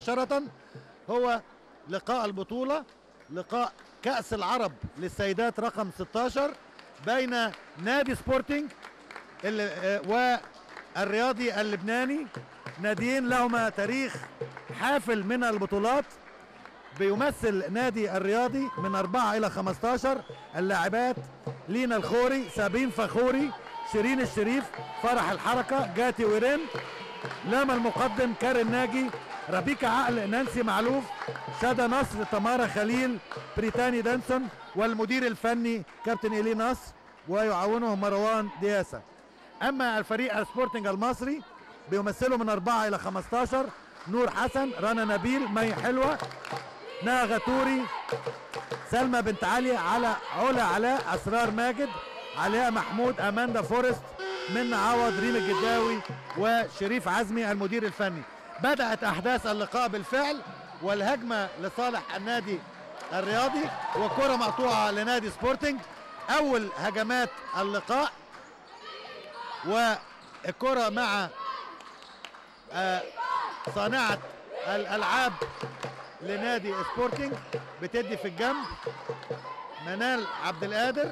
مباشرة هو لقاء البطولة لقاء كأس العرب للسيدات رقم 16 بين نادي سبورتنج اللي آه، والرياضي اللبناني ناديين لهما تاريخ حافل من البطولات بيمثل نادي الرياضي من أربعة إلى 15 اللاعبات لينا الخوري سابين فخوري شيرين الشريف فرح الحركة جاتي ويرين لاما المقدم كارن ناجي ربيكا عقل نانسي معلوف شادى نصر تمارا خليل بريتاني دانسون والمدير الفني كابتن إيلي نصر ويعاونه مروان دياسة أما الفريق السبورتنج المصري بيمثله من أربعة إلى 15 نور حسن رنا نبيل مي حلوة نهى غتوري سلمى بنت علي على علا علاء أسرار ماجد علياء محمود أماندا فورست من عوض ريم الجداوي وشريف عزمي المدير الفني بدأت أحداث اللقاء بالفعل والهجمة لصالح النادي الرياضي وكرة مقطوعة لنادي سبورتنج أول هجمات اللقاء والكرة مع آه، صانعة الألعاب لنادي سبورتنج بتدي في الجنب منال عبد القادر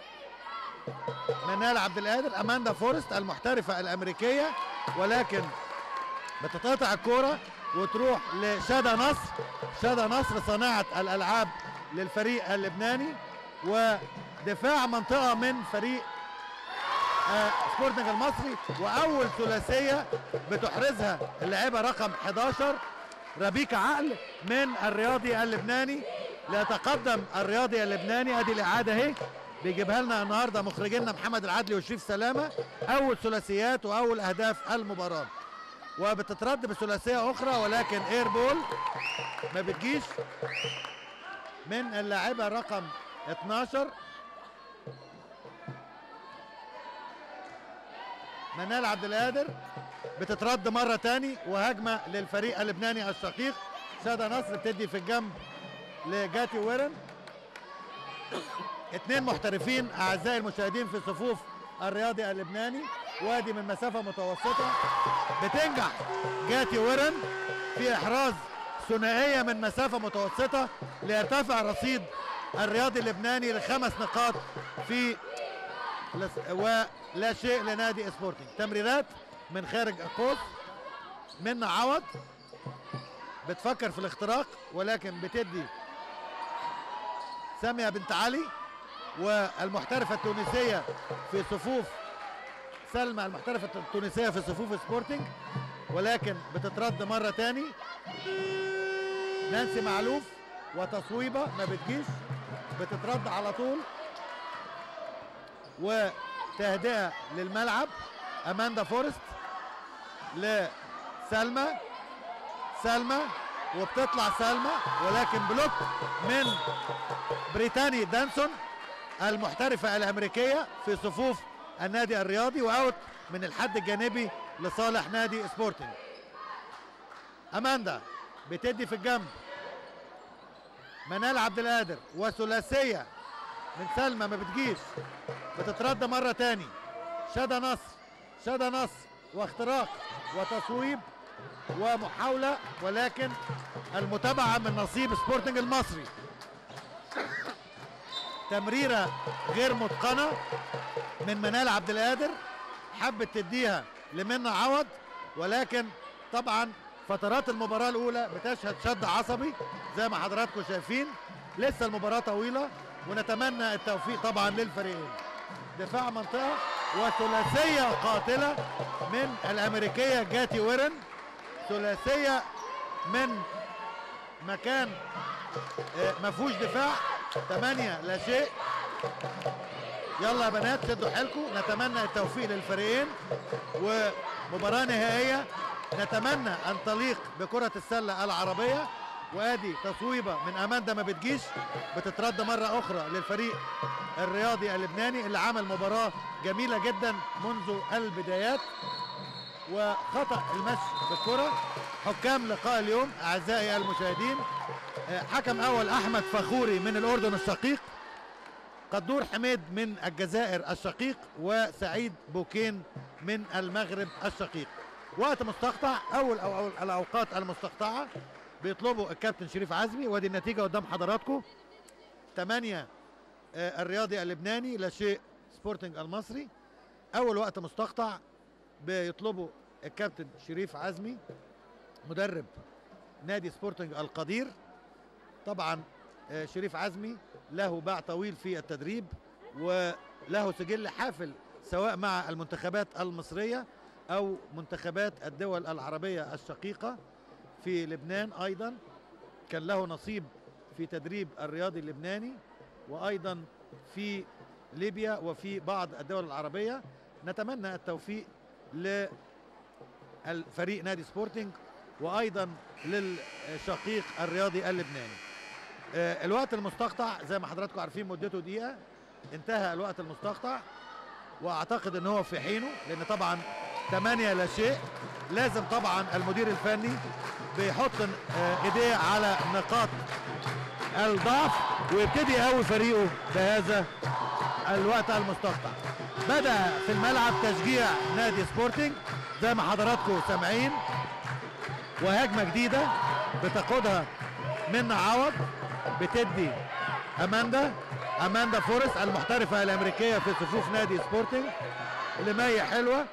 منال عبد القادر اماندا فورست المحترفه الامريكيه ولكن بتتقطع الكوره وتروح لشادى نصر شادى نصر صناعه الالعاب للفريق اللبناني ودفاع منطقه من فريق آه، سبورتنج المصري واول ثلاثيه بتحرزها اللاعبه رقم 11 ربيكا عقل من الرياضي اللبناني ليتقدم الرياضي اللبناني ادي الاعاده اهي بيجيبها لنا النهارده مخرجينا محمد العدلي وشريف سلامه اول ثلاثيات واول اهداف المباراه وبتترد بثلاثيه اخرى ولكن اير بول ما بتجيش من اللاعبه رقم 12 منال عبد القادر بتترد مرة تاني وهجمة للفريق اللبناني الشقيق شادى نصر بتدي في الجنب لجاتي ويرن اتنين محترفين اعزائي المشاهدين في صفوف الرياضي اللبناني وادي من مسافة متوسطة بتنجح جاتي ويرن في احراز ثنائية من مسافة متوسطة ليرتفع رصيد الرياضي اللبناني لخمس نقاط في لس- ولا شيء لنادي سبورتنج تمريرات من خارج القوس من عوض بتفكر في الاختراق ولكن بتدي سامية بنت علي والمحترفة التونسية في صفوف سلمى المحترفة التونسية في صفوف سبورتنج ولكن بتترد مرة تاني نانسي معلوف وتصويبة ما بتجيش بتترد على طول وتهدئة للملعب أماندا فورست لسلمى سلمى وبتطلع سلمى ولكن بلوك من بريتاني دانسون المحترفة الأمريكية في صفوف النادي الرياضي وأوت من الحد الجانبي لصالح نادي سبورتنج أماندا بتدي في الجنب منال عبد القادر وثلاثية من سلمى ما بتجيش بتترد مرة تاني شادى نصر شادى نصر واختراق وتصويب ومحاولة ولكن المتابعة من نصيب سبورتنج المصري تمريرة غير متقنة من منال عبد القادر حبت تديها لمنى عوض ولكن طبعا فترات المباراة الأولى بتشهد شد عصبي زي ما حضراتكم شايفين لسه المباراة طويلة ونتمنى التوفيق طبعا للفريقين دفاع منطقة وثلاثية قاتلة من الأمريكية جاتي ويرن ثلاثية من مكان آه، ما فيهوش دفاع ثمانية لا شيء يلا يا بنات شدوا حيلكم نتمنى التوفيق للفريقين ومباراة نهائية نتمنى أن تليق بكرة السلة العربية وادي تصويبة من أماندا ما بتجيش بتترد مرة أخرى للفريق الرياضي اللبناني اللي عمل مباراة جميلة جدا منذ البدايات وخطأ المشي بالكرة حكام لقاء اليوم أعزائي المشاهدين آه، حكم أول أحمد فخوري من الأردن الشقيق قدور حميد من الجزائر الشقيق وسعيد بوكين من المغرب الشقيق وقت مستقطع أول أو أول الأوقات المستقطعة بيطلبوا الكابتن شريف عزمي وادي النتيجه قدام حضراتكم 8 الرياضي اللبناني لا شيء سبورتنج المصري اول وقت مستقطع بيطلبوا الكابتن شريف عزمي مدرب نادي سبورتنج القدير طبعا آه، شريف عزمي له باع طويل في التدريب وله سجل حافل سواء مع المنتخبات المصرية أو منتخبات الدول العربية الشقيقة في لبنان أيضا كان له نصيب في تدريب الرياضي اللبناني وأيضا في ليبيا وفي بعض الدول العربية نتمنى التوفيق للفريق نادي سبورتنج وأيضا للشقيق الرياضي اللبناني آه، الوقت المستقطع زي ما حضراتكم عارفين مدته دقيقة انتهى الوقت المستقطع واعتقد ان هو في حينه لان طبعا 8 لا شيء لازم طبعا المدير الفني بيحط آه، ايديه على نقاط الضعف ويبتدي يقوي فريقه بهذا الوقت المستقطع بدأ في الملعب تشجيع نادي سبورتنج زي ما حضراتكم سامعين وهجمة جديدة بتقودها منى عوض بتدي اماندا اماندا فورست المحترفة الامريكية في صفوف نادي سبورتنج لمية حلوة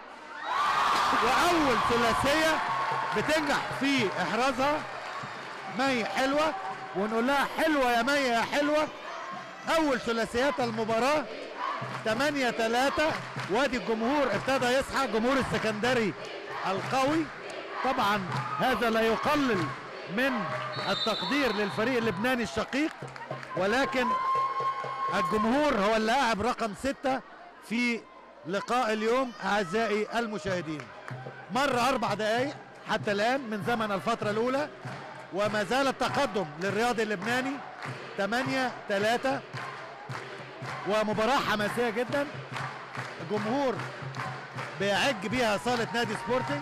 واول ثلاثية بتنجح في احرازها مي حلوة ونقول لها حلوة يا مي يا حلوة اول ثلاثيات المباراة 8 3 وادي الجمهور ابتدى يصحى جمهور السكندري القوي طبعا هذا لا يقلل من التقدير للفريق اللبناني الشقيق ولكن الجمهور هو اللاعب رقم ستة في لقاء اليوم أعزائي المشاهدين مر أربع دقايق حتى الآن من زمن الفترة الأولى وما زال التقدم للرياضي اللبناني 8 3 ومباراة حماسية جدا الجمهور بيعج بيها صالة نادي سبورتنج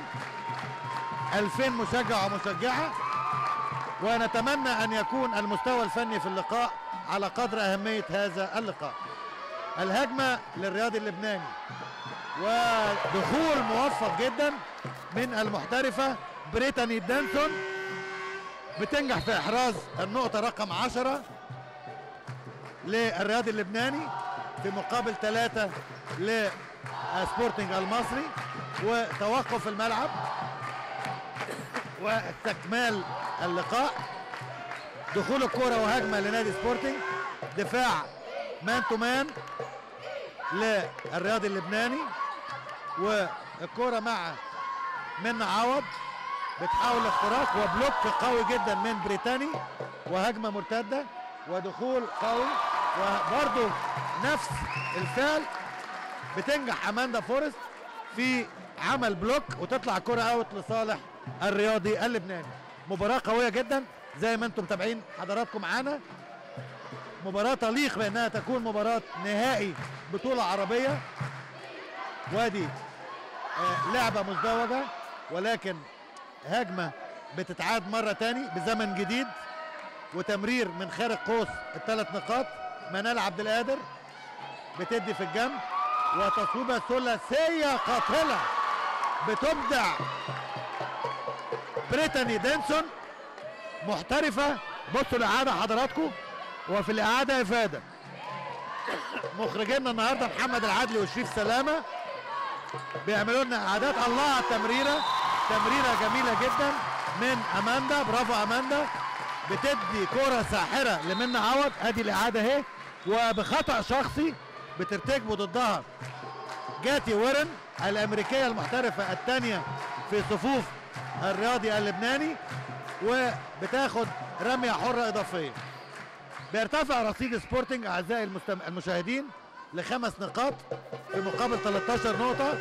2000 مشجع ومشجعة ونتمنى أن يكون المستوى الفني في اللقاء على قدر أهمية هذا اللقاء الهجمة للرياضي اللبناني ودخول موفق جدا من المحترفة بريتاني دانسون بتنجح في إحراز النقطة رقم 10 للرياضي اللبناني في مقابل ثلاثة لسبورتنج المصري وتوقف الملعب واستكمال اللقاء دخول الكرة وهجمة لنادي سبورتنج دفاع مان تو مان للرياضي اللبناني والكرة مع منى عوض بتحاول الاختراق وبلوك قوي جدا من بريتاني وهجمة مرتدة ودخول قوي وبرضه نفس الفعل بتنجح اماندا فورست في عمل بلوك وتطلع الكرة اوت لصالح الرياضي اللبناني مباراة قوية جدا زي ما انتم متابعين حضراتكم معانا مباراة تليق بانها تكون مباراة نهائي بطولة عربية وادي آه، لعبة مزدوجة ولكن هجمة بتتعاد مرة تاني بزمن جديد وتمرير من خارج قوس الثلاث نقاط منال عبد القادر بتدي في الجنب وتصويبة ثلاثية قاتلة بتبدع بريتاني دينسون محترفة بصوا الإعادة حضراتكم وفي الإعادة إفادة مخرجينا النهارده محمد العدلي وشريف سلامة بيعملوا لنا إعادات الله على التمريرة تمريرة جميلة جدا من أماندا برافو أماندا بتدي كرة ساحرة لمنى عوض ادي الإعادة اهي وبخطأ شخصي بترتكبه ضدها جاتي ويرن الأمريكية المحترفة الثانية في صفوف الرياضي اللبناني وبتاخد رمية حرة إضافية بيرتفع رصيد سبورتنج أعزائي المستم... المشاهدين لخمس نقاط في مقابل 13 نقطة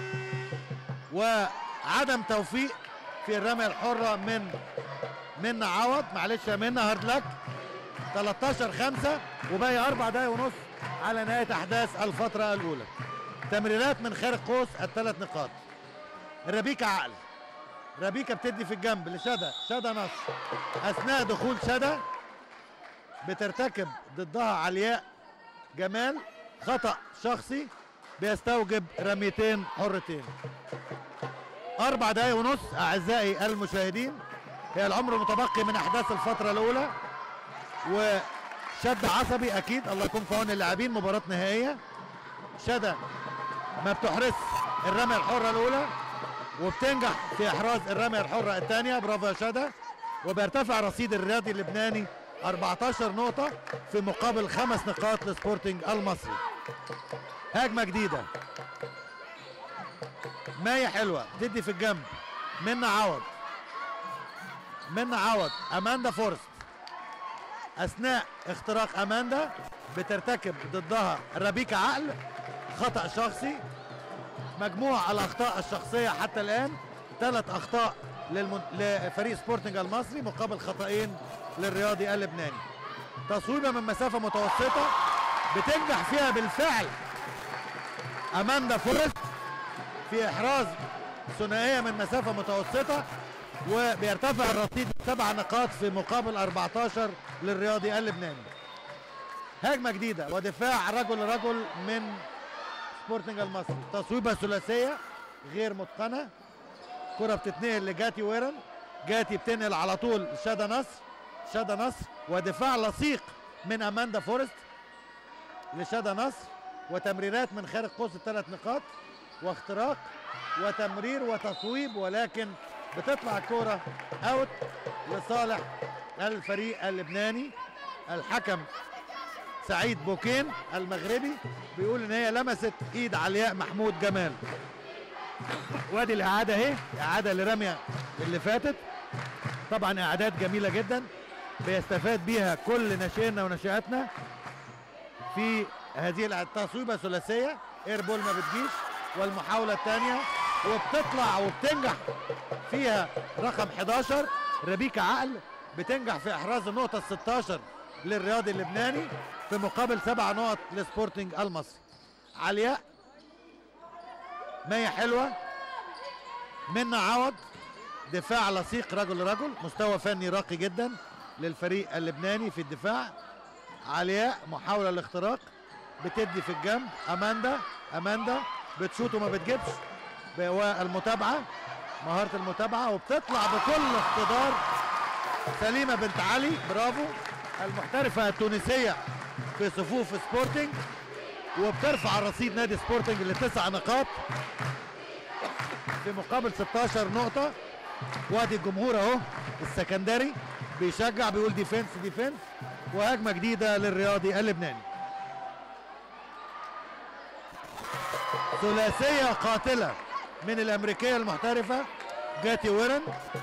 وعدم توفيق في الرمية الحرة من من عوض معلش يا منى هارد لك 13 5 وباقي أربع دقايق ونص على نهاية أحداث الفترة الأولى تمريرات من خارج قوس الثلاث نقاط ربيكة عقل ربيكة بتدي في الجنب لشدى شدى نصر أثناء دخول شدى بترتكب ضدها علياء جمال خطأ شخصي بيستوجب رميتين حرتين أربع دقايق ونص أعزائي المشاهدين هي العمر المتبقي من احداث الفتره الاولى وشد عصبي اكيد الله يكون في عون اللاعبين مباراه نهائيه شدة ما بتحرس الرمية الحرة الأولى وبتنجح في إحراز الرمية الحرة الثانية برافو يا شدة وبيرتفع رصيد الرياضي اللبناني 14 نقطة في مقابل خمس نقاط لسبورتنج المصري هجمة جديدة ماية حلوة تدي في الجنب منا عوض منا عوض أماندا فورست أثناء اختراق أماندا بترتكب ضدها ربيكة عقل خطأ شخصي مجموع الأخطاء الشخصية حتى الآن ثلاث أخطاء للمن... لفريق سبورتنج المصري مقابل خطأين للرياضي اللبناني تصويبة من مسافة متوسطة بتنجح فيها بالفعل أماندا فورست في إحراز ثنائية من مسافة متوسطة وبيرتفع الرصيد سبع نقاط في مقابل 14 للرياضي اللبناني هجمة جديدة ودفاع رجل رجل من سبورتنج المصري تصويبة ثلاثية غير متقنة كرة بتتنقل لجاتي ويرن جاتي بتنقل على طول شادا نصر شادا نصر ودفاع لصيق من اماندا فورست لشادا نصر وتمريرات من خارج قوس الثلاث نقاط واختراق وتمرير وتصويب ولكن بتطلع الكرة اوت لصالح الفريق اللبناني الحكم سعيد بوكين المغربي بيقول ان هي لمست ايد علياء محمود جمال وادي الاعاده اهي اعاده لرميه اللي فاتت طبعا اعادات جميله جدا بيستفاد بيها كل ناشئنا وناشئاتنا في هذه التصويبه ثلاثيه ايربول ما بتجيش والمحاوله الثانيه وبتطلع وبتنجح فيها رقم 11 ربيكا عقل بتنجح في احراز النقطه ال 16 للرياضي اللبناني في مقابل سبع نقط لسبورتنج المصري علياء مية حلوة منا عوض دفاع لصيق رجل لرجل مستوى فني راقي جدا للفريق اللبناني في الدفاع علياء محاولة الاختراق بتدي في الجنب اماندا اماندا بتشوط وما بتجيبش والمتابعة مهارة المتابعة وبتطلع بكل اقتدار سليمة بنت علي برافو المحترفة التونسية في صفوف سبورتنج وبترفع رصيد نادي سبورتنج لتسع نقاط في مقابل 16 نقطة وادي الجمهور اهو السكندري بيشجع بيقول ديفنس ديفنس وهجمة جديدة للرياضي اللبناني ثلاثية قاتلة من الأمريكية المحترفة جاتي ويرن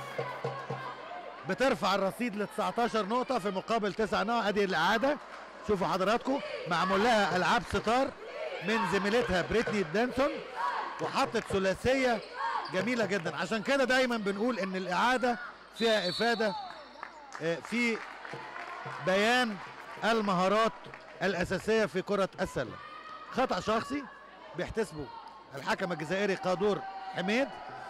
بترفع الرصيد ل 19 نقطة في مقابل 9 نقط ادي الإعادة شوفوا حضراتكم معمول لها ألعاب ستار من زميلتها بريتني دانسون وحطت ثلاثية جميلة جدا عشان كده دايما بنقول ان الإعادة فيها إفادة في بيان المهارات الأساسية في كرة السلة خطأ شخصي بيحتسبه الحكم الجزائري قادور حميد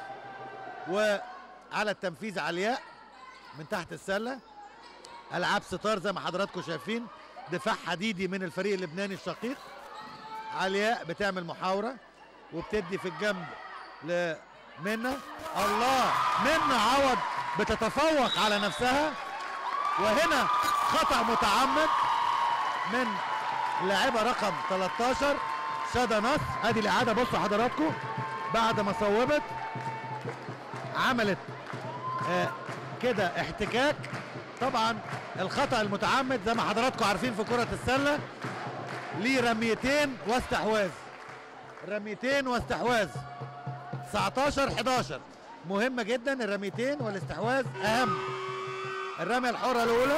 وعلى التنفيذ علياء من تحت السله العاب ستار زي ما حضراتكم شايفين دفاع حديدي من الفريق اللبناني الشقيق علياء بتعمل محاوره وبتدي في الجنب لمنى الله منى عوض بتتفوق على نفسها وهنا خطا متعمد من لاعبه رقم 13 شادى نص ادي الاعاده بصوا حضراتكم بعد ما صوبت عملت آه كده احتكاك طبعا الخطا المتعمد زي ما حضراتكم عارفين في كره السله ليه رميتين واستحواذ رميتين واستحواذ 19 11 مهمه جدا الرميتين والاستحواذ اهم الرميه الحره الاولى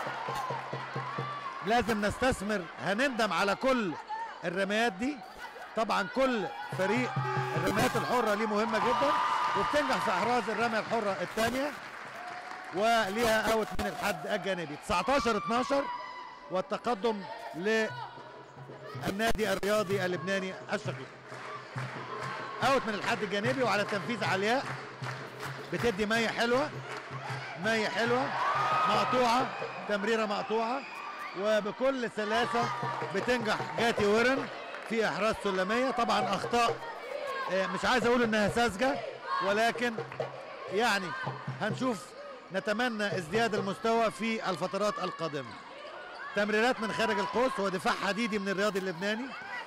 لازم نستثمر هنندم على كل الرميات دي طبعا كل فريق الرميات الحره ليه مهمه جدا وبتنجح في احراز الرميه الحره الثانيه وليها اوت من الحد الجانبي 19 12 والتقدم للنادي الرياضي اللبناني الشقيق اوت من الحد الجانبي وعلى التنفيذ علياء بتدي مية حلوة مية حلوة مقطوعة تمريرة مقطوعة وبكل سلاسة بتنجح جاتي ويرن في احراز سلمية طبعا اخطاء مش عايز اقول انها ساذجة ولكن يعني هنشوف نتمنى ازدياد المستوى في الفترات القادمه تمريرات من خارج القوس هو دفاع حديدي من الرياضي اللبناني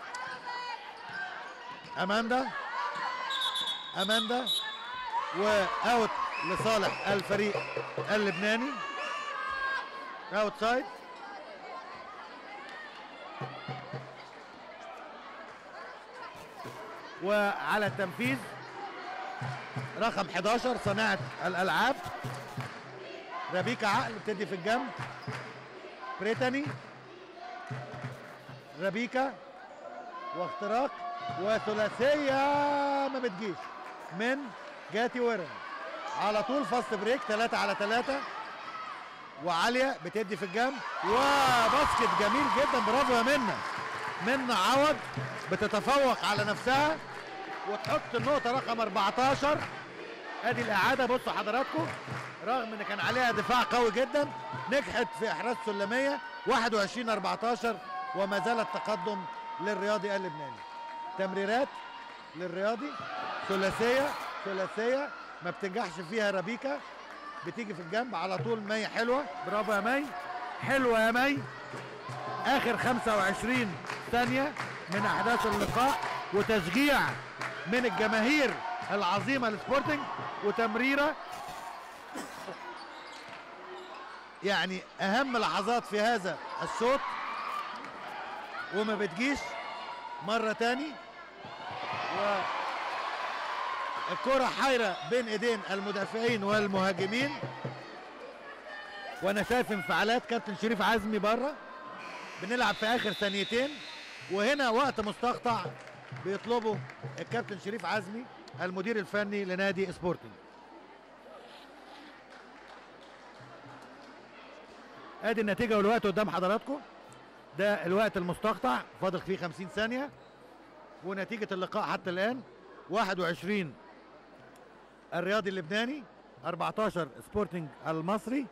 اماندا اماندا واوت لصالح الفريق اللبناني اوت سايد وعلى التنفيذ رقم 11 صناعة الألعاب ربيكا عقل بتدي في الجنب بريتاني ربيكا واختراق وثلاثية ما بتجيش من جاتي ويرن على طول فاست بريك 3 على 3 وعالية بتدي في الجنب وباسكت جميل جدا برافو يا منى منى عوض بتتفوق على نفسها وتحط النقطة رقم 14 ادي الاعادة بصوا حضراتكم رغم ان كان عليها دفاع قوي جدا نجحت في احراز سلمية 21 14 وما زال التقدم للرياضي اللبناني تمريرات للرياضي ثلاثية ثلاثية ما بتنجحش فيها ربيكا بتيجي في الجنب على طول مي حلوة برافو يا مي حلوة يا مي اخر 25 ثانية من احداث اللقاء وتشجيع من الجماهير العظيمة لسبورتنج وتمريرة يعني اهم لحظات في هذا الشوط وما بتجيش مرة تاني و الكرة حيرة بين ايدين المدافعين والمهاجمين وانا شايف انفعالات كابتن شريف عزمي بره بنلعب في اخر ثانيتين وهنا وقت مستقطع بيطلبه الكابتن شريف عزمي المدير الفني لنادي سبورتنج ادي النتيجة والوقت قدام حضراتكم ده الوقت المستقطع فاضل فيه 50 ثانية ونتيجة اللقاء حتى الآن 21 الرياضي اللبناني 14 سبورتنج المصري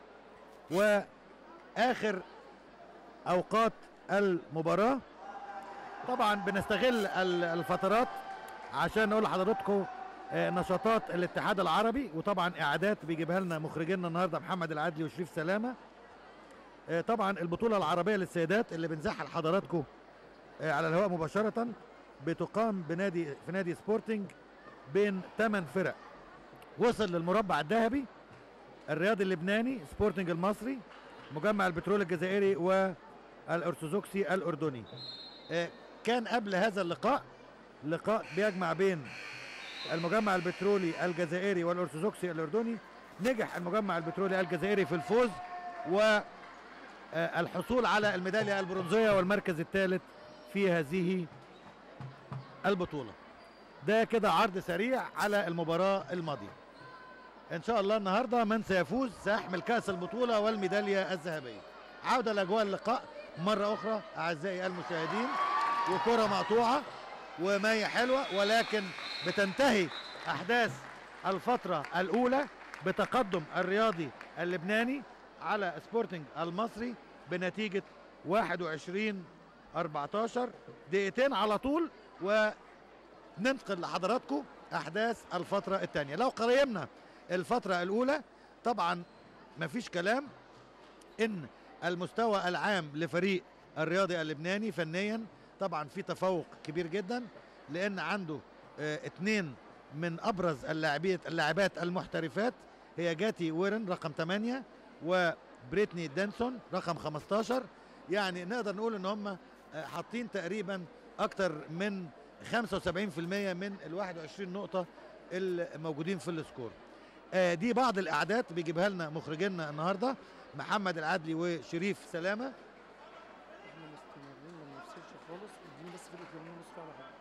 واخر اوقات المباراه طبعا بنستغل ال- الفترات عشان نقول لحضراتكم آه، نشاطات الاتحاد العربي وطبعا اعادات بيجيبها لنا مخرجينا النهارده محمد العدلي وشريف سلامه آه، طبعا البطوله العربيه للسيدات اللي بنزعها لحضراتكم آه، على الهواء مباشره بتقام بنادي في نادي سبورتنج بين 8 فرق وصل للمربع الذهبي الرياضي اللبناني سبورتنج المصري مجمع البترول الجزائري والارثوذكسي الاردني آه، كان قبل هذا اللقاء لقاء بيجمع بين المجمع البترولي الجزائري والارثوذكسي الاردني نجح المجمع البترولي الجزائري في الفوز والحصول على الميداليه البرونزيه والمركز الثالث في هذه البطوله ده كده عرض سريع على المباراه الماضيه ان شاء الله النهارده من سيفوز سيحمل كاس البطوله والميداليه الذهبيه عوده لاجواء اللقاء مره اخرى اعزائي المشاهدين وكره مقطوعه ومية حلوه ولكن بتنتهي احداث الفتره الاولى بتقدم الرياضي اللبناني على سبورتنج المصري بنتيجه 21 14 دقيقتين على طول وننقل لحضراتكم احداث الفتره الثانيه لو قيمنا الفتره الاولى طبعا مفيش كلام ان المستوى العام لفريق الرياضي اللبناني فنيا طبعا في تفوق كبير جدا لان عنده اه اتنين من ابرز اللاعبات اللاعبات المحترفات هي جاتي ويرن رقم 8 وبريتني دانسون رقم 15 يعني نقدر نقول ان هم اه حاطين تقريبا اكتر من 75% من ال 21 نقطه الموجودين في السكور آه دي بعض الاعداد بيجيبها لنا مخرجينا النهارده محمد العدلي وشريف سلامه احنا مستمرين ما بنفصلش خالص اديني بس فرقه لما نص على حاجه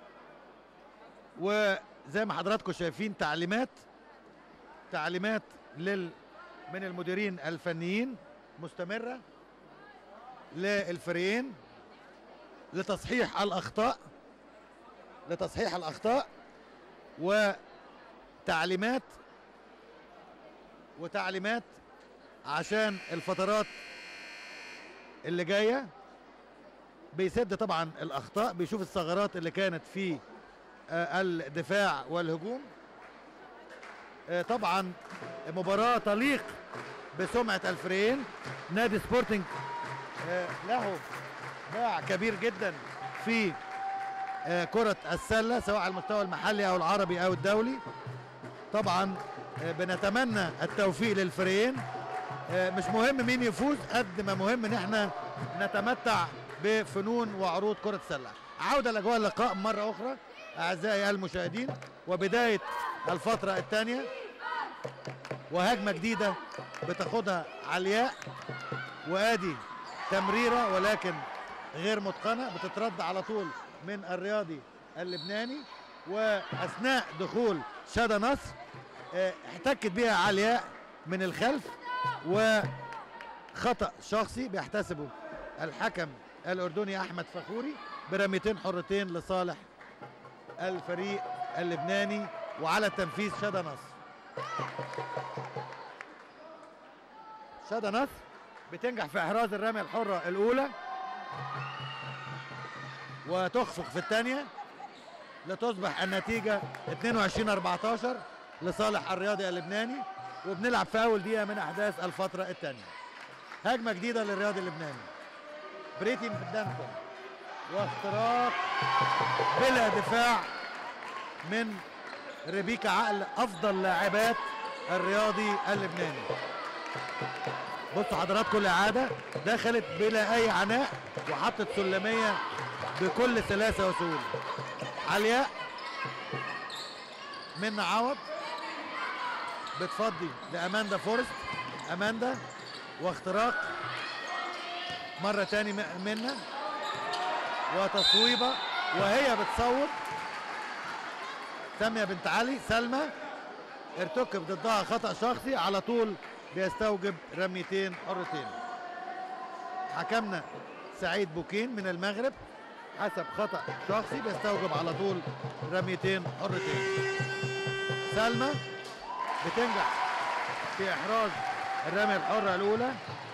وزي ما حضراتكم شايفين تعليمات تعليمات لل من المديرين الفنيين مستمره للفريقين لتصحيح الاخطاء لتصحيح الاخطاء وتعليمات وتعليمات عشان الفترات اللي جايه بيسد طبعا الاخطاء بيشوف الثغرات اللي كانت في آه، الدفاع والهجوم آه، طبعا مباراه تليق بسمعة الفريقين نادي سبورتنج آه، له باع كبير جدا في آه، كرة السلة سواء على المستوى المحلي أو العربي أو الدولي طبعا آه، بنتمنى التوفيق للفريقين آه، مش مهم مين يفوز قد ما مهم ان احنا نتمتع بفنون وعروض كرة السلة عودة لأجواء اللقاء مرة أخرى أعزائي المشاهدين وبداية الفترة الثانية وهجمة جديدة بتاخدها علياء وادي تمريرة ولكن غير متقنة بتترد على طول من الرياضي اللبناني وأثناء دخول شادى نصر آه، احتكت بها علياء من الخلف وخطأ شخصي بيحتسبه الحكم الأردني أحمد فخوري برميتين حرتين لصالح الفريق اللبناني وعلى التنفيذ شادى نصر شادى نصر بتنجح في إحراز الرمية الحرة الأولى وتخفق في الثانية لتصبح النتيجة 22 14 لصالح الرياضي اللبناني وبنلعب في أول دقيقة من أحداث الفترة الثانية هجمة جديدة للرياضي اللبناني بريتين دانكون واختراق بلا دفاع من ريبيكا عقل أفضل لاعبات الرياضي اللبناني بصوا حضراتكم الإعادة دخلت بلا أي عناء وحطت سلمية بكل سلاسة وسهولة علياء من عوض بتفضي لأماندا فورست أماندا واختراق مرة تاني م- منا وتصويبة وهي بتصوب سامية بنت علي سلمى ارتكب ضدها خطأ شخصي على طول بيستوجب رميتين حرتين حكمنا سعيد بوكين من المغرب حسب خطأ شخصي بيستوجب على طول رميتين حرتين سلمى بتنجح في إحراز الرمية الحرة الأولى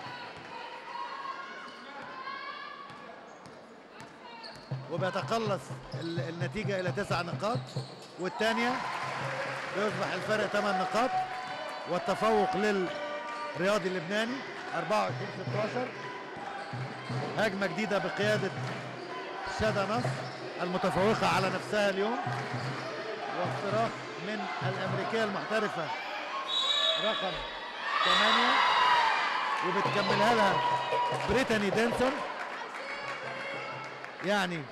وبيتقلص ال- النتيجة إلى تسع نقاط والثانية بيصبح الفرق ثمان نقاط والتفوق للرياضي اللبناني 24 16 هجمة جديدة بقيادة شادى نصر المتفوقة على نفسها اليوم واختراق من الأمريكية المحترفة رقم 8 وبتكملها لها بريتاني دينسون يعني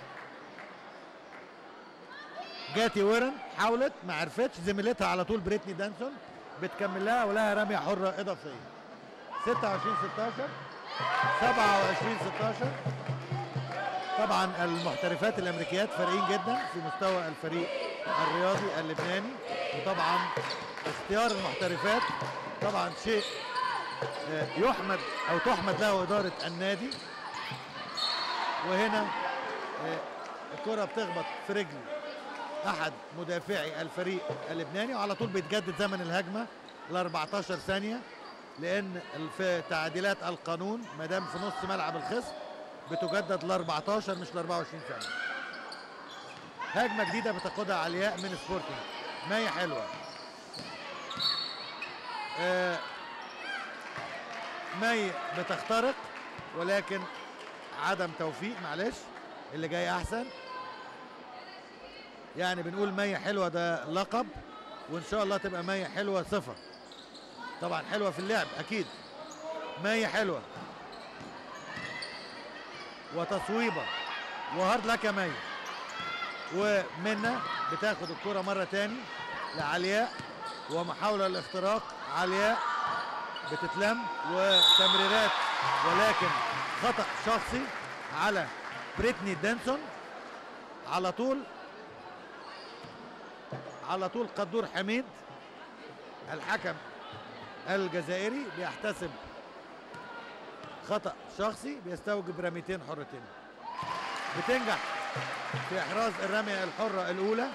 جاتي ويرن حاولت ما عرفتش زميلتها على طول بريتني دانسون بتكمل لها ولها رمية حرة إضافية 26 16 27 16 طبعا المحترفات الامريكيات فارقين جدا في مستوى الفريق الرياضي اللبناني وطبعا اختيار المحترفات طبعا شيء آه، يحمد او تحمد له اداره النادي وهنا آه، الكره بتخبط في رجل احد مدافعي الفريق اللبناني وعلى طول بيتجدد زمن الهجمه ل 14 ثانيه لان في تعديلات القانون ما دام في نص ملعب الخصم بتجدد ل 14 مش ل 24 ثانيه هجمه جديده بتاخدها علياء من سبورتنج ماي حلوه آه ماي بتخترق ولكن عدم توفيق معلش اللي جاي احسن يعني بنقول مية حلوة ده لقب وإن شاء الله تبقى مية حلوة صفة طبعا حلوة في اللعب أكيد مية حلوة وتصويبة وهارد لك يا مية ومنة بتاخد الكرة مرة تاني لعلياء ومحاولة للاختراق علياء بتتلم وتمريرات ولكن خطأ شخصي على بريتني دانسون على طول على طول قدور حميد الحكم الجزائري بيحتسب خطأ شخصي بيستوجب رميتين حرتين بتنجح في إحراز الرمية الحرة الأولى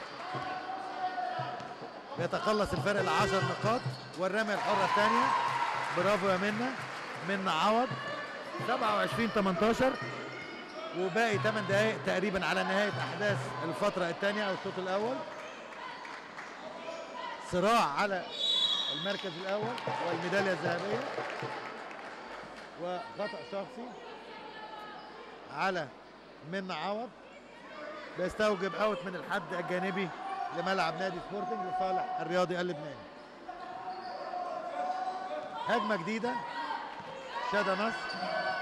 بيتقلص الفرق لعشر نقاط والرمية الحرة الثانية برافو يا منى منى عوض 27 18 وباقي 8 دقائق تقريبا على نهاية أحداث الفترة الثانية أو الشوط الأول صراع على المركز الاول والميداليه الذهبيه وخطا شخصي على منى عوض بيستوجب اوت من الحد الجانبي لملعب نادي سبورتنج لصالح الرياضي اللبناني هجمه جديده شادى نصر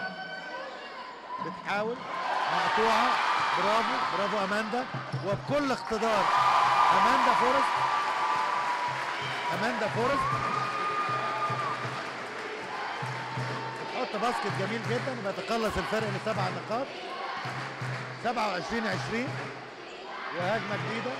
بتحاول مقطوعه برافو برافو اماندا وبكل اقتدار اماندا فورست اماندا فورست بتحط باسكت جميل جدا وبيتقلص الفرق لسبع نقاط 27 20 وهجمه جديده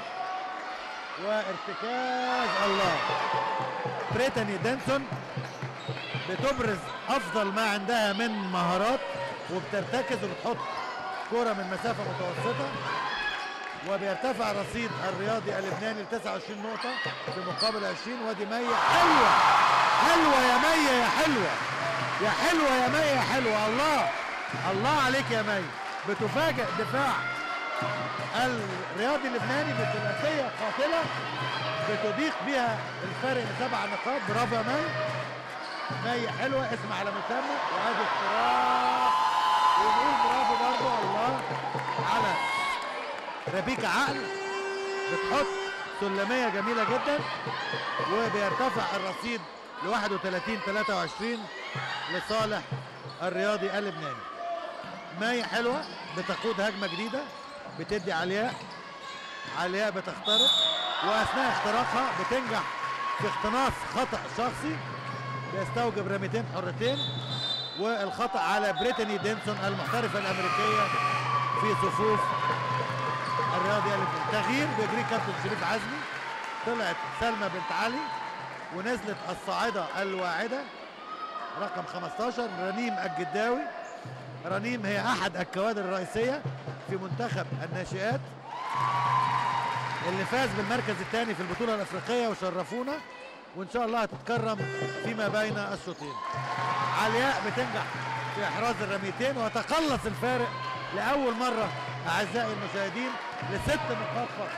وارتكاز الله بريتاني دينسون بتبرز افضل ما عندها من مهارات وبترتكز وبتحط كرة من مسافة متوسطة وبيرتفع رصيد الرياضي اللبناني ل 29 نقطة في مقابل 20 وادي مية حلوة حلوة يا مية يا حلوة يا حلوة يا مية يا حلوة الله الله عليك يا مية بتفاجئ دفاع الرياضي اللبناني بثلاثية قاتلة بتضيق بها الفارق لسبع نقاط برافو يا مي مي حلوة اسم على مسمى وادي اختراق ونقول برافو برضو الله على ربيكا عقل بتحط سلمية جميلة جدا وبيرتفع الرصيد ل 31 23 لصالح الرياضي اللبناني مي حلوة بتقود هجمة جديدة بتدي علياء علياء بتخترق واثناء اختراقها بتنجح في اقتناص خطا شخصي بيستوجب رميتين حرتين والخطا على بريتاني دينسون المحترفه الامريكيه في صفوف الرياضي اللبناني تغيير بيجري كابتن شريف عزمي طلعت سلمى بنت علي ونزلت الصاعده الواعده رقم 15 رنيم الجداوي رنيم هي احد الكوادر الرئيسيه في منتخب الناشئات اللي فاز بالمركز الثاني في البطوله الافريقيه وشرفونا وان شاء الله هتتكرم فيما بين الشوطين علياء بتنجح في احراز الرميتين وتقلص الفارق لاول مره اعزائي المشاهدين لست نقاط فقط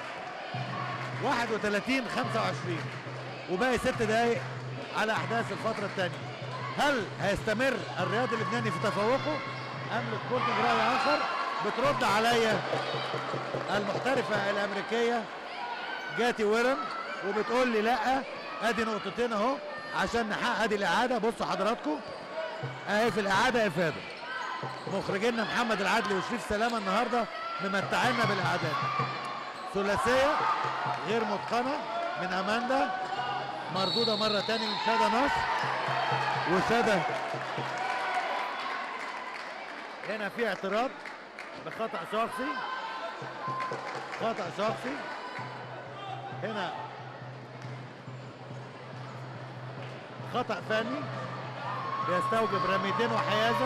31 25 وباقي ست دقائق على احداث الفتره الثانيه هل هيستمر الرياضي اللبناني في تفوقه ام لسبورتنج راي اخر بترد عليا المحترفه الامريكيه جاتي ويرم وبتقول لي لا ادي نقطتين اهو عشان نحقق ادي الاعاده بصوا حضراتكم اهي في الاعاده افاده مخرجينا محمد العدلي وشريف سلامه النهارده ممتعينا بالاعادات ثلاثيه غير متقنه من اماندا مردوده مره تاني من شادى نصر وشادى هنا في اعتراض بخطا شخصي خطا شخصي هنا خطا فني بيستوجب رميتين وحيازه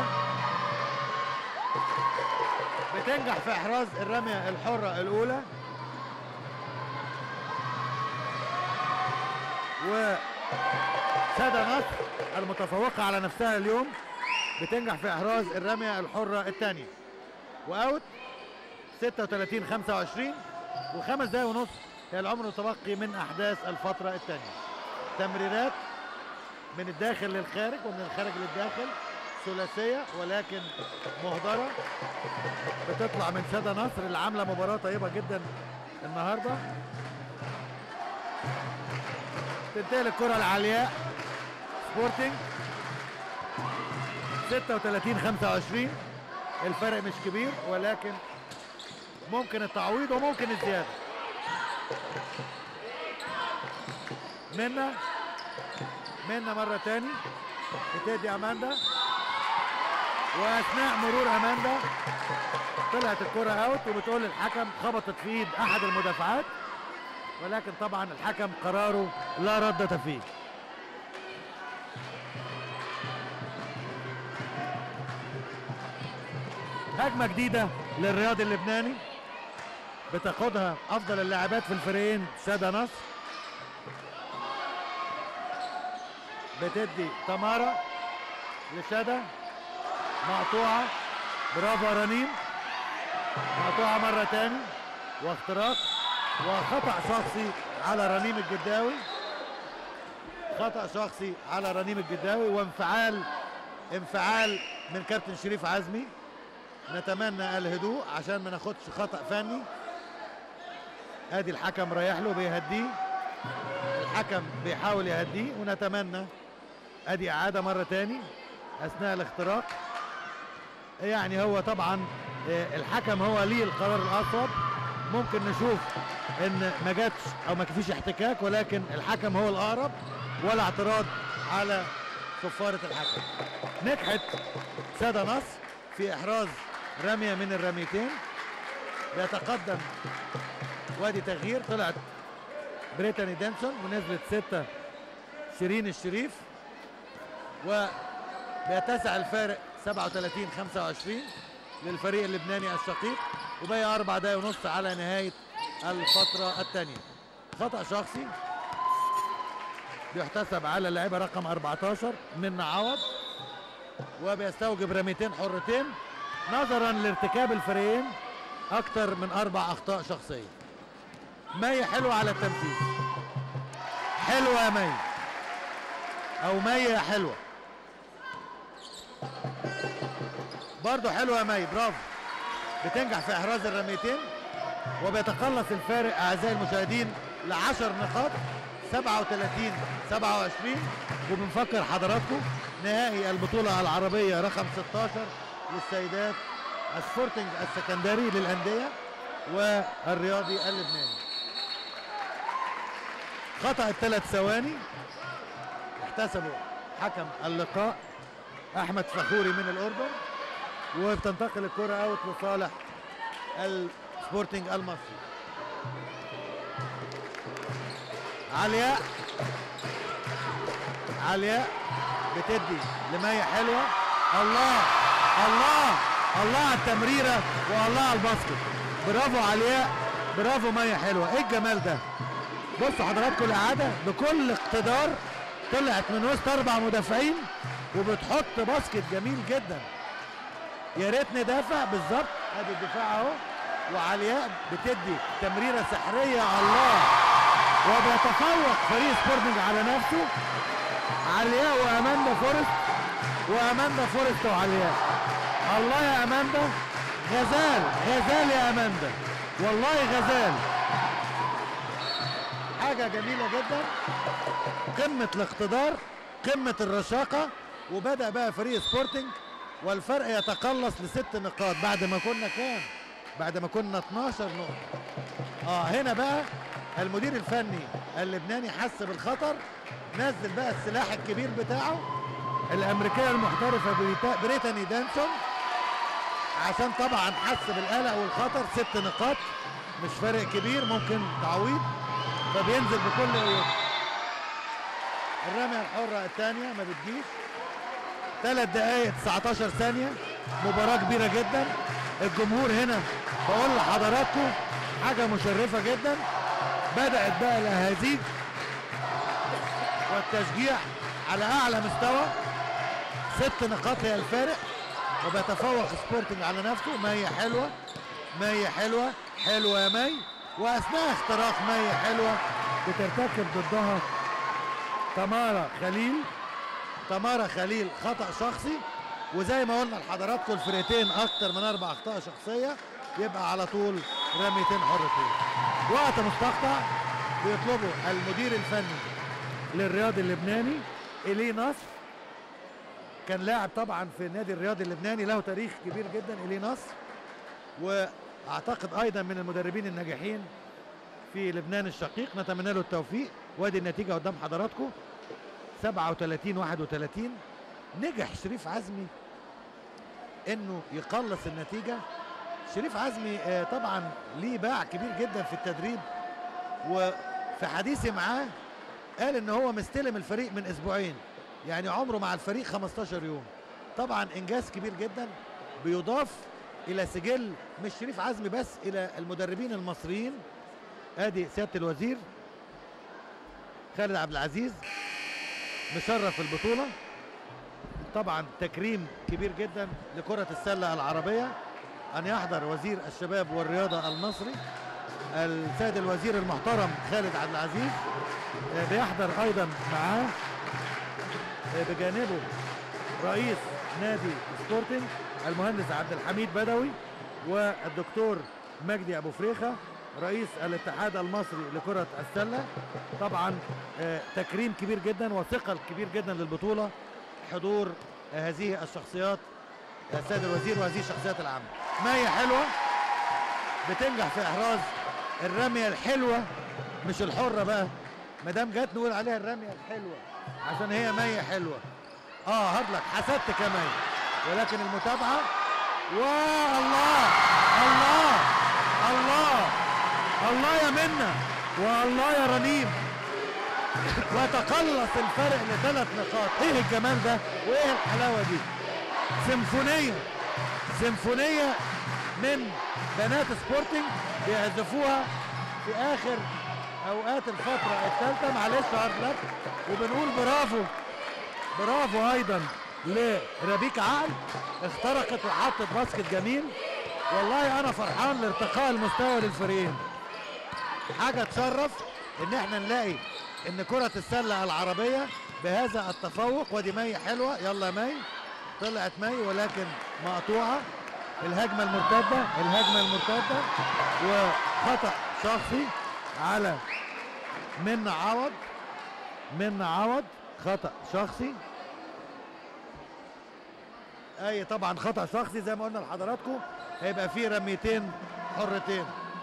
بتنجح في احراز الرميه الحره الاولى وسادة نصر المتفوقة على نفسها اليوم بتنجح في احراز الرمية الحرة الثانية واوت 36 25 وخمس دقايق ونص هي العمر المتبقي من احداث الفترة الثانية تمريرات من الداخل للخارج ومن الخارج للداخل ثلاثية ولكن مهدرة بتطلع من سادة نصر اللي عاملة مباراة طيبة جدا النهارده تنتهي الكرة العلياء سبورتنج 36 25 الفرق مش كبير ولكن ممكن التعويض وممكن الزيادة منا منا مرة تاني بتدي أماندا وأثناء مرور أماندا طلعت الكرة أوت وبتقول للحكم خبطت في إيد أحد المدافعات ولكن طبعا الحكم قراره لا ردة فيه هجمة جديدة للرياضي اللبناني بتاخدها أفضل اللاعبات في الفريقين شادى نصر بتدي تمارا لشادى مقطوعة برافو يا رنيم مقطوعة مرة تاني واختراق وخطأ شخصي على رنيم الجداوي خطا شخصي على رنيم الجداوي وانفعال انفعال من كابتن شريف عزمي نتمنى الهدوء عشان ما ناخدش خطا فني ادي الحكم رايح له بيهديه الحكم بيحاول يهديه ونتمنى ادي اعاده مره تاني اثناء الاختراق يعني هو طبعا آه، الحكم هو ليه القرار الاصوب ممكن نشوف ان ما جاتش او ما فيش احتكاك ولكن الحكم هو الاقرب ولا اعتراض على صفاره الحكم نجحت ساده نصر في احراز رميه من الرميتين بيتقدم وادي تغيير طلعت بريتاني دانسون ونزلت ستة شيرين الشريف وبيتسع الفارق 37 25 للفريق اللبناني الشقيق وباقي أربع دقايق ونص على نهاية الفترة الثانية خطأ شخصي بيحتسب على اللاعبة رقم 14 من عوض وبيستوجب رميتين حرتين نظرا لارتكاب الفريقين أكثر من أربع أخطاء شخصية مي حلوة على التنفيذ حلوة يا مي أو مي يا حلوة برضو حلوة يا مي برافو بتنجح في إحراز الرميتين وبيتقلص الفارق أعزائي المشاهدين لعشر نقاط 37 27 وبنفكر حضراتكم نهائي البطولة العربية رقم 16 للسيدات السبورتنج السكندري للأندية والرياضي اللبناني خطأ الثلاث ثواني احتسبوا حكم اللقاء احمد فخوري من الاردن وبتنتقل الكرة اوت لصالح السبورتنج المصري علياء علياء بتدي لمية حلوة الله الله الله على التمريرة والله على الباسكت برافو علياء برافو مية حلوة ايه الجمال ده بصوا حضراتكم الاعادة بكل اقتدار طلعت من وسط اربع مدافعين وبتحط باسكت جميل جدا يا ريت ندافع بالظبط ادي الدفاع اهو وعلياء بتدي تمريره سحريه الله وبيتفوق فريق سبورتنج على نفسه علياء واماندا فورست واماندا فورست وعلياء الله يا اماندا غزال غزال يا اماندا والله غزال حاجه جميله جدا قمه الاقتدار قمه الرشاقه وبدا بقى فريق سبورتنج والفرق يتقلص لست نقاط بعد ما كنا كام بعد ما كنا 12 نقطه اه هنا بقى المدير الفني اللبناني حس بالخطر نزل بقى السلاح الكبير بتاعه الامريكيه المحترفه بريتا- بريتاني دانسون عشان طبعا حس بالقلق والخطر ست نقاط مش فارق كبير ممكن تعويض فبينزل بكل قوته الرمية الحرة الثانية ما بتجيش ثلاث دقايق 19 ثانية مباراة كبيرة جدا الجمهور هنا بقول لحضراتكم حاجة مشرفة جدا بدأت بقى الأهازيج والتشجيع على أعلى مستوى ست نقاط هي الفارق وبيتفوق سبورتنج على نفسه مية حلوة مية حلوة حلوة يا مي وأثناء اختراق مية حلوة بترتكب ضدها تمارا خليل تمارا خليل خطأ شخصي وزي ما قلنا لحضراتكم الفرقتين أكتر من أربع أخطاء شخصية يبقى على طول رميتين حرتين وقت مستقطع بيطلبوا المدير الفني للرياضي اللبناني إليه نصر كان لاعب طبعا في النادي الرياضي اللبناني له تاريخ كبير جدا إليه نصر واعتقد ايضا من المدربين الناجحين في لبنان الشقيق نتمنى له التوفيق وادي النتيجه قدام حضراتكم 37 31 نجح شريف عزمي انه يقلص النتيجه شريف عزمي آه، طبعا ليه باع كبير جدا في التدريب وفي حديثي معاه قال ان هو مستلم الفريق من اسبوعين يعني عمره مع الفريق 15 يوم طبعا انجاز كبير جدا بيضاف الى سجل مش شريف عزمي بس الى المدربين المصريين ادي سياده الوزير خالد عبد العزيز مشرف البطوله طبعا تكريم كبير جدا لكره السله العربيه ان يحضر وزير الشباب والرياضه المصري السيد الوزير المحترم خالد عبد العزيز آه، بيحضر ايضا معاه آه، بجانبه رئيس نادي سبورتنج المهندس عبد الحميد بدوي والدكتور مجدي ابو فريخه رئيس الاتحاد المصري لكرة السلة طبعا آه، تكريم كبير جدا وثقل كبير جدا للبطولة حضور آه، هذه الشخصيات آه، السيد الوزير وهذه الشخصيات العامة مية حلوة بتنجح في إحراز الرمية الحلوة مش الحرة بقى ما دام جت نقول عليها الرمية الحلوة عشان هي مية حلوة اه هدلك حسدت كمان ولكن المتابعة والله الله الله الله يا منا والله يا رنيم وتقلص الفرق لثلاث نقاط ايه الجمال ده وايه الحلاوه دي سيمفونيه سيمفونيه من بنات سبورتنج بيعزفوها في اخر اوقات الفتره الثالثه معلش هارد وبنقول برافو برافو ايضا لربيك عقل اخترقت وحطت باسكت جميل والله انا فرحان لارتقاء المستوى للفريقين حاجه تشرف ان احنا نلاقي ان كره السله العربيه بهذا التفوق ودي مي حلوه يلا يا مي طلعت مي ولكن مقطوعه الهجمه المرتده الهجمه المرتده وخطا شخصي على من عوض من عوض خطا شخصي اي طبعا خطا شخصي زي ما قلنا لحضراتكم هيبقى فيه رميتين حرتين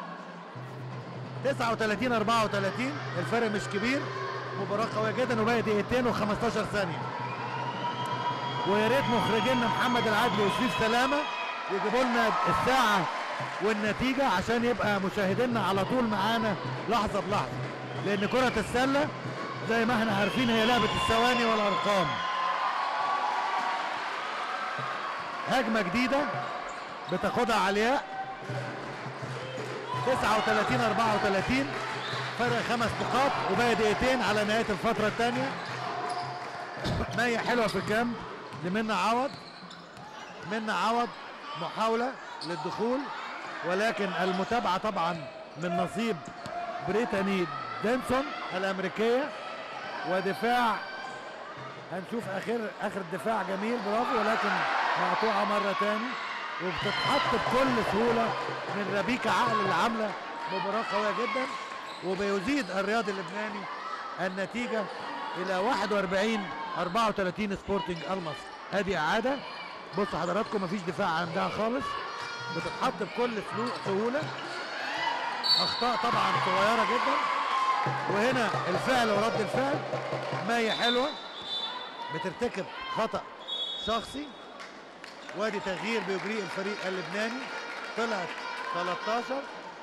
39 34 الفرق مش كبير مباراة قوية جدا وباقي دقيقتين و15 ثانية ويا ريت مخرجينا محمد العدلي وشريف سلامة يجيبوا لنا الساعة والنتيجة عشان يبقى مشاهدينا على طول معانا لحظة بلحظة لأن كرة السلة زي ما احنا عارفين هي لعبة الثواني والأرقام هجمة جديدة بتاخدها علياء 39 34 فرق خمس نقاط وباقي دقيقتين على نهايه الفتره الثانيه مية حلوه في الجنب لمنى عوض منى عوض محاوله للدخول ولكن المتابعه طبعا من نصيب بريتاني دينسون الامريكيه ودفاع هنشوف اخر اخر الدفاع جميل برافو ولكن مقطوعه مره تاني وبتتحط بكل سهوله من ربيكه عقل اللي عامله مباراه قويه جدا وبيزيد الرياضي اللبناني النتيجه الى 41 34 سبورتنج المصري ادي اعاده بصوا حضراتكم مفيش دفاع عندها خالص بتتحط بكل سلو- سهوله اخطاء طبعا صغيره جدا وهنا الفعل ورد الفعل مية حلوه بترتكب خطا شخصي وادي تغيير بيجريه الفريق اللبناني طلعت 13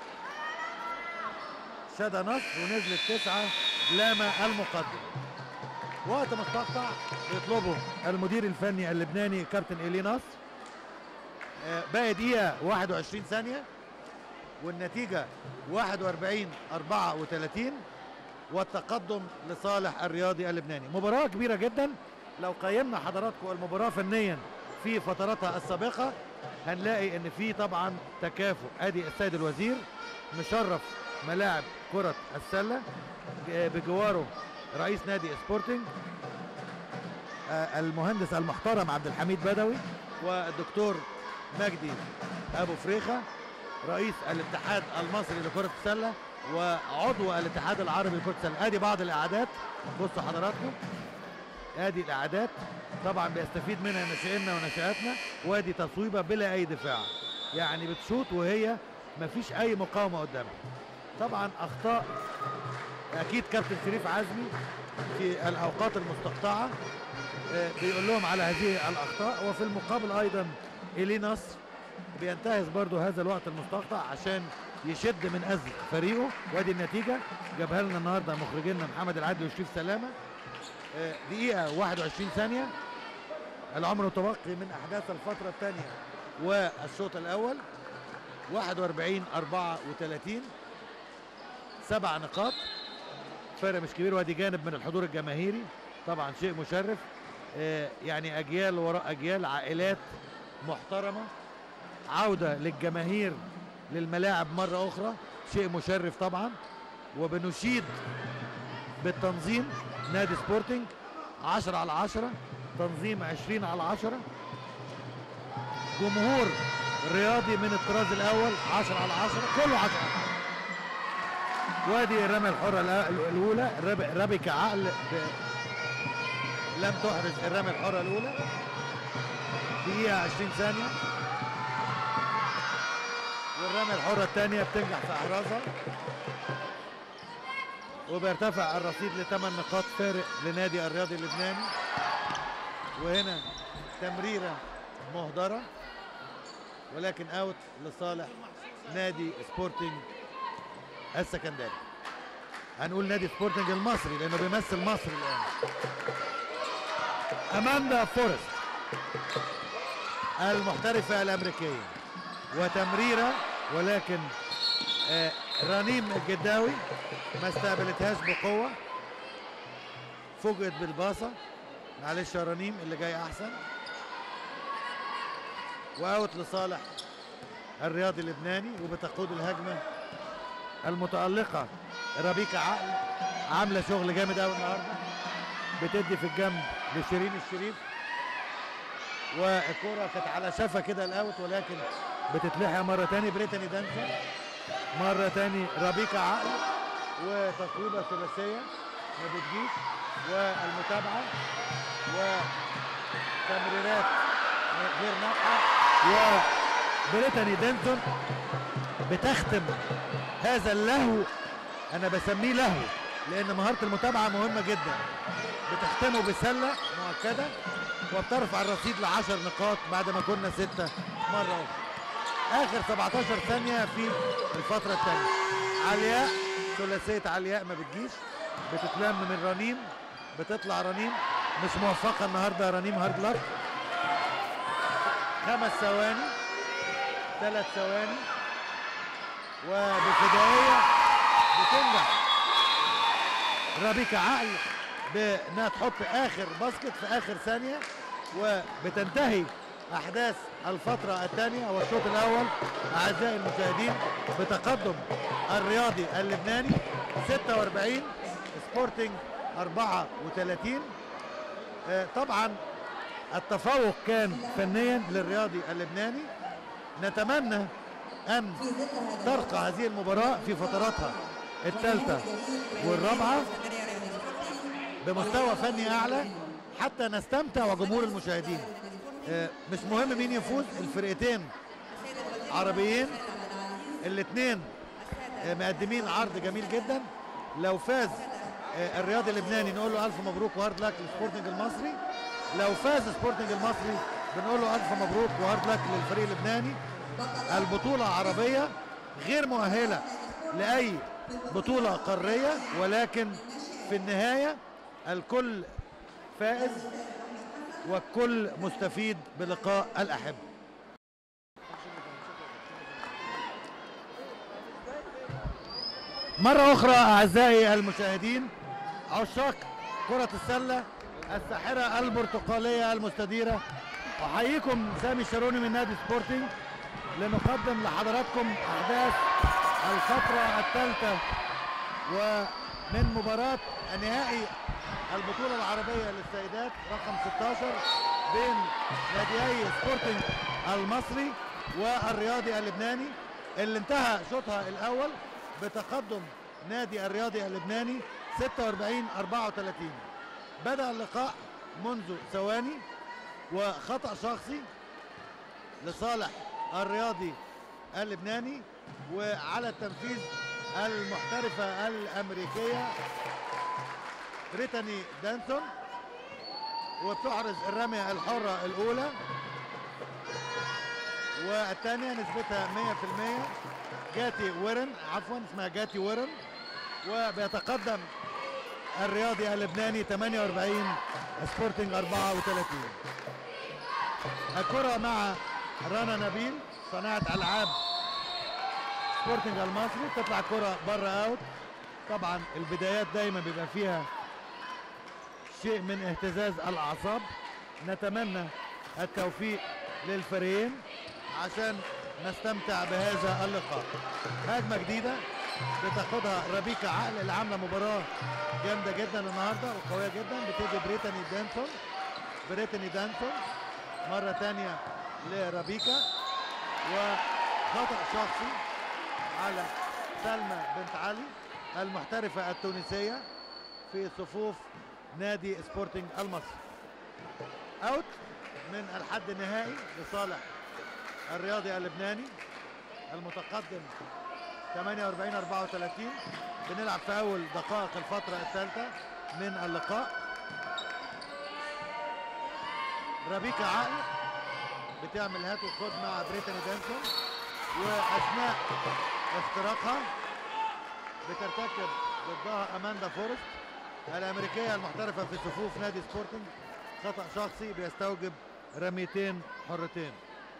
شدى نصر ونزلت تسعة لاما المقدم وقت مستقطع يطلبه المدير الفني اللبناني كابتن إيلي نصر آه، باقي دقيقة 21 ثانية والنتيجة 41 34 والتقدم لصالح الرياضي اللبناني مباراة كبيرة جدا لو قيمنا حضراتكم المباراة فنيا في فتراتها السابقة هنلاقي ان في طبعا تكافؤ ادي السيد الوزير مشرف ملاعب كرة السلة ج- بجواره رئيس نادي سبورتنج آه، المهندس المحترم عبد الحميد بدوي والدكتور مجدي ابو فريخه رئيس الاتحاد المصري لكرة السلة وعضو الاتحاد العربي لكرة السلة ادي بعض الاعداد بصوا حضراتكم ادي الاعداد طبعا بيستفيد منها ناشئينا وناشئاتنا وادي تصويبه بلا اي دفاع يعني بتشوط وهي مفيش اي مقاومه قدامها طبعا اخطاء اكيد كابتن شريف عزمي في الاوقات المستقطعه آه، بيقول لهم على هذه الاخطاء وفي المقابل ايضا ايلي نصر بينتهز برضو هذا الوقت المستقطع عشان يشد من ازل فريقه وادي النتيجه جابها لنا النهارده مخرجينا محمد العدلي وشريف سلامه آه، دقيقه 21 ثانيه العمر متبقي من احداث الفتره الثانيه والشوط الاول 41 34 سبع نقاط فرق مش كبير وادي جانب من الحضور الجماهيري طبعا شيء مشرف آه، يعني اجيال وراء اجيال عائلات محترمه عوده للجماهير للملاعب مره اخرى شيء مشرف طبعا وبنشيد بالتنظيم نادي سبورتنج 10 على 10 تنظيم 20 على 10 جمهور رياضي من الطراز الاول 10 على 10 كله 10 على 10 وادي الرمية الحرة الأ- الأولى رب- ربي كعقل ب- لم تحرز الرمية الحرة الأولى دقيقة 20 ثانية والرمية الحرة الثانية بتنجح في إحرازها وبيرتفع الرصيد لثمان نقاط فارق لنادي الرياضي اللبناني وهنا تمريرة مهدرة ولكن اوت لصالح نادي سبورتنج السكندري هنقول نادي سبورتنج المصري لانه بيمثل مصر الان اماندا فورست المحترفة الامريكية وتمريرة ولكن آه، رنيم الجداوي ما استقبلتهاش بقوة فوجئت بالباصة معلش يا رنيم اللي جاي احسن واوت لصالح الرياضي اللبناني وبتقود الهجمة المتألقة ربيكة عقل عاملة شغل جامد قوي النهارده بتدي في الجنب لشيرين الشريف والكرة كانت على شفا كده الاوت ولكن بتتلحق مرة تاني بريتاني دانسون مرة تاني ربيكة عقل وتقريبا ثلاثية ما بتجيش والمتابعة وتمريرات غير ناجحة وبريتاني دانسون بتختم هذا اللهو انا بسميه لهو لان مهارة المتابعة مهمة جدا بتختمه بسلة مؤكدة وبترفع الرصيد لعشر نقاط بعد ما كنا ستة مرة أخرى اخر 17 ثانيه في الفتره الثانيه علياء ثلاثيه علياء ما بتجيش بتتلم من رنيم بتطلع رنيم مش موفقه النهارده يا رنيم هارد لك خمس ثواني ثلاث ثواني وبفدائيه بتنجح ربيكة عقل بانها تحط اخر باسكت في اخر ثانيه وبتنتهي احداث الفتره الثانيه او الشوط الاول اعزائي المشاهدين بتقدم الرياضي اللبناني 46 سبورتنج 34 آه، طبعا التفوق كان فنيا للرياضي اللبناني نتمنى ان ترقى هذه المباراه في فتراتها الثالثه والرابعه بمستوى فني اعلى حتى نستمتع وجمهور المشاهدين آه، مش مهم مين يفوز الفرقتين عربيين الاثنين مقدمين عرض جميل جدا لو فاز آه، الرياضي اللبناني نقول له الف مبروك وهارد لك للسبورتنج المصري لو فاز سبورتنج المصري بنقول له الف مبروك وهارد لك للفريق اللبناني البطوله عربيه غير مؤهله لاي بطوله قاريه ولكن في النهايه الكل فائز والكل مستفيد بلقاء الأحب مرة أخرى أعزائي المشاهدين عشاق كرة السلة الساحرة البرتقالية المستديرة أحييكم سامي الشاروني من نادي سبورتنج لنقدم لحضراتكم أحداث الفترة الثالثة ومن مباراة نهائي البطولة العربية للسيدات رقم 16 بين ناديي سبورتنج المصري والرياضي اللبناني اللي انتهى شوطها الأول بتقدم نادي الرياضي اللبناني 46 34 بدأ اللقاء منذ ثواني وخطأ شخصي لصالح الرياضي اللبناني وعلى التنفيذ المحترفة الأمريكية بريتاني دانتون وبتحرز الرمية الحرة الأولى والثانية نسبتها 100% جاتي ويرن عفوا اسمها جاتي ويرن وبيتقدم الرياضي اللبناني 48 سبورتنج 34 الكرة مع رنا نبيل صناعة ألعاب سبورتنج المصري تطلع الكرة بره اوت طبعا البدايات دايما بيبقى فيها شيء من اهتزاز الاعصاب نتمنى التوفيق للفريقين عشان نستمتع بهذا اللقاء هجمه جديده بتاخدها ربيكا عقل اللي عامله مباراه جامده جدا النهارده وقويه جدا بتدي بريتاني دانسون بريتاني دانسون مره تانية لربيكا وخطا شخصي على سلمى بنت علي المحترفه التونسيه في صفوف نادي سبورتنج المصري اوت من الحد النهائي لصالح الرياضي اللبناني المتقدم 48 34 بنلعب في اول دقائق الفتره الثالثه من اللقاء ربيكا عقل بتعمل هات وخد مع بريتاني دانسون واثناء اختراقها بترتكب ضدها اماندا فورست الامريكيه المحترفه في صفوف نادي سبورتنج خطا شخصي بيستوجب رميتين حرتين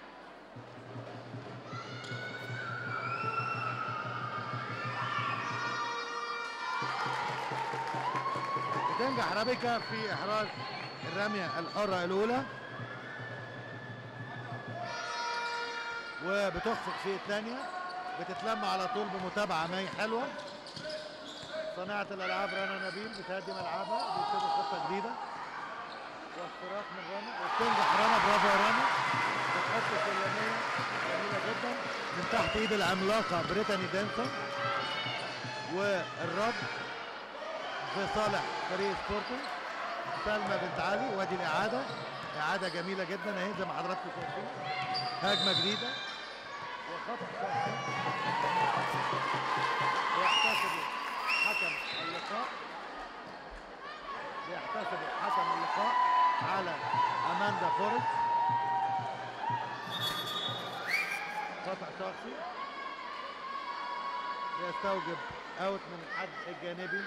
بتنجح رابيكا في احراز الرميه الحره الاولى وبتخفق في الثانيه بتتلم على طول بمتابعه مي حلوه صناعه الالعاب رنا نبيل بتهدي ملعبها بيبتدي خطه جديده واختراق من رنا وبتنجح رنا برافو يا رنا بتحط السلميه جميله جدا من تحت ايد العملاقه بريتاني دانسون والرد في صالح فريق سبورتنج سلمى بنت علي وادي الاعاده اعاده جميله جدا اهي زي ما حضراتكم شايفين هجمه جديده وخطا شخصي ويحتسب حكم اللقاء بيحتسب حكم اللقاء على اماندا فورست خطا شخصي يستوجب اوت من الحد الجانبي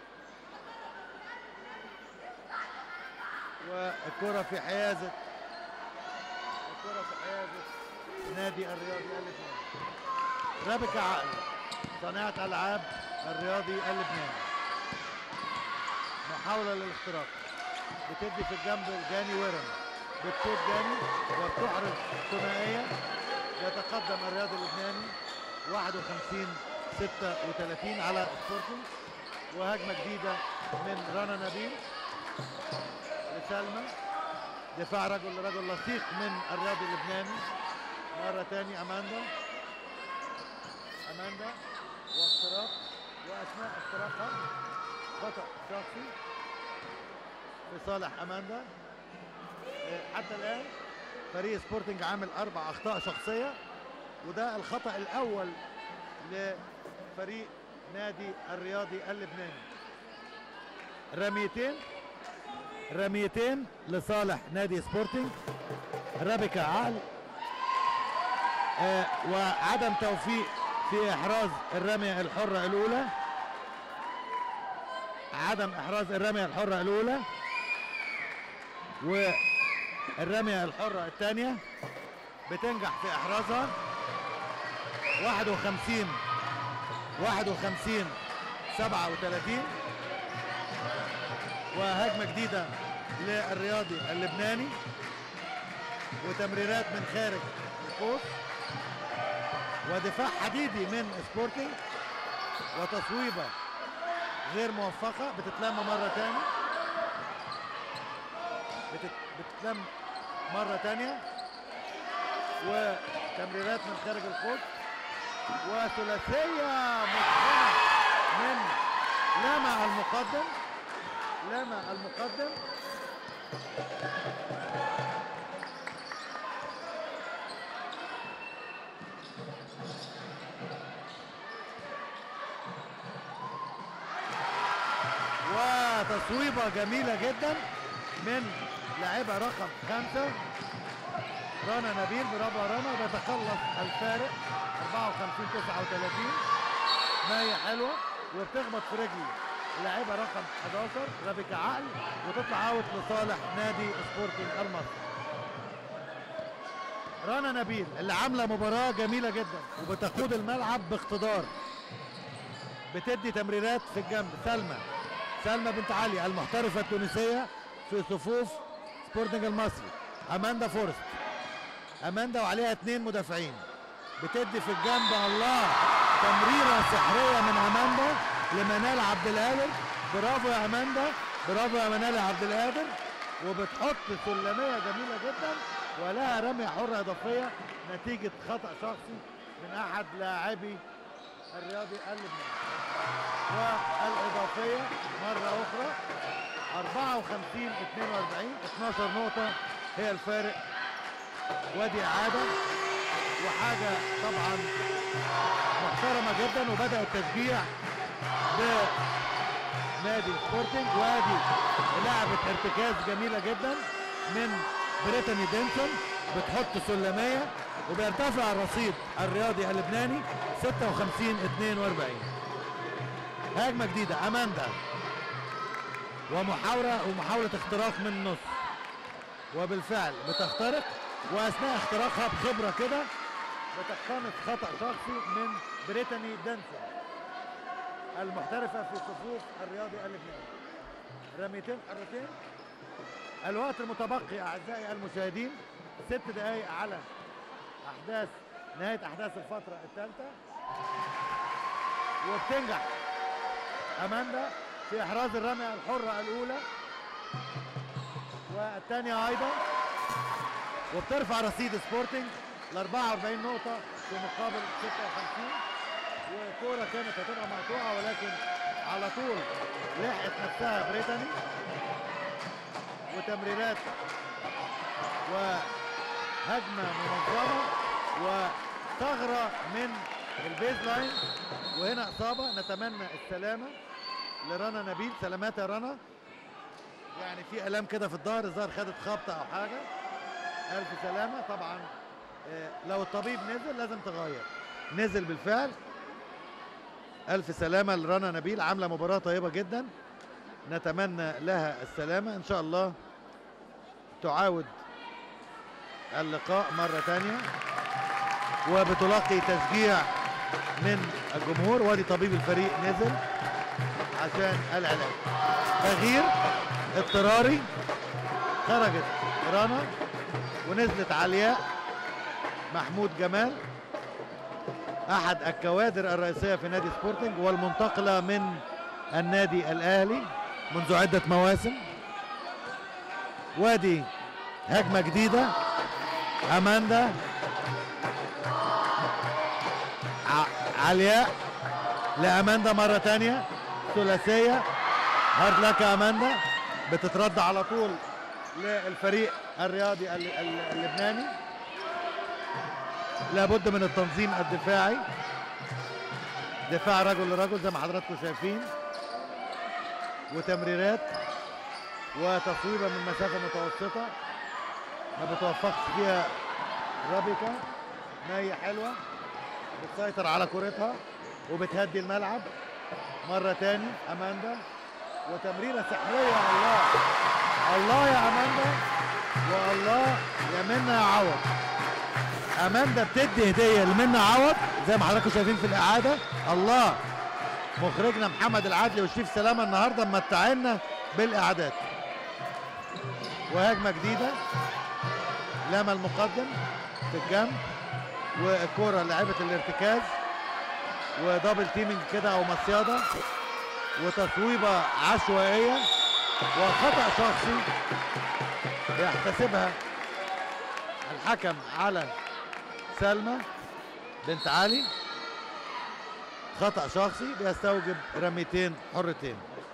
والكرة في حيازة الكرة في حيازة نادي الرياضي اللبناني رابكة عقل صناعة ألعاب الرياضي اللبناني محاولة للاختراق بتدي في الجنب الجاني ورم بتشوط جاني وبتحرز ثنائية يتقدم الرياضي اللبناني 51 36 على سبورتنج وهجمة جديدة من رنا نبيل لسلمى دفاع رجل لرجل لصيق من الرياضي اللبناني مرة تاني أماندا أماندا واختراق وأثناء اختراقها خطأ شخصي لصالح أماندا آه، حتى الآن فريق سبورتنج عامل أربع أخطاء شخصية وده الخطأ الأول لفريق نادي الرياضي اللبناني رميتين رميتين لصالح نادي سبورتنج رابكة عقل آه وعدم توفيق في احراز الرمية الحرة الاولى عدم احراز الرمية الحرة الاولى والرمية الحرة الثانية بتنجح في احرازها 51 51 37 وهجمة جديدة للرياضي اللبناني وتمريرات من خارج القوس ودفاع حديدي من سبورتنج وتصويبة غير موفقة بتتلم مرة تاني بتت... بتتلم مرة تانية وتمريرات من خارج القوس وثلاثية متقنة من لامع المقدم لامع المقدم وتصويبة جميلة جدا من لاعبة رقم خمسة رنا نبيل برافو يا رنا بيتخلص الفارق 54 39 ما هي حلوة وبتخبط في رجل لاعبة رقم 11 رابكة عقل وتطلع اوت لصالح نادي سبورتنج المصري رنا نبيل اللي عاملة مباراة جميلة جدا وبتقود الملعب باقتدار بتدي تمريرات في الجنب سلمى سلمى بنت علي المحترفة التونسية في صفوف سبورتنج المصري أماندا فورست أماندا وعليها اثنين مدافعين بتدي في الجنب الله تمريره سحريه من اماندا لمنال عبد القادر برافو يا اماندا برافو يا منال يا عبد القادر وبتحط سلميه جميله جدا ولها رميه حره اضافيه نتيجه خطا شخصي من احد لاعبي الرياضي اللبناني والاضافيه مره اخرى 54 42 12 نقطه هي الفارق وادي اعاده وحاجه طبعا محترمه جدا وبدا التشجيع بنادي سبورتنج وادي لعبه ارتكاز جميله جدا من بريتاني دينسون بتحط سلميه وبيرتفع الرصيد الرياضي اللبناني 56 42 هجمه جديده اماندا ومحاوله ومحاوله اختراق من النص وبالفعل بتخترق واثناء اختراقها بخبره كده بتقتنص خطا شخصي من بريتاني دانسون المحترفه في صفوف الرياضي اللبناني رميتين حرتين الوقت المتبقي اعزائي المشاهدين ست دقائق على احداث نهايه احداث الفتره الثالثه وبتنجح اماندا في احراز الرميه الحره الاولى والثانيه ايضا وبترفع رصيد سبورتنج ل 44 نقطه في مقابل 56 وكوره كانت هتبقى مقطوعه ولكن على طول لحقت نفسها بريتاني وتمريرات وهجمه منظمه وثغره من البيز لاين وهنا اصابه نتمنى السلامه لرنا نبيل سلامات يا رنا يعني في الام كده في الظهر الظهر خدت خبطه او حاجه الف سلامه طبعا آه، لو الطبيب نزل لازم تغير نزل بالفعل الف سلامه لرنا نبيل عامله مباراه طيبه جدا نتمنى لها السلامه ان شاء الله تعاود اللقاء مره ثانيه وبتلقي تشجيع من الجمهور وادي طبيب الفريق نزل عشان العلاج تغيير اضطراري خرجت رنا ونزلت علياء محمود جمال احد الكوادر الرئيسيه في نادي سبورتنج والمنتقله من النادي الاهلي منذ عده مواسم وادي هجمه جديده اماندا ع- علياء لاماندا مره تانية ثلاثيه هارد لك يا اماندا بتترد على طول للفريق الرياضي ال- ال- اللبناني لابد من التنظيم الدفاعي دفاع رجل لرجل زي ما حضراتكم شايفين وتمريرات وتصويبه من مسافه متوسطه ما بتوفقش فيها رابيكا نية حلوه بتسيطر على كورتها وبتهدي الملعب مره تاني اماندا وتمريره سحريه الله الله يا اماندا والله يا منى يا عوض اماندا بتدي هديه لمنى عوض زي ما حضراتكم شايفين في الاعاده الله مخرجنا محمد العدلي وشريف سلامه النهارده ممتعنا بالاعادات وهجمه جديده لما المقدم في الجنب والكره لعبه الارتكاز ودبل تيمنج كده او مصياده وتصويبه عشوائيه وخطا شخصي يحتسبها الحكم على سلمى بنت علي خطأ شخصي بيستوجب رميتين حرتين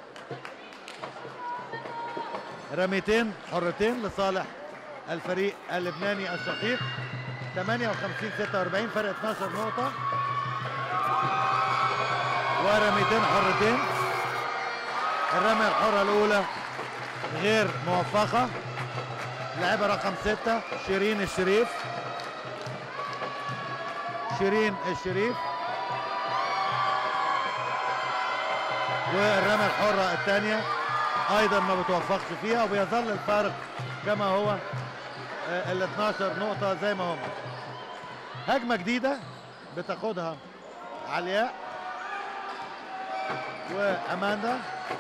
رميتين حرتين لصالح الفريق اللبناني الشقيق 58 46 فرق 12 نقطة ورميتين حرتين الرمية الحرة الأولى غير موفقة لاعبة رقم ستة شيرين الشريف شيرين الشريف والرمية الحرة الثانية أيضا ما بتوفقش فيها وبيظل الفارق كما هو آه، ال 12 نقطة زي ما هم هجمة جديدة بتاخدها علياء وأماندا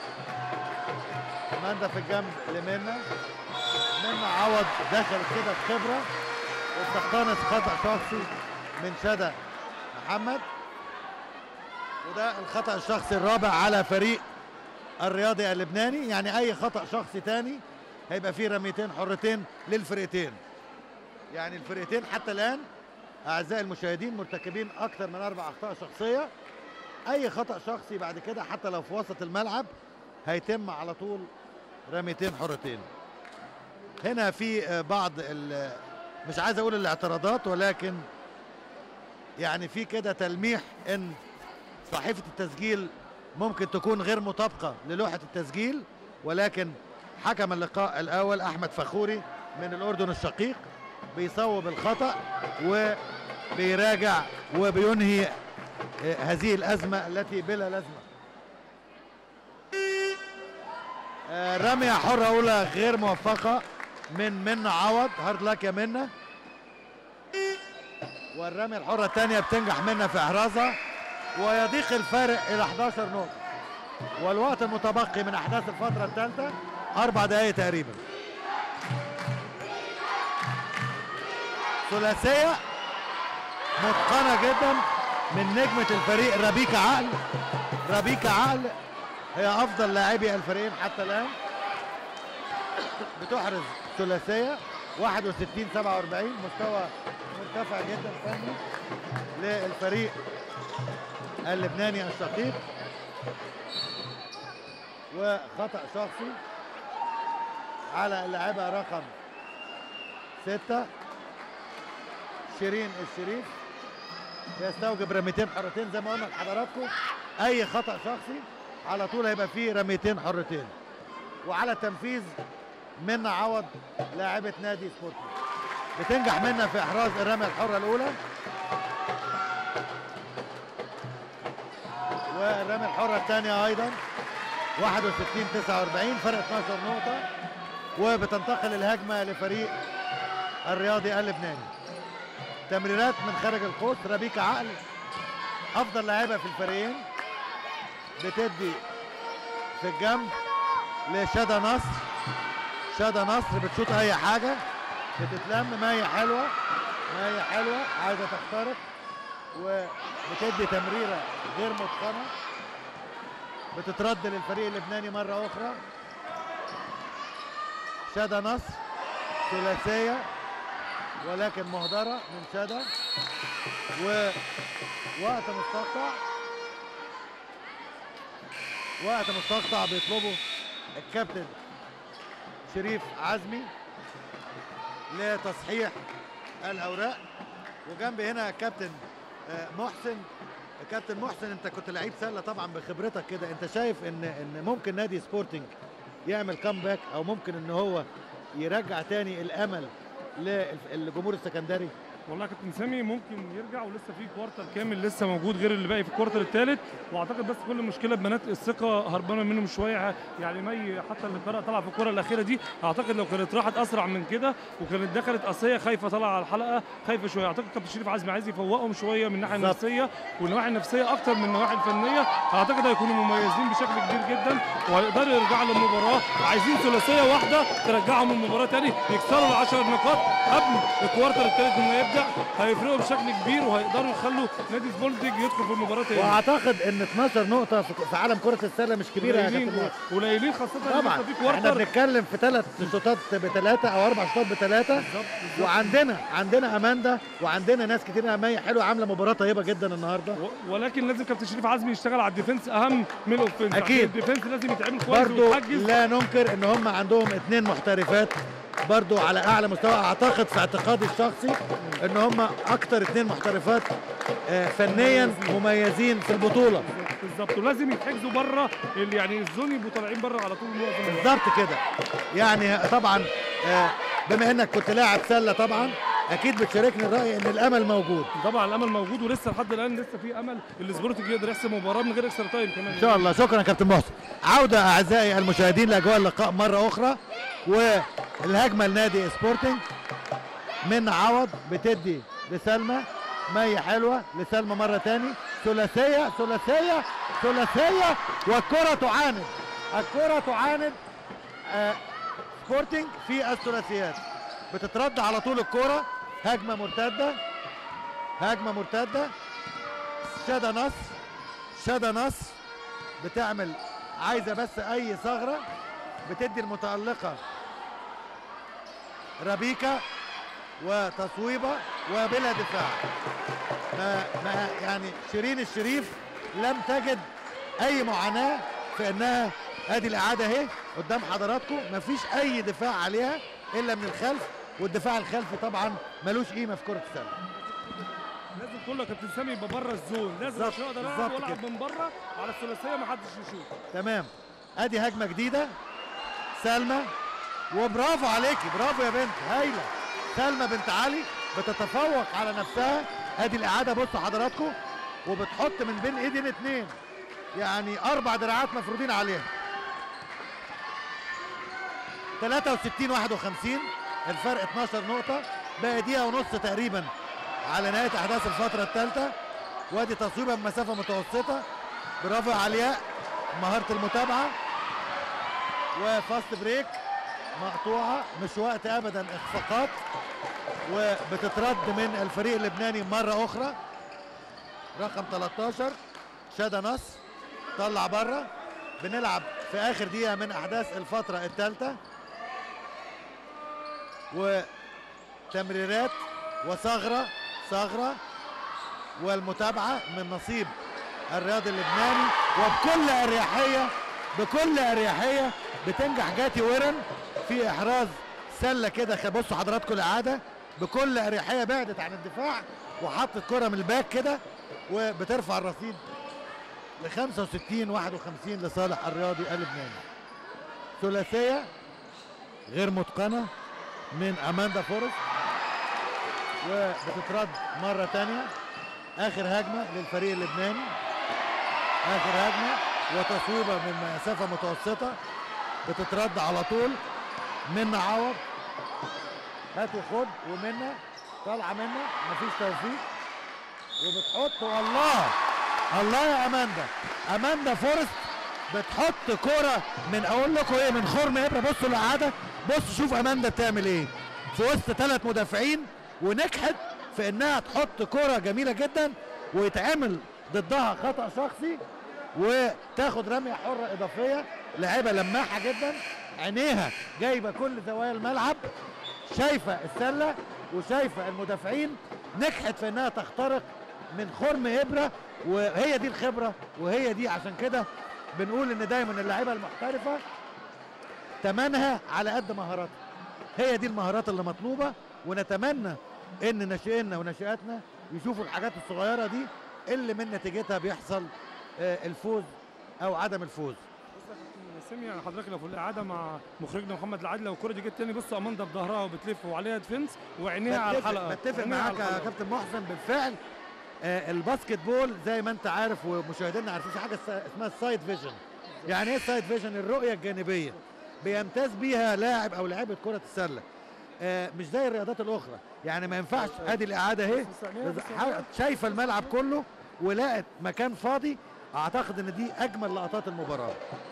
أماندا في الجنب لمنى منى عوض دخلت كده بخبرة وبتقتنص خطأ شخصي من شدى محمد وده الخطأ الشخصي الرابع على فريق الرياضي اللبناني يعني اي خطأ شخصي تاني هيبقى فيه رميتين حرتين للفرقتين يعني الفرقتين حتى الان اعزائي المشاهدين مرتكبين اكثر من اربع اخطاء شخصيه اي خطا شخصي بعد كده حتى لو في وسط الملعب هيتم على طول رميتين حرتين هنا في آه، بعض ال- مش عايز اقول الاعتراضات ولكن يعني في كده تلميح ان صحيفه التسجيل ممكن تكون غير مطابقه للوحه التسجيل ولكن حكم اللقاء الاول احمد فخوري من الاردن الشقيق بيصوب الخطا وبيراجع وبينهي آه، هذه الازمه التي بلا لازمه آه، رمية حرة أولى غير موفقة من منى عوض هارد لك يا منى والرمية الحرة الثانية بتنجح منى في إحرازها ويضيق الفارق إلى 11 نقطة والوقت المتبقي من أحداث الفترة الثالثة أربع دقايق تقريبا ثلاثية متقنة جدا من نجمة الفريق ربيكا عقل ربيكا عقل هي افضل لاعبي الفريقين حتى الان بتحرز ثلاثيه 61 47 مستوى مرتفع جدا فني للفريق اللبناني الشقيق وخطا شخصي على اللاعبه رقم ستة شيرين الشريف يستوجب رميتين حرتين زي ما قلنا لحضراتكم اي خطا شخصي على طول هيبقى فيه رميتين حرتين وعلى التنفيذ منى عوض لاعبة نادي سبورتنج بتنجح منى في احراز الرمية الحرة الاولى والرمية الحرة الثانية ايضا 61 49 فرق 12 نقطة وبتنتقل الهجمة لفريق الرياضي اللبناني تمريرات من خارج القوس ربيكا عقل افضل لاعبة في الفريقين بتدي في الجنب لشادى نصر شادى نصر بتشوط اي حاجه بتتلم مية حلوه مية حلوه عايزه تخترق وبتدي تمريره غير متقنه بتترد للفريق اللبناني مره اخرى شادى نصر ثلاثيه ولكن مهدره من شادى ووقت مستقطع وقت مستقطع بيطلبه الكابتن شريف عزمي لتصحيح الاوراق وجنبي هنا كابتن آه، محسن كابتن محسن انت كنت لعيب سله طبعا بخبرتك كده انت شايف ان ان ممكن نادي سبورتنج يعمل كامباك او ممكن ان هو يرجع تاني الامل للجمهور السكندري والله يا كابتن سامي ممكن يرجع ولسه في كوارتر كامل لسه موجود غير اللي باقي في الكوارتر الثالث واعتقد بس كل المشكله بنات الثقه هربانه منهم شويه يعني مي حتى اللي قرأ طلع في الكره الاخيره دي اعتقد لو كانت راحت اسرع من كده وكانت دخلت قاسيه خايفه طالعه على الحلقه خايفه شويه اعتقد كابتن شريف عزمي عايز يفوقهم شويه من الناحيه بالظبط. النفسيه والنواحي النفسيه اكتر من النواحي الفنيه اعتقد هيكونوا مميزين بشكل كبير جدا وهيقدروا يرجعوا للمباراه عايزين ثلاثيه واحده ترجعهم المباراه تاني يكسروا ال 10 نقاط قبل الكوارتر الثالث ما يبدا هيفرقوا بشكل كبير وهيقدروا يخلوا نادي سبورتنج يدخل في المباراه تاني واعتقد ان 12 نقطه في في عالم كره السله مش كبيره يا قليلين كابتن محسن. قليلين خاصه إن طبعا لسه في احنا كوارتر بنتكلم في ثلاث شوطات بثلاثه او اربع شوطات بثلاثه بالظبط بالظبط. وعندنا عندنا اماندا وعندنا ناس كتير اماميه حلوه عامله مباراه طيبه جدا النهارده و- ولكن لازم كابتن شريف عزمي يشتغل على الديفنس اهم من الاوفنس أكيد. الديفنس لازم يتعمل كويس برضو ويتحجز لا ننكر ان هم عندهم اثنين محترفات برضو على اعلى مستوى اعتقد في اعتقادي الشخصي ان هم اكتر اثنين محترفات آه، فنيا مميزين في البطوله بالظبط ولازم يتحجزوا بره اللي يعني الزون يبقوا طالعين بره على طول معظم الوقت. بالظبط كده يعني طبعا آه، بما انك كنت لاعب سله طبعا اكيد بتشاركني الراي ان الامل موجود طبعا الامل موجود ولسه لحد الان لسه في امل السبورتنج يقدر يحسم مباراه من غير اكسترا تايم كمان ان شاء الله شكرا يا كابتن محسن عوده اعزائي المشاهدين لاجواء اللقاء مره اخرى والهجمه لنادي سبورتنج من عوض بتدي لسلمى مية حلوة لسلمى مرة تاني ثلاثية ثلاثية ثلاثية والكرة تعاند الكرة تعاند آه سبورتنج في الثلاثيات بتترد على طول الكرة هجمة مرتدة هجمه مرتده شادى نصر شادى نصر بتعمل عايزه بس اي ثغره بتدي المتالقه ربيكا وتصويبه وبلا دفاع ما ما يعني شيرين الشريف لم تجد اي معاناه في انها ادي الاعاده اهي قدام حضراتكم مفيش اي دفاع عليها الا من الخلف والدفاع الخلفي طبعا ملوش قيمه في كره السله لازم كله يا كابتن سامي يبقى بره الزون لازم بالظبط، عشان اقدر العب بالظبط والعب كده. من بره على الثلاثيه ما حدش يشوف تمام ادي هجمه جديده سلمى وبرافو عليكي برافو يا بنت هايله سلمى بنت علي بتتفوق على نفسها ادي الاعاده بصوا حضراتكم وبتحط من بين ايدين اتنين يعني اربع دراعات مفروضين عليها 63 51 الفرق 12 نقطة باقي دقيقة ونص تقريبا على نهاية أحداث الفترة الثالثة وادي تصويبة بمسافة متوسطة برافو يا علياء مهارة المتابعة وفاست بريك مقطوعة مش وقت أبدا إخفاقات وبتترد من الفريق اللبناني مرة أخرى رقم 13 شادى نصر طلع بره بنلعب في آخر دقيقة من أحداث الفترة الثالثة وتمريرات وثغرة ثغرة والمتابعة من نصيب الرياضي اللبناني وبكل أريحية بكل أريحية بتنجح جاتي ورن في إحراز سلة كده خ- بصوا حضراتكم الإعادة بكل أريحية بعدت عن الدفاع وحطت كرة من الباك كده وبترفع الرصيد ل 65 51 لصالح الرياضي اللبناني ثلاثية غير متقنة من أماندا فورست وبتترد مرة تانية آخر هجمة للفريق اللبناني آخر هجمة وتصويبة من مسافة متوسطة بتترد على طول منا عوض هات وخد ومنا طالعة منا مفيش توفيق وبتحط والله الله يا اماندا اماندا فورست بتحط كرة من اقول لكم ايه من خرم ابره بصوا الاعاده بصوا شوف اماندا بتعمل ايه في وسط ثلاث مدافعين ونجحت في انها تحط كرة جميله جدا ويتعمل ضدها خطا شخصي وتاخد رميه حره اضافيه لعيبه لماحه جدا عينيها جايبه كل زوايا الملعب شايفه السله وشايفه المدافعين نجحت في انها تخترق من خرم ابره وهي دي الخبره وهي دي عشان كده بنقول ان دايما اللعيبه المحترفه تمنها على قد مهاراتها هي دي المهارات اللي مطلوبه ونتمنى ان ناشئينا وناشئاتنا يشوفوا الحاجات الصغيره دي اللي من نتيجتها بيحصل آه، الفوز او عدم الفوز بص يا كابتن سامي يعني حضرتك لو في القعده مع مخرجنا محمد العادل لو الكره دي جت تاني بص اماندا بظهرها وبتلف وعليها ديفنس وعينيها على بتفق- الحلقه بتفق عينيها على معاك يا الحلقة. كابتن محسن بالفعل آه الباسكت بول زي ما انت عارف ومشاهدينا عارفين في حاجه اس- اسمها السايد فيجن يعني ايه السايد فيجن الرؤيه الجانبيه بيمتاز بيها لاعب او لاعبه كره السله آه مش زي الرياضات الاخرى يعني ما ينفعش ادي الاعاده اهي بس عينيها بس ح- شايفه الملعب كله ولقت مكان فاضي اعتقد ان دي اجمل لقطات المباراه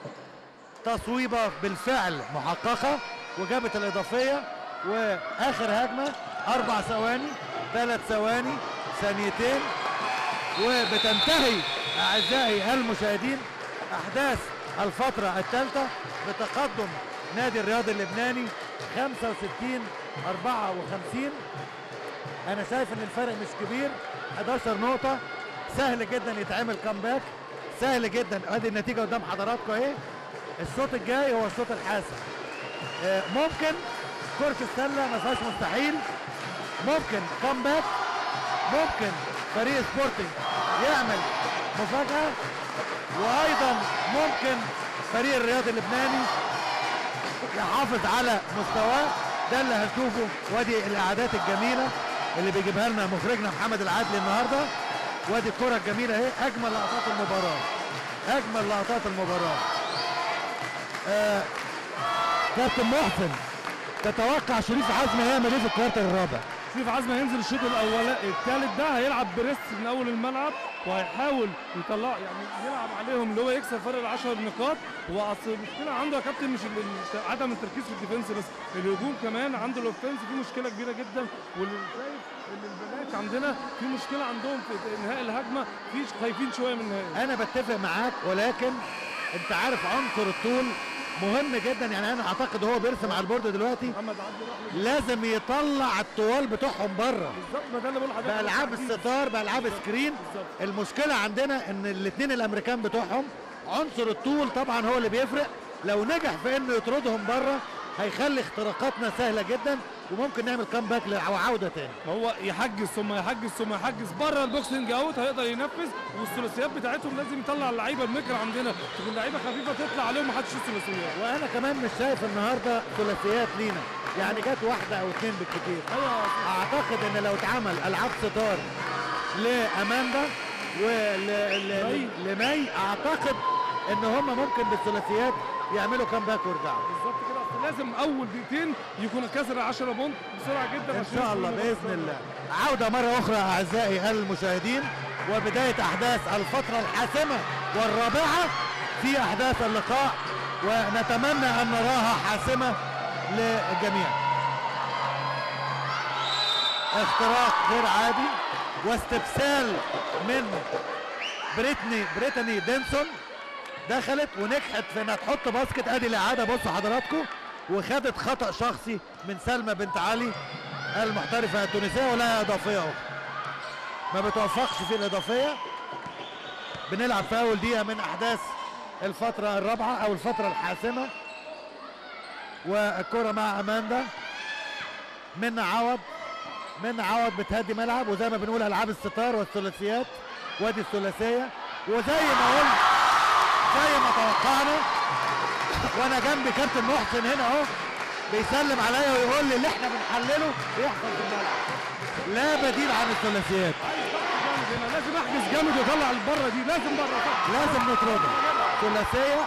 تصويبه بالفعل محققه وجابت الاضافيه واخر هجمه اربع ثواني ثلاث ثواني ثانيتين وبتنتهي اعزائي المشاهدين احداث الفتره الثالثه بتقدم نادي الرياضي اللبناني 65 54 انا شايف ان الفرق مش كبير 11 نقطه سهل جدا يتعمل كامباك سهل جدا ادي النتيجه قدام حضراتكم اهي الشوط الجاي هو الشوط الحاسم آه، ممكن كرة السلة ما فيهاش مستحيل ممكن كامباك ممكن فريق سبورتنج يعمل مفاجأة وأيضا ممكن فريق الرياضي اللبناني يحافظ على مستواه ده اللي هنشوفه وادي الإعادات الجميلة اللي بيجيبها لنا مخرجنا محمد العدلي النهارده وادي الكرة الجميلة اهي أجمل لقطات المباراة أجمل لقطات المباراة آه كابتن محسن تتوقع شريف حزمي هيعمل ايه في الكوارتر الرابع؟ شريف عزمي هينزل الشوط الاول الثالث ده هيلعب بريست من اول الملعب وهيحاول يطلع يعني يلعب عليهم اللي هو يكسر فرق ال 10 نقاط هو اصل المشكله عنده يا كابتن مش ال- ال- عدم التركيز في الديفنس بس الهجوم كمان عنده الاوفنس فيه مشكله كبيره جدا واللي شايف ان البنات عندنا في مشكله عندهم في انهاء الهجمه في خايفين شويه من النهائي انا بتفق معاك ولكن انت عارف عنصر الطول مهم جدا يعني انا اعتقد هو بيرسم على البورد دلوقتي محمد عبد الرحمن لازم يطلع الطوال بتوعهم بره بالظبط ما ده اللي بقول لحضرتك بالعاب بالتحديد. الستار بالعاب سكرين بالظبط. المشكله عندنا ان الاثنين الامريكان بتوعهم عنصر الطول طبعا هو اللي بيفرق لو نجح في انه يطردهم بره هيخلي اختراقاتنا سهله جدا وممكن نعمل كامباك وعوده تاني هو يحجز ثم يحجز ثم يحجز بره البوكسنج اوت هيقدر ينفذ والثلاثيات بتاعتهم لازم يطلع اللعيبه المكر عندنا تكون لعيبه خفيفه تطلع عليهم ما حدش يشوف ثلاثيات وانا كمان مش شايف النهارده ثلاثيات لينا يعني جت واحده او اثنين بالكتير ايوه اعتقد ان لو اتعمل العاب ستار لاماندا ولمي اعتقد ان هم ممكن بالثلاثيات يعملوا كامباك ويرجعوا بالظبط كده أصل لازم اول دقيقتين يكون كسر 10 بونت بسرعه جدا ان عشان شاء الله يدخل باذن المباراة. الله عوده مره اخرى اعزائي المشاهدين وبدايه احداث الفتره الحاسمه والرابعه في احداث اللقاء ونتمنى ان نراها حاسمه للجميع اختراق غير عادي واستبسال من بريتني بريتاني دينسون دخلت ونجحت في انها تحط باسكت ادي الاعاده بصوا حضراتكم وخدت خطا شخصي من سلمى بنت علي المحترفه التونسيه ولها اضافيه اخرى ما بتوفقش في الاضافيه بنلعب في اول دقيقه من احداث الفتره الرابعه او الفتره الحاسمه والكره مع اماندا من عوض من عوض بتهدي ملعب وزي ما بنقول العاب الستار والثلاثيات وادي الثلاثيه وزي ما قلت زي ما توقعنا وانا جنبي كابتن محسن هنا اهو بيسلم عليا ويقول لي اللي احنا بنحلله بيحصل في الملعب لا بديل عن الثلاثيات جامد هنا لازم احجز جامد واطلع البره دي لازم بره صح لازم نطردها ثلاثيه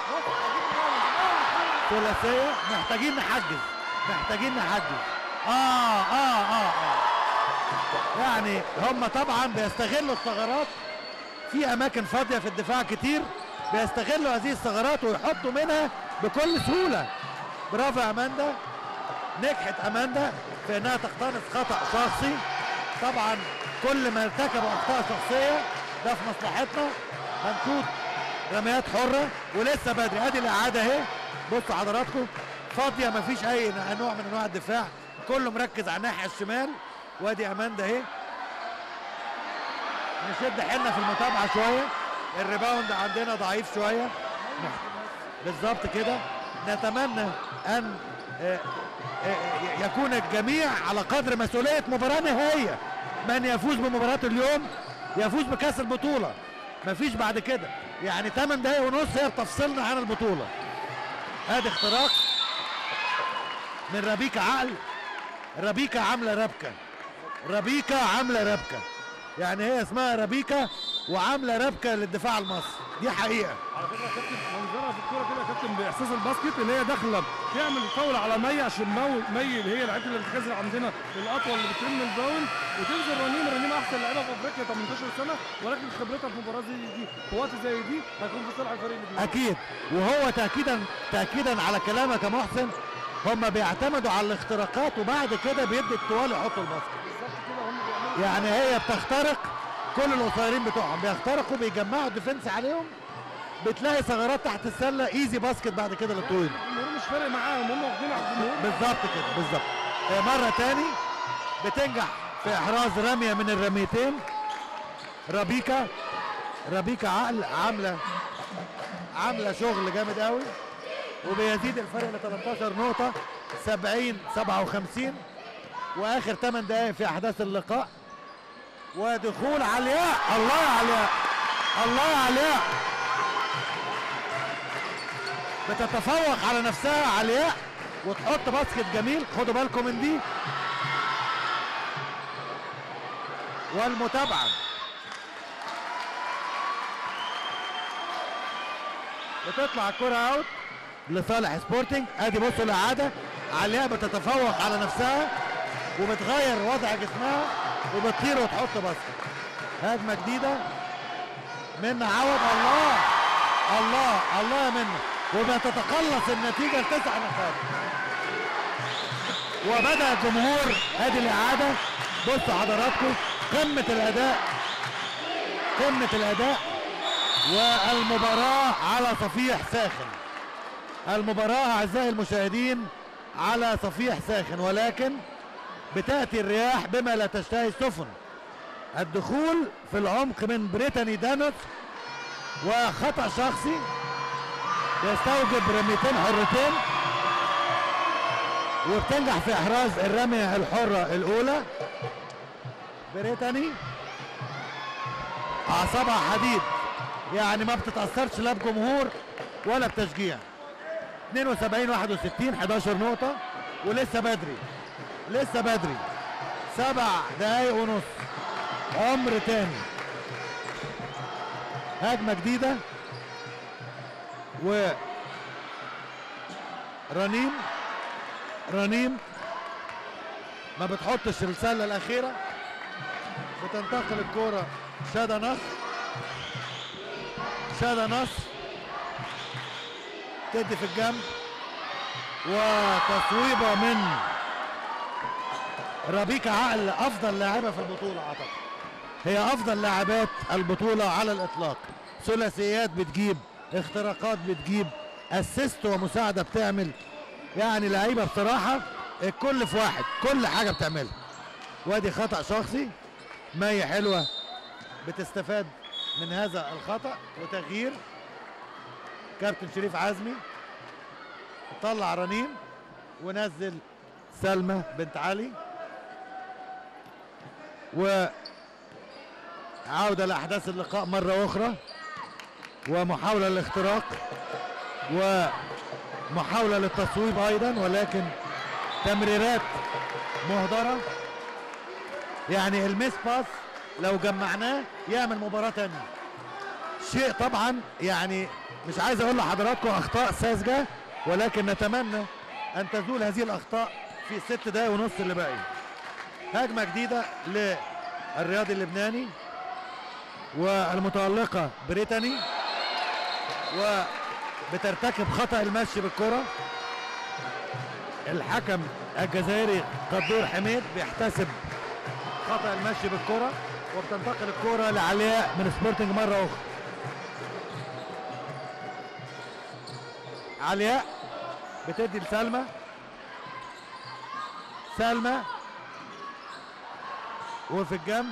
ثلاثيه محتاجين نحجز محتاجين نحجز اه اه اه اه يعني هم طبعا بيستغلوا الثغرات في اماكن فاضيه في الدفاع كتير بيستغلوا هذه الثغرات ويحطوا منها بكل سهوله برافو يا اماندا نجحت اماندا في انها تقتنص خطا شخصي طبعا كل ما ارتكبوا اخطاء شخصيه ده في مصلحتنا هنشوط رميات حره ولسه بدري ادي الاعاده اهي بصوا حضراتكم فاضيه مفيش اي نوع من انواع الدفاع كله مركز على الناحيه الشمال وادي اماندا اهي نشد حيلنا في المتابعه شويه الريباوند عندنا ضعيف شويه بالظبط كده نتمنى ان آه، آه، يكون الجميع على قدر مسؤوليه مباراه نهائيه من يفوز بمباراه اليوم يفوز بكاس البطوله مفيش بعد كده يعني 8 دقايق ونص هي بتفصلنا عن البطوله ادي اختراق من ربيكا عقل ربيكا عامله ربكه ربيكا عامله ربكه يعني هي اسمها ربيكا وعامله ربكه للدفاع المصري دي حقيقه على فكره يا كابتن منظرها في الكوره كده يا كابتن باحساس الباسكت اللي هي داخله تعمل فاول على مي عشان مو مي اللي هي لعيبه الارتكاز اللي عندنا الاطول اللي بترمي الفاول وتنزل رنيم رنيم احسن لعيبه في افريقيا 18 سنه ولكن خبرتها في مباراه زي دي في وقت زي دي هيكون في صالح الفريق اللي بيلعب. اكيد وهو تاكيدا تاكيدا على كلامك يا محسن هم بيعتمدوا على الاختراقات وبعد كده بيدي الطوال يحطوا الباسكت بالظبط كده هم بيعملوا يعني هي بتخترق كل القصيرين بتوعهم بيخترقوا بيجمعوا ديفنس عليهم بتلاقي ثغرات تحت السله ايزي باسكت بعد كده للطويل الجمهور مش فارق معاهم هم واخدين على الجمهور بالظبط كده بالظبط آه، مره تاني بتنجح في احراز رميه من الرميتين ربيكا ربيكا عقل عامله عامله شغل جامد قوي وبيزيد الفرق ل 13 نقطه 70 57 واخر 8 دقائق في احداث اللقاء ودخول علياء الله يا علياء الله يا علياء بتتفوق على نفسها علياء وتحط باسكت جميل خدوا بالكم من دي والمتابعه بتطلع الكرة اوت لصالح سبورتنج ادي بصوا الاعاده علياء بتتفوق على نفسها وبتغير وضع جسمها وبتطير وتحط باسكت هجمه جديده من عوض الله الله الله يا منى وبتتقلص النتيجه لتسع نقاط وبدا الجمهور ادي الاعاده بصوا حضراتكم قمه الاداء قمه الاداء والمباراه على صفيح ساخن المباراه اعزائي المشاهدين على صفيح ساخن ولكن بتاتي الرياح بما لا تشتهي السفن الدخول في العمق من بريتاني دانوت وخطا شخصي يستوجب رميتين حرتين وبتنجح في احراز الرميه الحره الاولى بريتاني اعصابها حديد يعني ما بتتاثرش لا بجمهور ولا بتشجيع 72 61 11 نقطه ولسه بدري لسه بدري سبع دقايق ونص عمر تاني هجمه جديده و رنيم رنيم ما بتحطش السله الاخيره بتنتقل الكوره شادى نصر شادى نصر تدي في الجنب وتصويبه من ربيكا عقل افضل لاعبه في البطوله اعتقد هي افضل لاعبات البطوله على الاطلاق ثلاثيات بتجيب اختراقات بتجيب اسيست ومساعده بتعمل يعني لعيبه بصراحه الكل في واحد كل حاجه بتعملها وادي خطا شخصي مي حلوه بتستفاد من هذا الخطا وتغيير كابتن شريف عزمي طلع رنيم ونزل سلمى بنت علي وعودة لأحداث اللقاء مرة أخرى ومحاولة للاختراق ومحاولة للتصويب أيضا ولكن تمريرات مهدرة يعني الميس باس لو جمعناه يعمل مباراة تانية شيء طبعا يعني مش عايز اقول لحضراتكم اخطاء ساذجة ولكن نتمنى ان تزول هذه الاخطاء في الست دقايق ونص اللي باقي هجمة جديدة للرياضي اللبناني والمتألقة بريتاني وبترتكب خطأ المشي بالكرة الحكم الجزائري قدور حميد بيحتسب خطأ المشي بالكرة وبتنتقل الكرة لعلياء من سبورتنج مرة أخرى علياء بتدي لسلمى سلمى وفي الجنب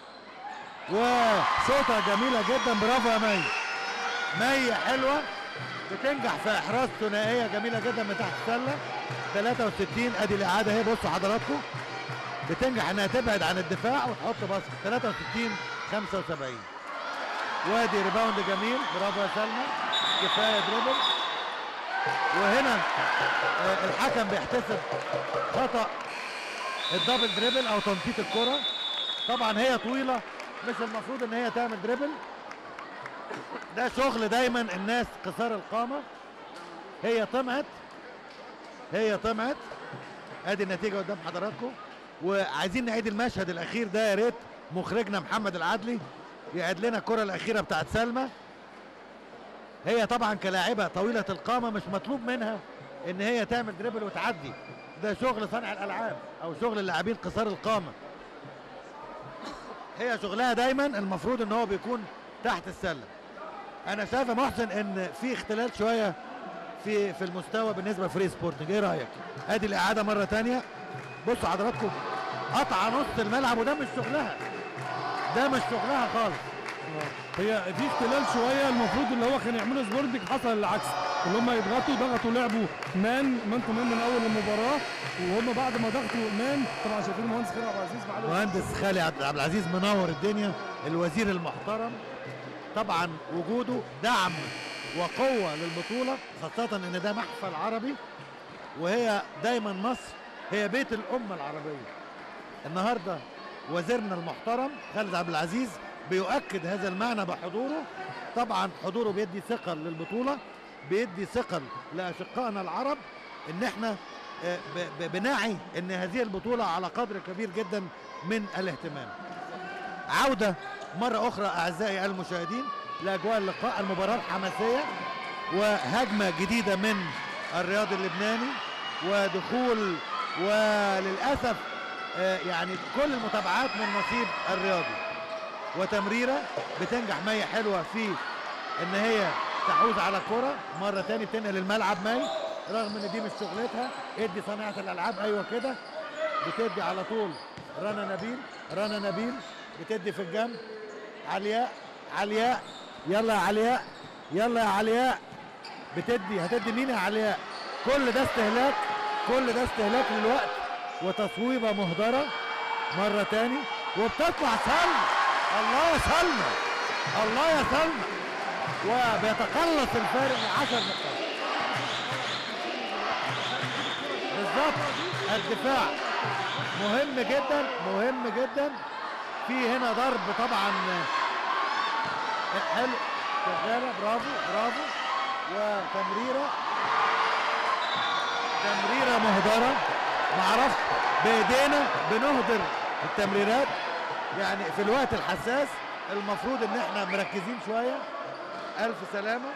وشوطة جميلة جدا برافو يا مي مي حلوة بتنجح في احراز ثنائية جميلة جدا من تحت السلة 63 ادي الاعادة اهي بصوا حضراتكم بتنجح انها تبعد عن الدفاع وتحط باسكت 63 75 وادي ريباوند جميل برافو يا سلمى كفايه دريبل وهنا آه، الحكم بيحتسب خطا الدبل دريبل او تنطيط الكره طبعا هي طويله مش المفروض ان هي تعمل دريبل ده شغل دايما الناس قصار القامه هي طمعت هي طمعت ادي النتيجه قدام حضراتكم وعايزين نعيد المشهد الاخير ده يا ريت مخرجنا محمد العدلي يعيد لنا الكره الاخيره بتاعت سلمى هي طبعا كلاعبه طويله القامه مش مطلوب منها ان هي تعمل دريبل وتعدي ده شغل صانع الالعاب او شغل اللاعبين قصار القامه هي شغلها دايما المفروض ان هو بيكون تحت السله انا شايف يا محسن ان في اختلال شويه في في المستوى بالنسبه لفري سبورتنج ايه رايك ادي الاعاده مره تانية بصوا حضراتكم قطع نص الملعب وده مش شغلها ده مش شغلها خالص هي في اختلال شويه المفروض اللي هو كان يعمله سبورتنج حصل العكس اللي هم يضغطوا ضغطوا لعبوا مان مان تو مان من اول المباراه وهم بعد ما ضغطوا مان طبعا شايفين المهندس خالد عبد العزيز معاه مهندس خالد عبد عبد العزيز منور الدنيا الوزير المحترم طبعا وجوده دعم وقوة للبطولة خاصة ان ده محفل عربي وهي دايما مصر هي بيت الأمة العربية النهاردة وزيرنا المحترم خالد عبد العزيز بيؤكد هذا المعنى بحضوره طبعا حضوره بيدي ثقل للبطولة بيدي ثقل لأشقائنا العرب ان احنا آه، ب- ب- بنعي ان هذه البطوله على قدر كبير جدا من الاهتمام عوده مره اخرى اعزائي المشاهدين لاجواء اللقاء المباراه الحماسيه وهجمه جديده من الرياضي اللبناني ودخول وللاسف آه، يعني كل المتابعات من نصيب الرياضي وتمريره بتنجح مي حلوه في ان هي تحوز على الكره مره تاني بتنقل الملعب مي رغم ان دي مش شغلتها ادي صانعه الالعاب ايوه كده بتدي على طول رنا نبيل رنا نبيل بتدي في الجنب علياء علياء يلا يا علياء يلا يا علياء بتدي هتدي مين يا علياء كل ده استهلاك كل ده استهلاك للوقت وتصويبه مهدره مره تاني وبتطلع سلمى الله يا سلمى الله يا سلمى وبيتقلص الفارق ل 10 نقاط بالظبط الدفاع مهم جدا مهم جدا في هنا ضرب طبعا حلو شغاله برافو برافو وتمريره تمريره مهدره معرفش بايدينا بنهدر التمريرات يعني في الوقت الحساس المفروض ان احنا مركزين شويه الف سلامه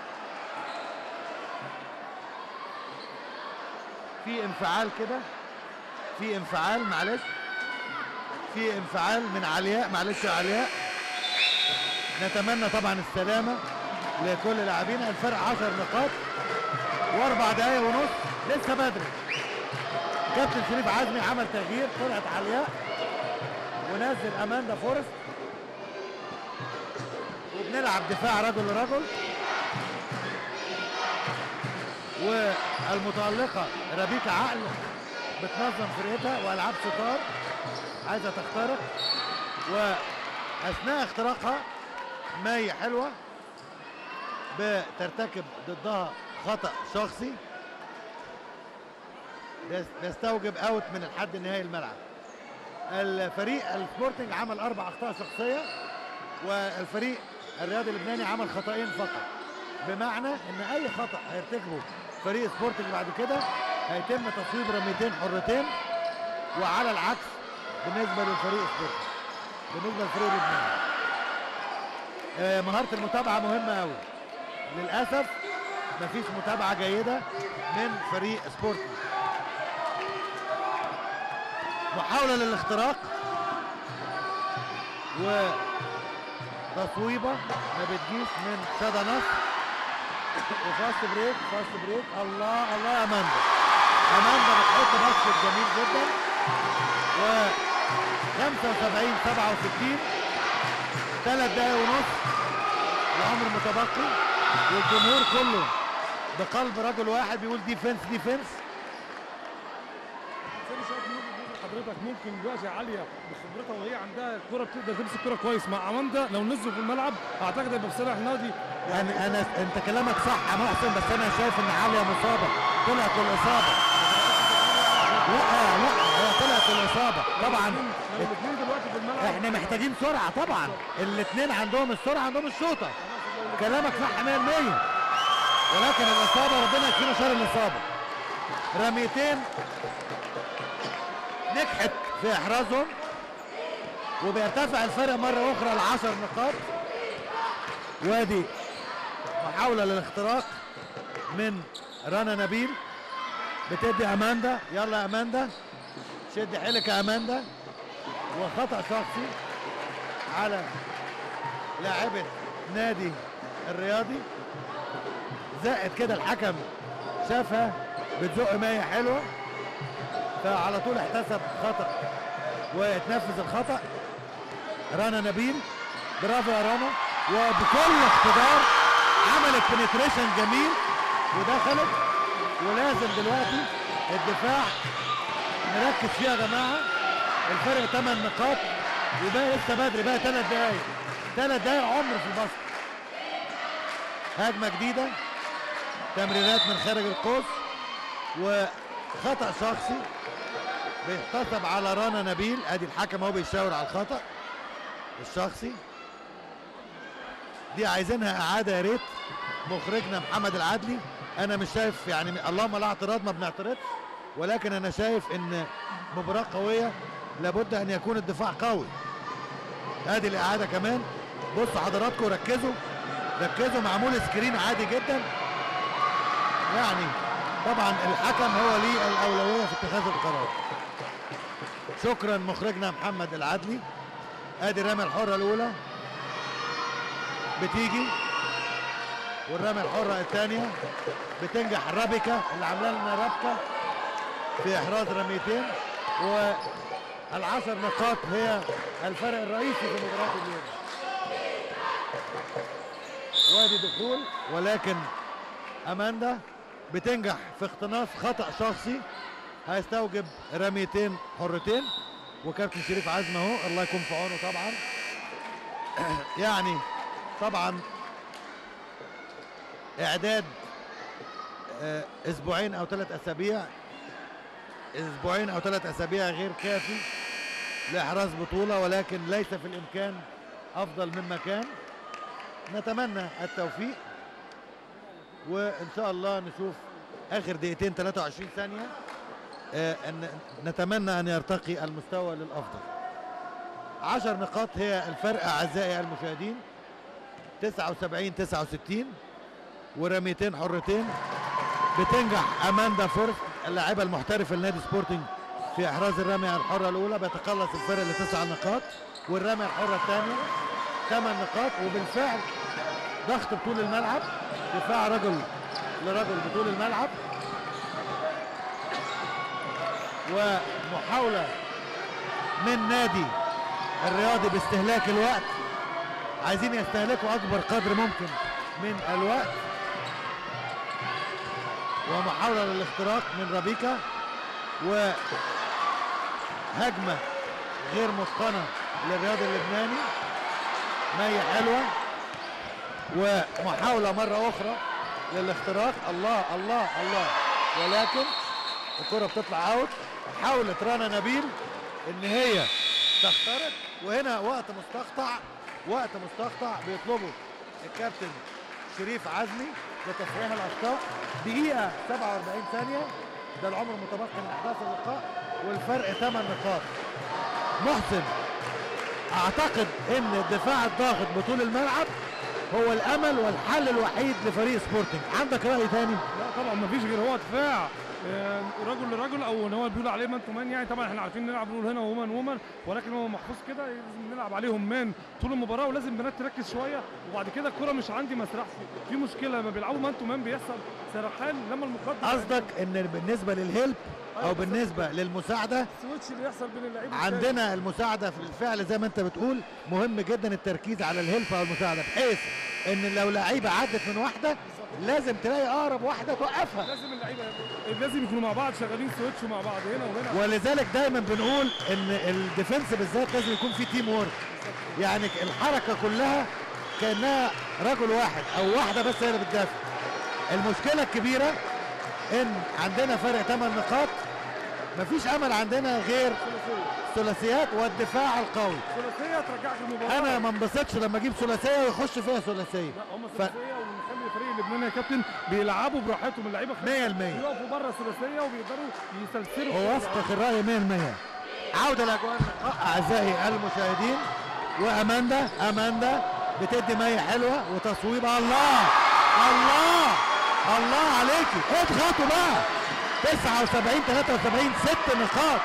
في انفعال كده في انفعال معلش في انفعال من علياء معلش يا علياء نتمنى طبعا السلامه لكل لاعبينا الفرق 10 نقاط واربع دقايق ونص لسه بدري كابتن شريف عزمي عمل تغيير طلعت علياء ونزل اماندا فورست وبنلعب دفاع رجل لرجل والمتألقة ربيكا عقل بتنظم فرقتها والعاب ستار عايزة تخترق واثناء اختراقها مي حلوة بترتكب ضدها خطأ شخصي بيس- بيستوجب اوت من الحد النهائي الملعب الفريق السبورتنج عمل اربع اخطاء شخصيه والفريق الرياضي اللبناني عمل خطأين فقط بمعنى ان اي خطأ هيرتكبه فريق سبورتنج بعد كده هيتم تصويب رميتين حرتين وعلى العكس بالنسبه للفريق سبورتنج بالنسبه للفريق اللبناني آه، مهاره المتابعه مهمه قوي للاسف مفيش متابعه جيده من فريق سبورتنج محاوله للاختراق وتصويبه ما بتجيش من شادى نصر وفاست بريك فاست بريك الله الله يا اماندا اماندا بتحط باسكت جميل جدا و 75 67 ثلاث دقايق ونص العمر متبقي والجمهور كله بقلب رجل واحد بيقول ديفنس ديفنس انا شايف من وجهه نظر حضرتك ممكن دلوقتي عاليه بخبرتها وهي عندها الكره بتقدر تمسك الكره كويس مع اماندا لو نزلوا في الملعب اعتقد هيبقى في صالح النادي يعني انا انت كلامك صح يا محسن بس انا شايف ان عاليه مصابه طلعت الاصابه لا لا هي طلعت الاصابه طبعا لو الاثنين دلوقتي في الملعب احنا محتاجين سرعه طبعا الاثنين عندهم السرعه عندهم الشوطه كلامك صح 100% ولكن الاصابه ربنا يكفينا شر الاصابه رميتين نجحت في احرازهم وبيرتفع الفرق مره اخرى ل 10 نقاط وادي محاوله للاختراق من رنا نبيل بتدي اماندا يلا يا اماندا شد حيلك يا اماندا وخطا شخصي على لاعبة نادي الرياضي زائد كده الحكم شافها بتزق مية حلوة فعلى طول احتسب خطأ واتنفذ الخطأ رنا نبيل برافو يا رنا وبكل اقتدار عملت بنتريشن جميل ودخلت ولازم دلوقتي الدفاع نركز فيها يا جماعه الفرق 8 نقاط وباقي لسه بدري بقى 3 دقايق 3 دقايق عمر في الباسكت هجمه جديده تمريرات من خارج القوس وخطا شخصي بيحتسب على رنا نبيل ادي الحكم اهو بيشاور على الخطا الشخصي دي عايزينها اعاده يا ريت مخرجنا محمد العدلي انا مش شايف يعني اللهم لا اعتراض ما بنعترضش ولكن انا شايف ان مباراه قويه لابد ان يكون الدفاع قوي ادي الاعاده كمان بصوا حضراتكم ركزوا ركزوا معمول سكرين عادي جدا يعني طبعا الحكم هو ليه الاولويه في اتخاذ القرار شكرا مخرجنا محمد العدلي ادي الرميه الحره الاولى بتيجي والرميه الحره الثانيه بتنجح رابكه اللي عامله لنا رابكه في احراز رميتين والعشر نقاط هي الفرق الرئيسي في مباراه اليوم وادي دخول ولكن اماندا بتنجح في اقتناص خطا شخصي هيستوجب رميتين حرتين وكابتن شريف عزمي اهو الله يكون في عونه طبعا يعني طبعا اعداد آه، اسبوعين او ثلاث اسابيع اسبوعين او ثلاث اسابيع غير كافي لاحراز بطوله ولكن ليس في الامكان افضل مما كان نتمنى التوفيق وان شاء الله نشوف اخر دقيقتين 23 ثانيه آه، ان نتمنى ان يرتقي المستوى للافضل عشر نقاط هي الفرق اعزائي المشاهدين 79 69 ورميتين حرتين بتنجح اماندا فورست اللاعبه المحترفه لنادي سبورتنج في احراز الرميه الحره الاولى بيتقلص الفرق لتسع نقاط والرميه الحره الثانيه ثمان نقاط وبالفعل ضغط بطول الملعب دفاع رجل لرجل بطول الملعب ومحاولة من نادي الرياضي باستهلاك الوقت عايزين يستهلكوا أكبر قدر ممكن من الوقت ومحاولة للاختراق من رابيكا وهجمة غير متقنة للرياضي اللبناني مية حلوة ومحاولة مرة أخرى للاختراق الله الله الله ولكن الكرة بتطلع اوت حاولت رنا نبيل ان هي تخترق وهنا وقت مستقطع وقت مستقطع بيطلبه الكابتن شريف عزمي لتصحيح الاخطاء دقيقة 47 ثانية ده العمر المتبقي من احداث اللقاء والفرق 8 نقاط محسن اعتقد ان الدفاع الضاغط بطول الملعب هو الامل والحل الوحيد لفريق سبورتنج عندك راي ثاني لا طبعا ما فيش غير هو دفاع آه، رجل لرجل او ان هو بيقول عليه مان تو مان يعني طبعا احنا عارفين نلعب نقول هنا ومان ومان ولكن هو محفوظ كده لازم نلعب عليهم مان طول المباراه ولازم بنات تركز شويه وبعد كده الكره مش عندي ما اسرحش في مشكله لما بيلعبوا مان تو مان بيحصل سرحان لما المقدم قصدك ان بالنسبه للهيلب او أيوة بالنسبه للمساعده السويتش اللي يحصل بين اللعيبه عندنا المساعده في الفعل زي ما انت بتقول مهم جدا التركيز على الهيلب او المساعده بحيث ان لو لعيبه عدت من واحده لازم تلاقي اقرب واحده توقفها لازم اللعيبه لازم يكونوا مع بعض شغالين سويتش مع بعض هنا وهنا ولذلك دايما بنقول ان الديفنس بالذات لازم يكون فيه تيم وورك يعني الحركه كلها كانها رجل واحد او واحده بس هي اللي بتدافع المشكله الكبيره ان عندنا فرق 8 نقاط مفيش امل عندنا غير ثلاثيات والدفاع القوي ثلاثيه ترجعك المباراه انا ما انبسطش لما اجيب ثلاثيه ويخش فيها ثلاثيه لا هم ف- ثلاثيه ونخلي فريق اللبناني يا كابتن بيلعبوا براحتهم اللعيبه خ- 100% يقفوا بره الثلاثيه وبيقدروا يسلسلوا ووافقك الراي 100% عوده لاجواء اللقاء اعزائي المشاهدين واماندا اماندا بتدي مية حلوه وتصويبه الله الله الله عليكي اضغطوا بقى 79 73 ست نقاط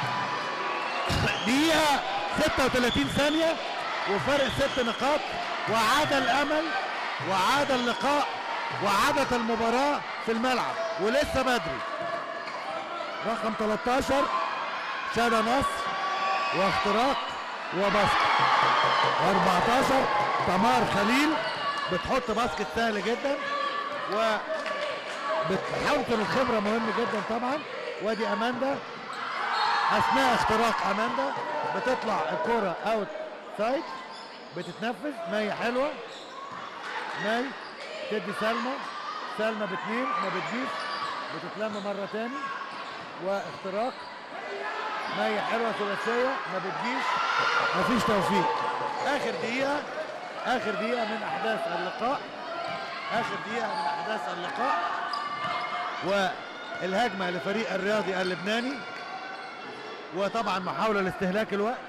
دقيقة 36 ثانية وفرق ست نقاط وعاد الأمل وعاد اللقاء وعادت المباراة في الملعب ولسه بدري رقم 13 شادى نصر واختراق وباسكت 14 تمار خليل بتحط باسكت سهل جدا و بتحوطر الخبرة مهم جدا طبعا وادي اماندا اثناء اختراق اماندا بتطلع الكرة اوت سايد بتتنفذ ماي حلوة ماي تدي سلمى سلمى باتنين ما بتجيش بتتلم مرة تاني واختراق ماي حلوة ثلاثية ما بتجيش مفيش توفيق اخر دقيقة اخر دقيقة من احداث اللقاء اخر دقيقة من احداث اللقاء الهجمه لفريق الرياضي اللبناني وطبعا محاوله لاستهلاك الوقت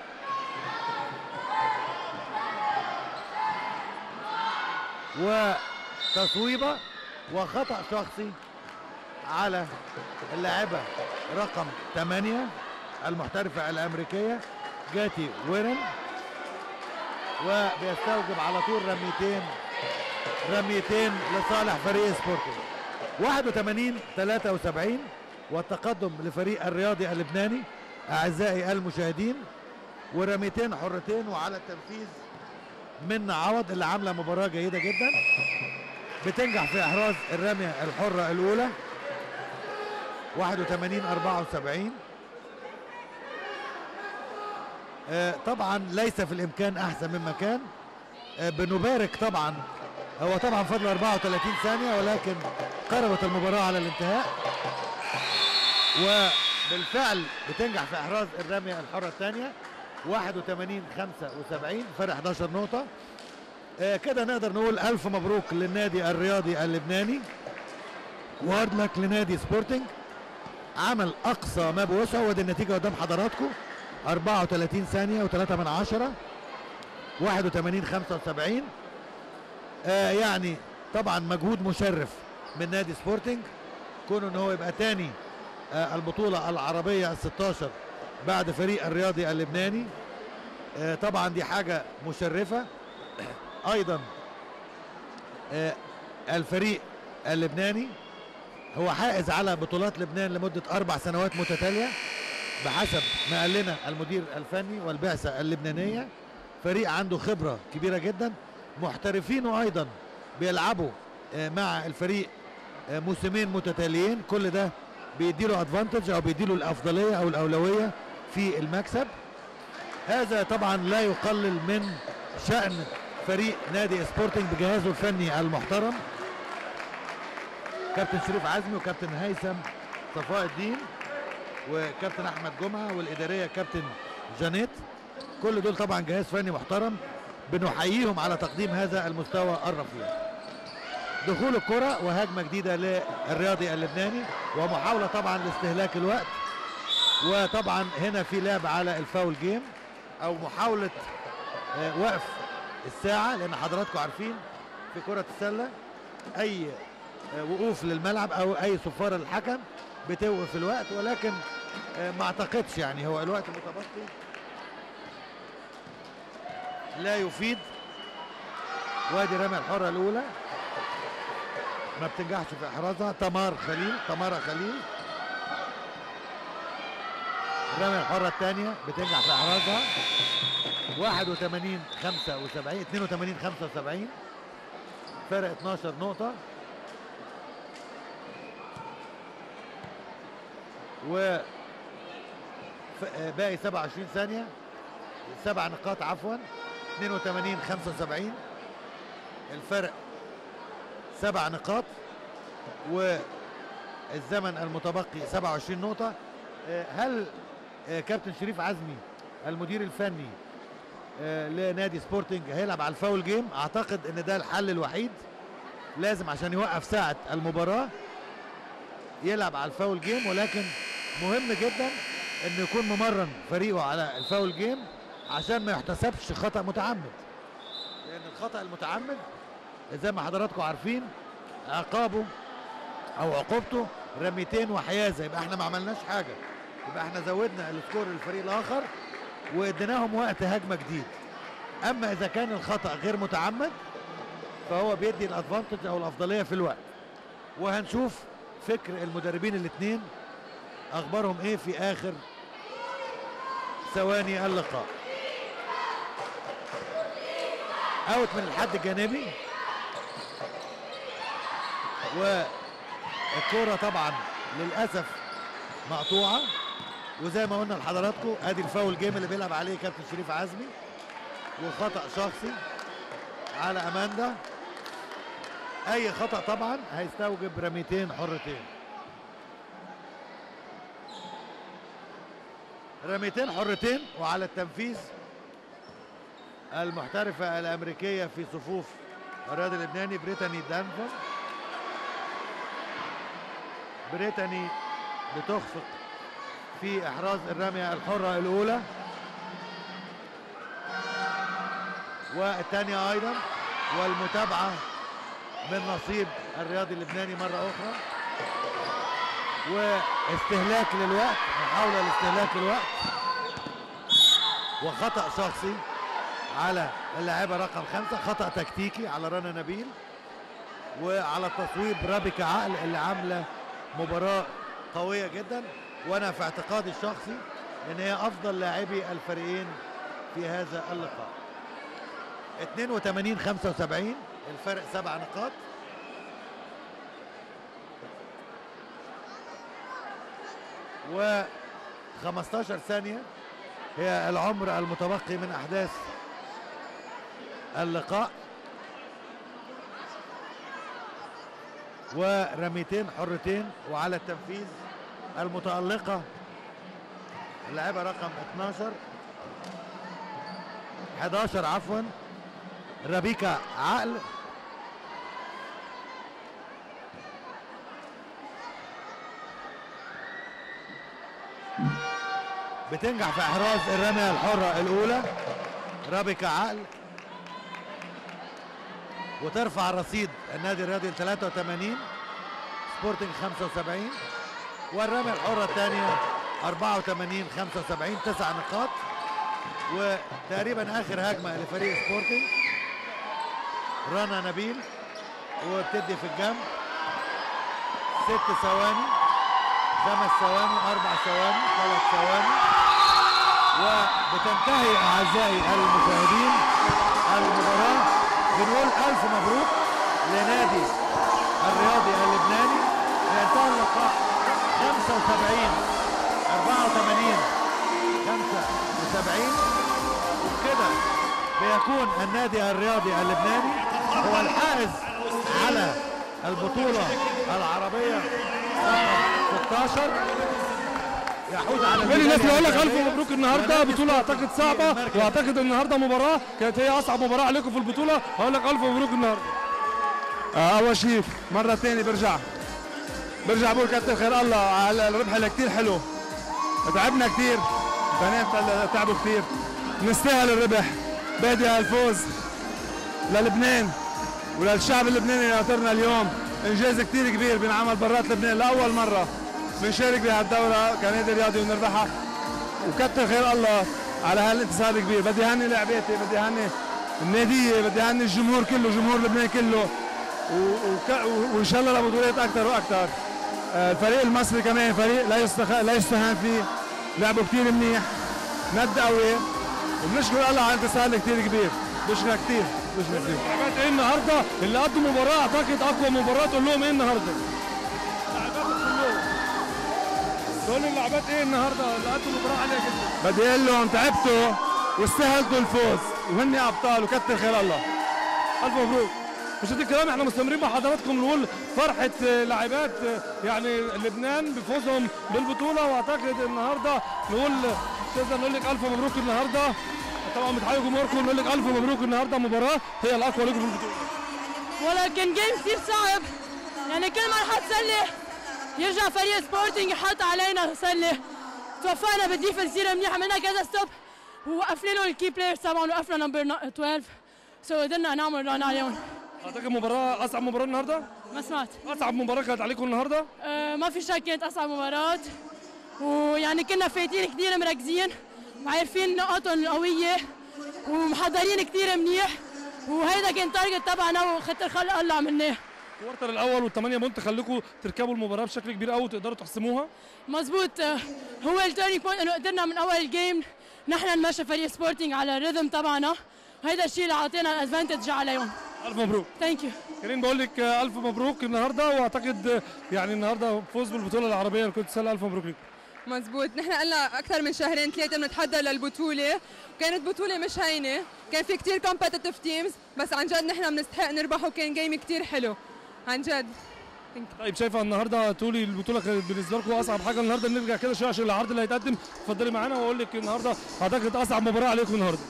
وتصويبه وخطا شخصي على اللاعبه رقم 8 المحترفه الامريكيه جاتي ويرن وبيستوجب على طول رميتين رميتين لصالح فريق سبورتنج 81 73 والتقدم لفريق الرياضي اللبناني اعزائي المشاهدين ورميتين حرتين وعلى التنفيذ من عوض اللي عامله مباراه جيده جدا بتنجح في احراز الرميه الحره الاولى 81 74 آه، طبعا ليس في الامكان احسن مما كان آه، بنبارك طبعا هو طبعا فضل 34 ثانيه ولكن قربت المباراه على الانتهاء وبالفعل بتنجح في احراز الرميه الحره الثانيه 81 75 فرق 11 نقطه آه، كده نقدر نقول الف مبروك للنادي الرياضي اللبناني وهارد لك لنادي سبورتنج عمل اقصى ما بوسعه ودي النتيجه قدام حضراتكم 34 ثانيه و3 من عشرة 81 75 آه يعني طبعا مجهود مشرف من نادي سبورتنج كونه ان هو يبقى تاني آه البطوله العربيه ال 16 بعد فريق الرياضي اللبناني آه طبعا دي حاجه مشرفه ايضا آه الفريق اللبناني هو حائز على بطولات لبنان لمده اربع سنوات متتاليه بحسب ما قال لنا المدير الفني والبعثه اللبنانيه فريق عنده خبره كبيره جدا محترفينه ايضا بيلعبوا آه، مع الفريق آه، موسمين متتاليين كل ده بيديله ادفانتج او بيديله الافضليه او الاولويه في المكسب هذا طبعا لا يقلل من شان فريق نادي سبورتنج بجهازه الفني المحترم كابتن شريف عزمي وكابتن هيثم صفاء الدين وكابتن احمد جمعه والاداريه كابتن جانيت كل دول طبعا جهاز فني محترم بنحييهم على تقديم هذا المستوى الرفيع دخول الكرة وهجمة جديدة للرياضي اللبناني ومحاولة طبعا لاستهلاك الوقت وطبعا هنا في لعب على الفاول جيم او محاولة آه، وقف الساعة لان حضراتكم عارفين في كرة السلة اي آه، وقوف للملعب او اي صفارة للحكم بتوقف الوقت ولكن آه، ما اعتقدش يعني هو الوقت المتبقي لا يفيد وادي رمي الحرة الأولى ما بتنجحش في إحرازها تمار خليل تمارا خليل الرمية الحرة الثانية بتنجح في إحرازها 81 75 82 75 فرق 12 نقطة و ف- آه، باقي 27 ثانية سبع نقاط عفوا 82 75 الفرق سبع نقاط والزمن المتبقي 27 نقطة آه، هل آه، كابتن شريف عزمي المدير الفني آه، لنادي سبورتنج هيلعب على الفاول جيم اعتقد ان ده الحل الوحيد لازم عشان يوقف ساعة المباراة يلعب على الفاول جيم ولكن مهم جدا انه يكون ممرن فريقه على الفاول جيم عشان ما يحتسبش خطأ متعمد لان الخطأ المتعمد زي ما حضراتكم عارفين عقابه او عقوبته رميتين وحيازه يبقى احنا ما عملناش حاجه يبقى احنا زودنا السكور للفريق الاخر واديناهم وقت هجمه جديد اما اذا كان الخطا غير متعمد فهو بيدي الادفانتج او الافضليه في الوقت وهنشوف فكر المدربين الاثنين اخبارهم ايه في اخر ثواني اللقاء اوت من الحد الجانبي والكرة طبعا للأسف مقطوعة وزي ما قلنا لحضراتكم ادي الفاول جيم اللي بيلعب عليه كابتن شريف عزمي وخطأ شخصي على أماندا أي خطأ طبعا هيستوجب رميتين حرتين رميتين حرتين وعلى التنفيذ المحترفة الأمريكية في صفوف الرياضي اللبناني بريتاني دانفر بريتاني بتخفق في احراز الرميه الحره الاولى والثانيه ايضا والمتابعه من نصيب الرياضي اللبناني مره اخرى واستهلاك للوقت محاوله لاستهلاك الوقت وخطا شخصي على اللاعبه رقم خمسة خطا تكتيكي على رنا نبيل وعلى تصويب رابكة عقل اللي عامله مباراه قويه جدا وانا في اعتقادي الشخصي ان هي افضل لاعبي الفريقين في هذا اللقاء 82 75 الفرق سبع نقاط و 15 ثانية هي العمر المتبقي من أحداث اللقاء ورميتين حرتين وعلى التنفيذ المتألقة اللاعبة رقم 12 11 عفوا ربيكا عقل بتنجح في احراز الرميه الحره الاولى رابكا عقل وترفع رصيد النادي الرياضي ل 83 سبورتنج 75 والرميه الحره الثانيه 84 75 تسع نقاط وتقريبا اخر هجمه لفريق سبورتنج رنا نبيل وبتدي في الجنب ست ثواني خمس ثواني اربع ثواني ثلاث ثواني وبتنتهي اعزائي المشاهدين المباراه بنقول الف مبروك لنادي الرياضي اللبناني انتهى اللقاء 75 84 75 وبكده بيكون النادي الرياضي اللبناني هو الحائز على البطولة العربية رقم 16 يحوز على كل الناس الميدالية بيقول لك الف الذهبية. مبروك النهارده ونادي بطوله اعتقد سبورتنج صعبه في المركز. واعتقد النهارده مباراه كانت هي اصعب مباراه عليكم في البطوله هقول لك الف مبروك النهارده آه، اول شيء مره ثانيه برجع برجع بقول كتر خير الله على الربح اللي كثير حلو تعبنا كثير بنات تعبوا كثير نستاهل الربح بادي الفوز للبنان وللشعب اللبناني اللي ناطرنا اليوم انجاز كثير كبير بينعمل برات لبنان لاول مره بنشارك بهالدوره كنادي رياضي ونربحها وكتر خير الله على هالانتصار الكبير بدي هني لعباتي بدي هني الناديه بدي هني الجمهور كله جمهور لبنان كله و- وك- و- وان شاء الله لبطولات اكثر واكثر آه، الفريق المصري كمان فريق لا يستخ... لا يستهان فيه لعبوا كثير منيح ند قوي وبنشكر الله على الانتصار الكثير كبير بشكرك كثير بشكرك كثير لعبات ايه النهارده اللي قدوا مباراه اعتقد اقوى مباراه تقول لهم ايه النهارده لعبات كلهم تقول لي اللعبات ايه النهارده اللي قدوا مباراه عاليه جدا بدي اقول لهم تعبتوا واستاهلتوا الفوز وهن ابطال وكتر خير الله الف مبروك مشاهدي الكرام احنا مستمرين مع حضراتكم نقول فرحه آه، لاعبات آه، يعني لبنان بفوزهم بالبطوله واعتقد النهارده نقول تقدر نقول لك الف مبروك النهارده طبعا بتحيي جمهوركم نقول لك الف مبروك النهارده مباراه هي الاقوى لكم في البطوله ولكن جيم كثير صعب يعني كل ما نحط سله يرجع فريق سبورتنج يحط علينا سله توفقنا بالديفنس كثير منيح عملنا كذا ستوب ووقفنا لهم الكي بلايرز طبعا وقفنا نمبر 12 سو قدرنا نعمل ران عليهم اعتقد مباراه اصعب مباراه النهارده ما سمعت اصعب مباراه كانت عليكم النهارده أه ما في شك كانت اصعب مباراه ويعني كنا فايتين كثير مركزين وعارفين نقاطهم القويه ومحضرين كثير منيح وهيدا كان تارجت تبعنا وخطر خلق الله عملناه الكوارتر الاول والثمانيه بونت خليكم تركبوا المباراه بشكل كبير قوي وتقدروا تحسموها مزبوط آه، هو التيرنينج بوينت انه قدرنا من اول الجيم نحن نمشي فريق سبورتنج على الريذم تبعنا هيدا الشيء اللي اعطينا الادفانتج عليهم الف مبروك ثانك يو كريم بقول لك آه، الف مبروك النهارده واعتقد آه، يعني النهارده فوز بالبطوله العربيه لكره السله الف مبروك لك مزبوط نحن قلنا اكثر من شهرين ثلاثه بنتحضر للبطوله كانت بطوله مش هينه كان في كثير كومبتيتيف تيمز بس عن جد نحن بنستحق نربح وكان جيم كثير حلو عن جد طيب شايفه النهارده طولي البطوله كانت بالنسبه لكم اصعب حاجه النهارده نرجع كده شويه عشان العرض اللي هيتقدم اتفضلي معانا واقول لك النهارده اعتقد اصعب مباراه عليكم النهارده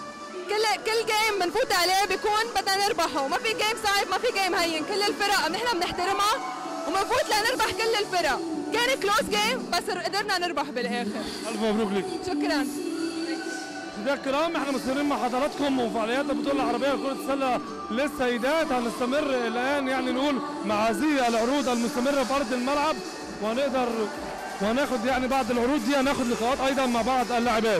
كل كل جيم بنفوت عليه بيكون بدنا نربحه وما في جيم صعب ما في جيم هين كل الفرق نحن بنحترمها وما بفوت لنربح كل الفرق كان كلوز جيم بس قدرنا نربح بالاخر الف مبروك لك شكرا مشاهدينا الكرام احنا مستمرين مع حضراتكم وفعاليات البطوله العربيه لكره السله للسيدات هنستمر الان يعني نقول مع هذه العروض المستمره في ارض الملعب وهنقدر وهناخد يعني بعد العروض دي هناخد لقاءات ايضا مع بعض اللاعبات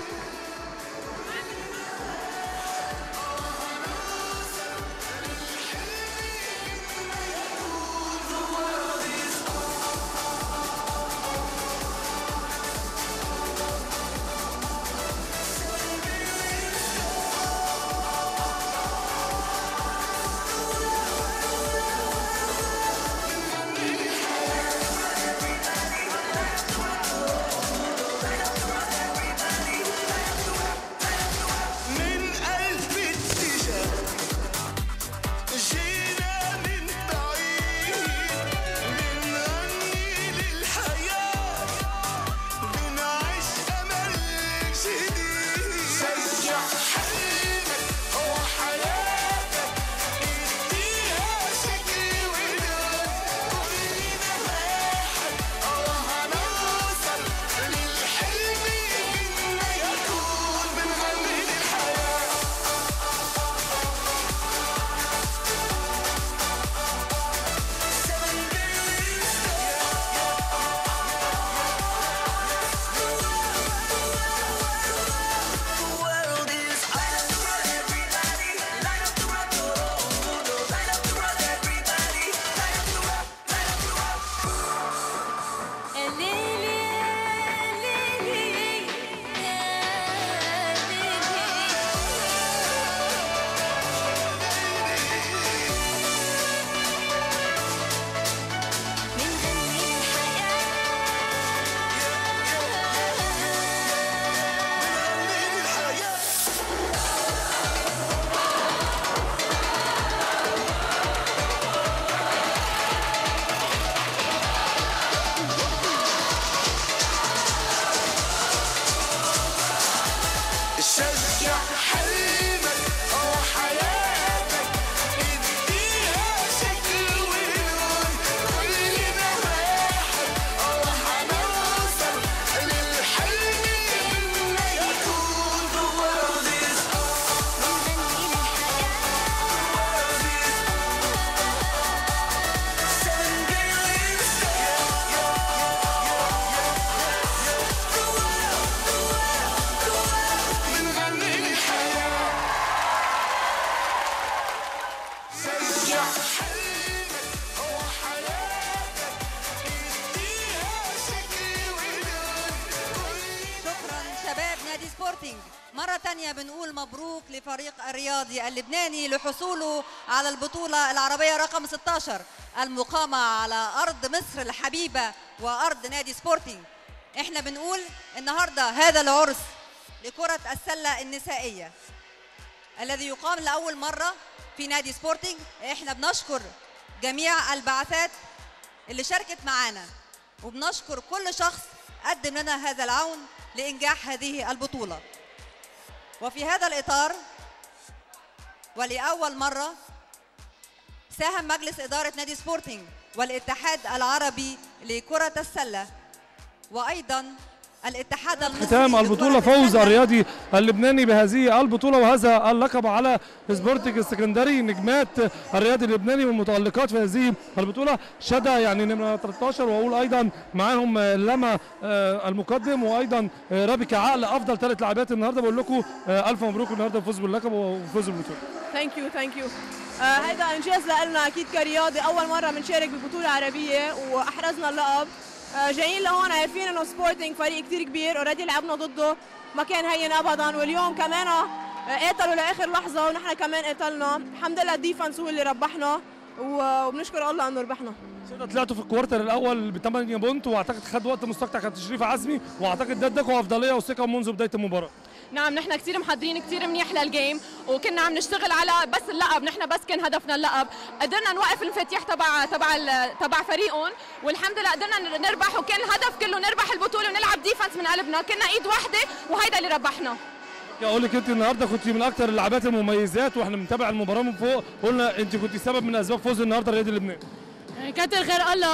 من ألف اتجاه جينا من بعيد بنغني للحياة بنعيش أمل جديد شجع حلمك هو حياتك اديها شكل ولون كلنا واحد اه هنوصل للحلم بدنا يكون بنغني للحياة شجع حلمك أو حياتك اديها شكل ولون كلنا واحد أو هنوصل للحلم بدنا يكون The world is seven billion بنغني للحياة شجع حلمك هو حياتك اديها شكل ولون شكرا شباب نادي سبورتينج مرة تانية بنقول مبروك لفريق الرياضي اللبناني لحصوله على البطولة العربية رقم 16 المقامة على أرض مصر الحبيبة وأرض نادي سبورتينج احنا بنقول النهاردة هذا العرس لكرة السلة النسائية الذي يقام لأول مرة في نادي سبورتينج احنا بنشكر جميع البعثات اللي شاركت معانا وبنشكر كل شخص قدم لنا هذا العون لإنجاح هذه البطولة وفي هذا الإطار ولأول مرة ساهم مجلس إدارة نادي سبورتينج والاتحاد العربي لكرة السلة وأيضا الاتحاد المصري ختام البطولة لكرة فوز السلة الرياضي اللبناني بهذه البطولة وهذا اللقب على سبورتنج السكندري نجمات الرياضي اللبناني والمتألقات في هذه البطولة شدا يعني نمرة 13 وأقول أيضا معاهم لما آه، المقدم وأيضا آه، رابكة عقل أفضل ثلاث لاعبات النهاردة بقول لكم آه، ألف مبروك النهاردة الفوز باللقب وفوز بالبطولة ثانك يو ثانك يو هيدا انجاز لنا اكيد كرياضي اول مره بنشارك ببطوله عربيه واحرزنا اللقب آه، جايين لهون عارفين انه سبورتنج فريق كثير كبير اوريدي لعبنا ضده ما كان هين ابدا واليوم كمان آه، قاتلوا لاخر لحظه ونحن كمان قاتلنا الحمد لله الديفنس هو اللي ربحنا و- وبنشكر الله انه ربحنا كده طلعتوا في الكوارتر الاول ب 8 بونت واعتقد خد وقت مستقطع كان تشريف عزمي واعتقد ده اداكم افضليه وثقه منذ بدايه المباراه نعم نحن كثير محضرين كثير منيح للجيم وكنا عم نشتغل على بس اللقب نحن بس كان هدفنا اللقب قدرنا نوقف الانفتاح تبع تبع ال- تبع فريقهم والحمد لله قدرنا نربح وكان الهدف كله نربح البطوله ونلعب ديفنس من قلبنا كنا ايد واحده وهيدا اللي ربحنا يا اقول لك انت النهارده كنت من اكثر اللاعبات المميزات واحنا بنتابع المباراه من فوق قلنا انت كنت سبب من اسباب فوز النهارده الرياضي اللبناني كتر خير الله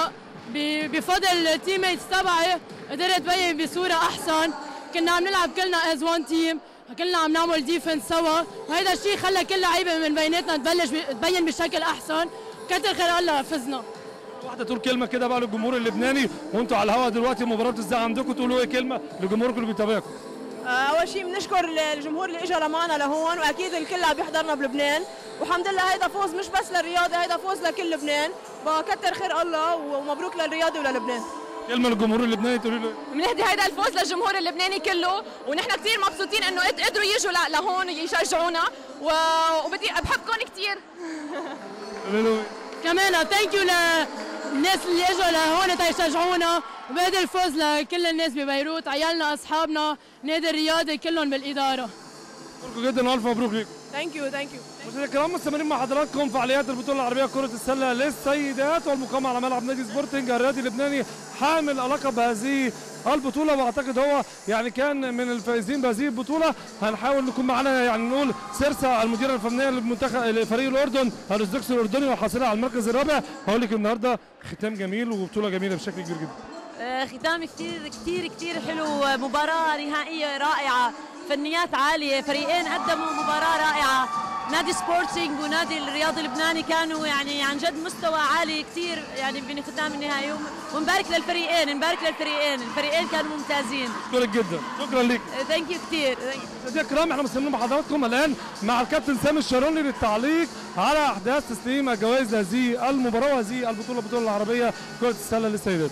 ب- بفضل تيميتس تبعي قدرت بين بصوره احسن كنا عم نلعب كلنا از وان تيم كلنا عم نعمل ديفنس سوا وهذا الشيء خلى كل لعيبه من بيناتنا تبلش ب- تبين بشكل احسن كتر خير الله فزنا واحده تقول كلمه كده بقى للجمهور اللبناني وانتوا على الهواء دلوقتي مباراه الزع عندكم تقولوا ايه كلمه لجمهوركم اللي بيتابعكم اول شيء بنشكر الجمهور اللي اجى لمعنا لهون واكيد الكل عم بيحضرنا بلبنان والحمد لله هيدا فوز مش بس للرياضه هيدا فوز لكل لبنان بكتر خير الله ومبروك للرياضه وللبنان كلمه للجمهور اللبناني تقولوا له إيه؟ بنهدي هيدا الفوز للجمهور اللبناني كله ونحن كثير مبسوطين انه قد- قدروا يجوا ل- لهون يشجعونا و- وبدي بحبكم كثير قولوا له إيه؟ كمان ثانك يو للناس اللي اجوا لهون تيشجعونا وبهذا الفوز لكل الناس ببيروت عيالنا اصحابنا نادي الرياضي كلهم بالاداره بشكركم جدا والف مبروك ليكم ثانك يو ثانك يو مشاهدينا الكرام مستمرين مع حضراتكم فعاليات البطوله العربيه كره السله للسيدات والمقامه على ملعب نادي سبورتنج الرياضي اللبناني حامل اللقب هذه البطوله واعتقد هو يعني كان من الفائزين بهذه البطوله هنحاول نكون معنا يعني نقول سيرسا المديره الفنيه للمنتخب لفريق الاردن الازدكس الاردني والحاصله على المركز الرابع هقول لك النهارده ختام جميل وبطوله جميله بشكل كبير جدا آه، ختام كثير كثير كثير حلو مباراة نهائية رائعة فنيات عالية فريقين قدموا مباراة رائعة نادي سبورتينج ونادي الرياضي اللبناني كانوا يعني عن جد مستوى عالي كثير يعني بختام النهائي وم- ونبارك للفريقين نبارك للفريقين الفريقين كانوا ممتازين بشكرك جدا شكرا ليك ثانك يو كثير مشاهدينا الكرام احنا مستمرين مع حضراتكم الان مع الكابتن سامي الشاروني للتعليق على احداث تسليم الجوائز هذه المباراه وهذه البطوله البطوله العربيه كره السله للسيدات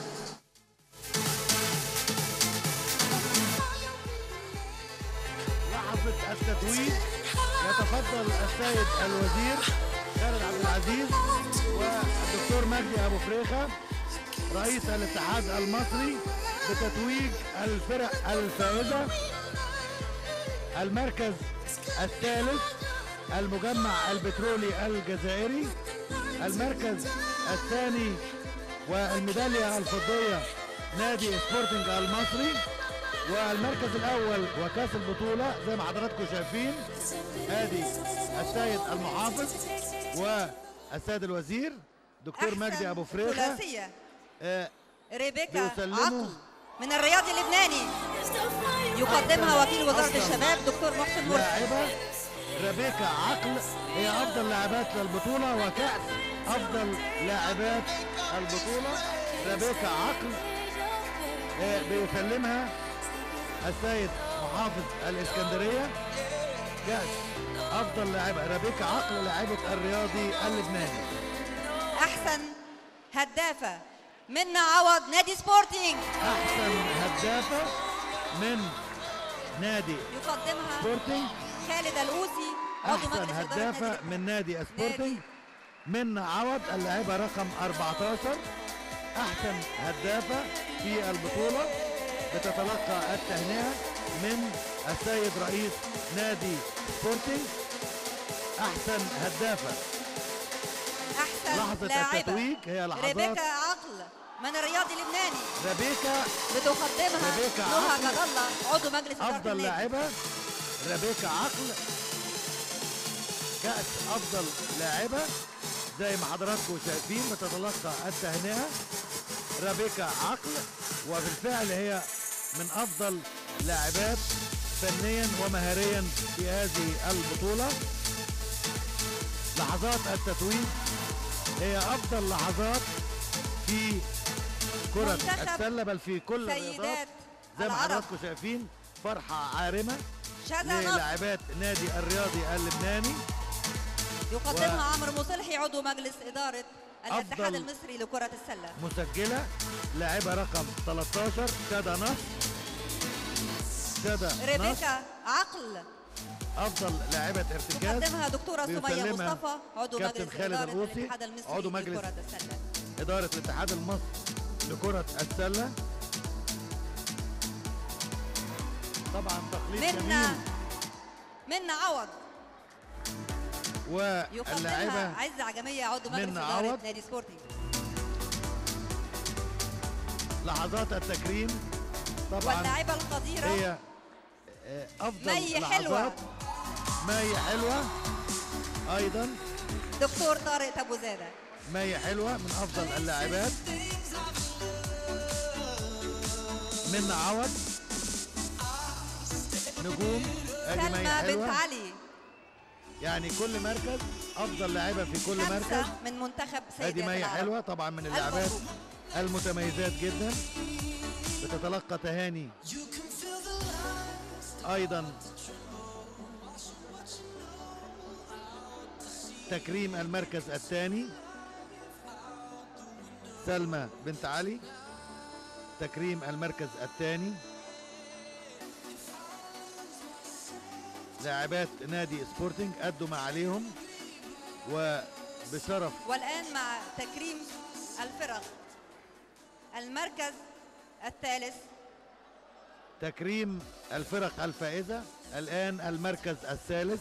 لحظة التتويج يتفضل السيد الوزير خالد عبد العزيز والدكتور مجدي أبو فريخة رئيس الاتحاد المصري بتتويج الفرق الفائزة المركز الثالث المجمع البترولي الجزائري المركز الثاني والميدالية الفضية نادي سبورتنج المصري والمركز الاول وكاس البطوله زي ما حضراتكم شايفين ادي السيد المحافظ والسيد الوزير دكتور مجدي ابو فريخه ثلاثية آه، ريبيكا بيسلموا. عقل من الرياضي اللبناني يقدمها وكيل وزارة أفضل الشباب دكتور محسن مرسي لاعبه ريبيكا عقل هي افضل لاعبات للبطوله وكاس افضل لاعبات البطوله ريبيكا عقل آه، بيسلمها السيد محافظ الاسكندريه كاس افضل لاعبه ريبيكا عقل لاعبه الرياضي اللبناني أحسن هدافة منا عوض نادي سبورتينج احسن هدافه من نادي يقدمها سبورتنج خالد الأوسي عضو احسن مجلس إدارة هدافه نادي من نادي سبورتنج من عوض اللاعبه رقم 14 احسن هدافه في البطوله بتتلقى التهنئه من السيد رئيس نادي سبورتنج احسن هدافه أحسن لحظه لاعبة التتويج هي لحظات ريبيكا عقل من الرياضي اللبناني ريبيكا بتقدمها ريبيكا نهى عقل. جد الله عضو مجلس إدارة افضل النادي لاعبه ريبيكا عقل كأس افضل لاعبه زي ما حضراتكم شايفين بتتلقى التهنئه ريبيكا عقل وبالفعل هي من افضل لاعبات فنيا ومهاريا في هذه البطوله لحظات التتويج هي افضل لحظات في كرة منتخب السلة بل في كل الرياضات سيدات زي ما العرب. حضراتكم شايفين فرحة عارمة شذا نصر للاعبات نادي الرياضي اللبناني يقدمها عمرو مصلحي عضو مجلس إدارة الاتحاد أفضل المصري لكرة السلة مسجلة لاعبة رقم 13 شادة نصر شادة نصر ريبيكا عقل أفضل لاعبة ارتكاز تقدمها دكتورة سمية بيسلمها مصطفى عضو كابتن مجلس خالد إدارة الروسي الاتحاد المصري عضو مجلس لكرة السلة إدارة الاتحاد المصري لكرة السلة طبعا تقليد منا جميل منا عوض واللاعبة يقدمها عزة عجمية عضو مجلس منا إدارة عوض. نادي سبورتنج لحظات التكريم طبعا واللاعبة القديرة هي آه، افضل مي حلوة. لحظات مي حلوه ايضا دكتور طارق أبو زادة مي حلوة من أفضل اللاعبات من عوض نجوم ادي مي سلمى بنت حلوة علي يعني كل مركز أفضل لاعبة في كل مركز خمسة من منتخب ادي سيدات مي العرب حلوة طبعا من اللاعبات المتميزات جدا بتتلقى تهاني ايضا تكريم المركز الثاني سلمى بنت علي تكريم المركز الثاني لاعبات نادي سبورتنج أدوا ما عليهم وبشرف والآن مع تكريم الفرق المركز الثالث تكريم الفرق الفائزة الآن المركز الثالث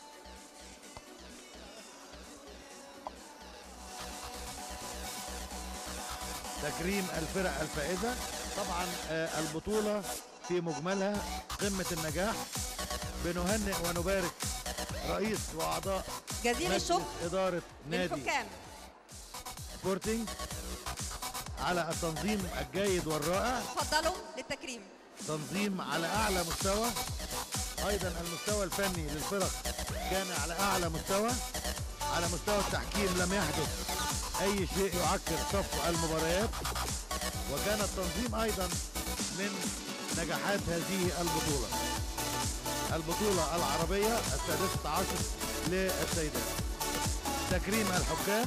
تكريم الفرق الفائزة طبعا آه، البطولة في مجملها قمة النجاح بنهنئ ونبارك رئيس وأعضاء جزيل مجلس الشكر إدارة نادي للحكام سبورتنج على التنظيم الجيد والرائع تفضلوا للتكريم تنظيم على اعلى مستوى ايضا المستوى الفني للفرق كان على اعلى مستوى على مستوى التحكيم لم يحدث اي شيء يعكر صف المباريات وكان التنظيم ايضا من نجاحات هذه البطوله البطوله العربيه السادسه عشر للسيدات تكريم الحكام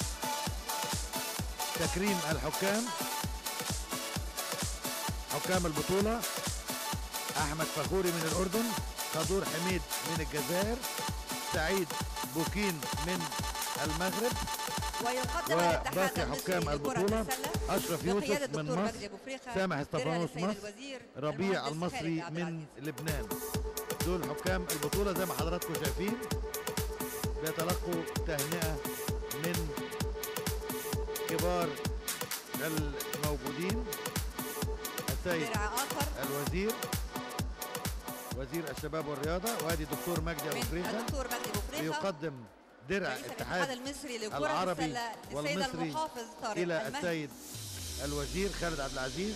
تكريم الحكام حكام البطولة أحمد فخوري من الأردن خضور حميد من الجزائر سعيد بوكين من المغرب ويقدم الاتحاد وباقي المصري حكام لكرة البطولة السلة أشرف بقيادة يوسف من الدكتور مصر مجدي أبو فريخة، سامح درع استفانوس للسيد مصر الوزير ربيع المهندس المصري خالد عبد من لبنان دول حكام البطولة زي ما حضراتكم شايفين بيتلقوا تهنئة من كبار الموجودين السيد درع آخر الوزير وزير الشباب والرياضة وادي الدكتور مجدي أبو فريخة الدكتور مجدي أبو فريخة بيقدم درع رئيس الاتحاد اتحاد المصري لكرة العربي السلة للسيد والمصري المحافظ طارق إلى المهدي. السيد الوزير خالد عبد العزيز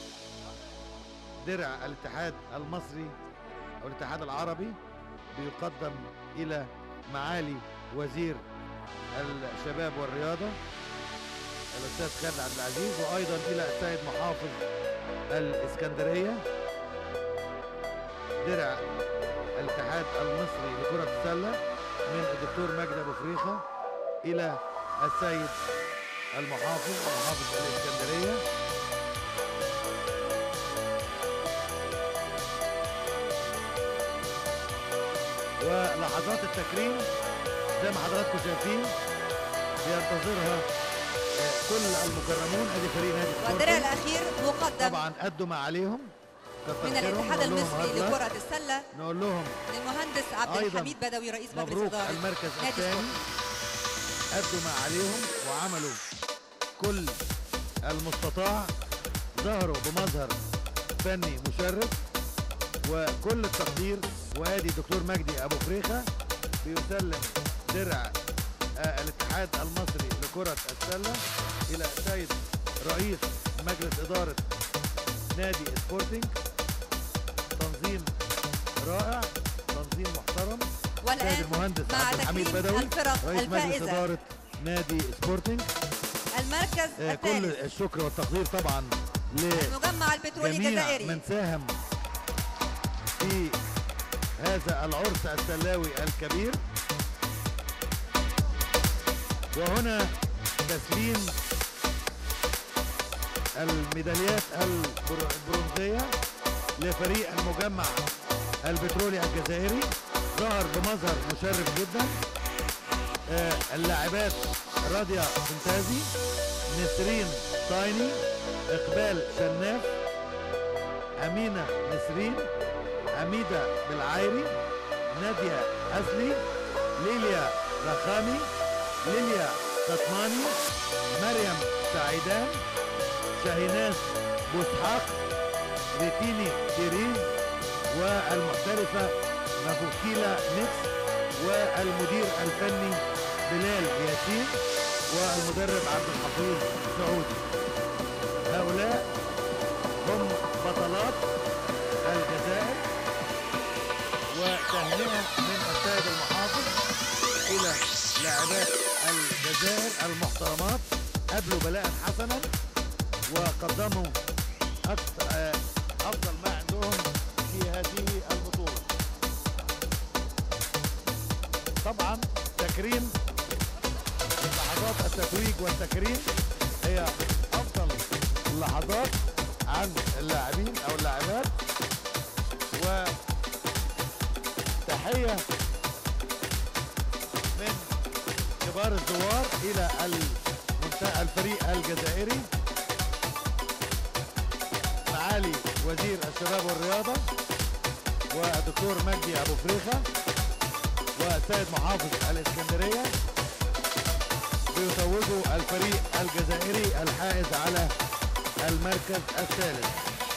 درع الاتحاد المصري أو الاتحاد العربي بيقدم إلى معالي وزير الشباب والرياضة الأستاذ خالد عبد العزيز وأيضا إلى السيد محافظ الإسكندرية درع الاتحاد المصري لكرة السلة من الدكتور مجدي أبو فريخة إلى السيد المحافظ محافظ الإسكندرية ولحظات التكريم زي ما حضراتكم شايفين بينتظرها آه، كل المكرمون ادي فريق نادي والدرع سبورتنج. الأخير مقدم طبعا ادوا ما عليهم كتر من خيرهم، الاتحاد نقول لهم المصري هارد لك. لكرة السلة نقول لهم للمهندس عبد أيضاً الحميد بدوي رئيس مجلس مبروك إدارة المركز نادي الثاني سبورت. أدوا ما عليهم وعملوا كل المستطاع ظهروا بمظهر فني مشرف وكل التقدير وادي الدكتور مجدي ابو فريخه بيسلم درع آه، الاتحاد المصري لكرة السلة إلى السيد رئيس مجلس إدارة نادي سبورتنج تنظيم رائع تنظيم محترم والآن السيد المهندس مع عبد الحميد تكريم بدوي الفرق رئيس مجلس الفائزة. إدارة نادي سبورتنج المركز آه، كل الثالث الشكر والتقدير طبعا المجمع البترولي لجميع الجزائري من ساهم في هذا العرس السلاوي الكبير وهنا تسليم الميداليات البر- البرونزية لفريق المجمع البترولي الجزائري ظهر بمظهر مشرف جدا آه، اللاعبات راديا فنتازي نسرين طايني اقبال شناف امينه نسرين حميده بالعايري ناديه اسلي ليليا رخامي ليليا قطماني مريم سعيدان شاهيناز بوسحاق ريتيني تيريز والمحترفه مفوكيلا ميكس والمدير الفني بلال ياسين والمدرب عبد الحفيظ سعودي هؤلاء هم بطلات الجزائر وتهنئة من السيد المحافظ إلى لاعبات الجزائر المحترمات قبلوا بلاء حسنا وقدموا أكثر آه، أفضل ما عندهم في هذه البطولة طبعا تكريم لحظات التتويج والتكريم هي افضل اللحظات عن اللاعبين او اللاعبات وتحيه من كبار الزوار الى المنت- الفريق الجزائري معالي وزير الشباب والرياضه والدكتور مجدي ابو فريخه والسيد محافظ الاسكندريه بيتوجوا الفريق الجزائري الحائز على المركز الثالث